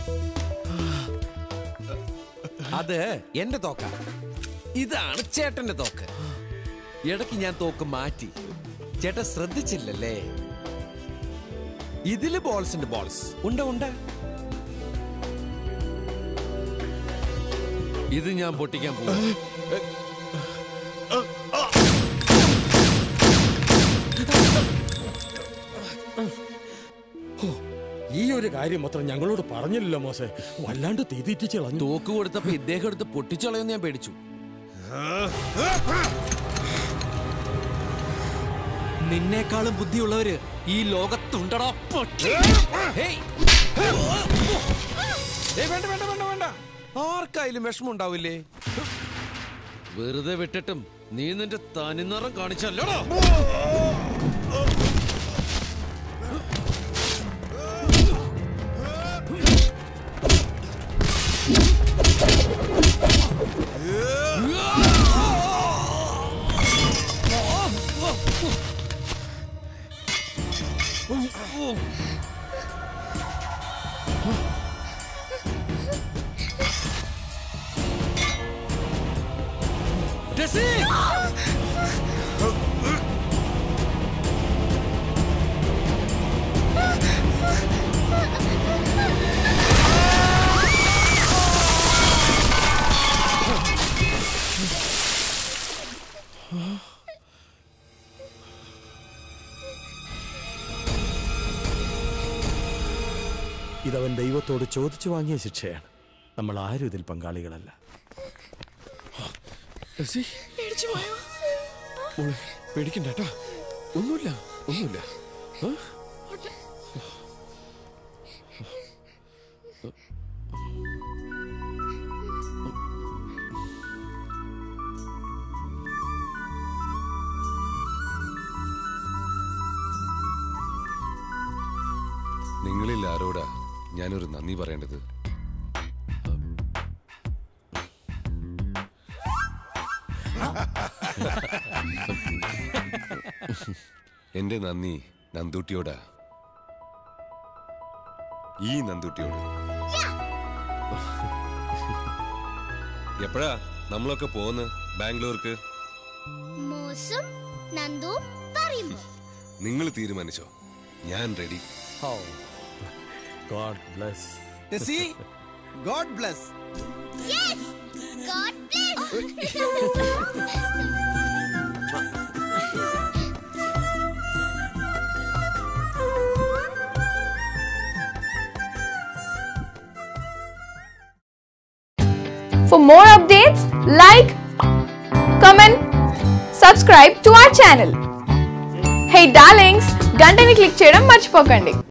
അത് എന്റെ തോക്ക ഇതാണ് ചേട്ടന്റെ തോക്ക് ഇടയ്ക്ക് ഞാൻ തോക്ക് മാറ്റി ചേട്ടൻ ശ്രദ്ധിച്ചില്ലല്ലേ ഇതില് ബോൾസ് ഉണ്ട് ബോൾസ് ഉണ്ട ഉണ്ട ഇത് ഞാൻ പൊട്ടിക്കാൻ പോകും ഈ ഒരു കാര്യം മാത്രം ഞങ്ങളോട് പറഞ്ഞില്ലല്ലോ മോശെ വല്ലാണ്ട് തീതിറ്റിച്ച് കളഞ്ഞു തോക്ക് കൊടുത്തപ്പോ ഇദ്ദേഹം എടുത്ത് പൊട്ടിച്ചളയെന്ന് ഞാൻ പേടിച്ചു നിന്നേക്കാളും ബുദ്ധിയുള്ളവര് ഈ ലോകത്തുണ്ടടാ പൊട്ടി ഹേയ്! ഏയ് വേണ്ട വേണ്ട വേണ്ട വേണ്ട ആർക്കായാലും വിഷമം ഉണ്ടാവില്ലേ വെറുതെ വിട്ടിട്ടും നീ നിന്റെ തനിനിറം കാണിച്ചല്ലോടാ ടെസി! ഇതവൻ ദൈവത്തോട് ചോദിച്ചു വാങ്ങിയ ശിക്ഷയാണ് നമ്മൾ ആരും ഇതിൽ പങ്കാളികളല്ല ടെസി, മോളെ, പേടിക്കണ്ട കേട്ടോ ഒന്നുമില്ല ഒന്നുമില്ല ആ? നിങ്ങളിൽ ആരോടാ ഞാനൊരു നന്ദി പറയേണ്ടത് എന്റെ നന്ദി നന്ദൂട്ടിയോടാ ഈ നന്ദൂട്ടിയോട് എപ്പോഴാ നമ്മളൊക്കെ പോകുന്ന ബാംഗ്ലൂർക്ക് മോസും നന്ദുവും പറയുമ്പോ നിങ്ങൾ തീരുമാനിച്ചോ ഞാൻ ready god bless Tessy god bless yes god bless For more updates, like, comment, subscribe to our channel. Hey darlings, గంటని click చేయడం మర్చిపోకండి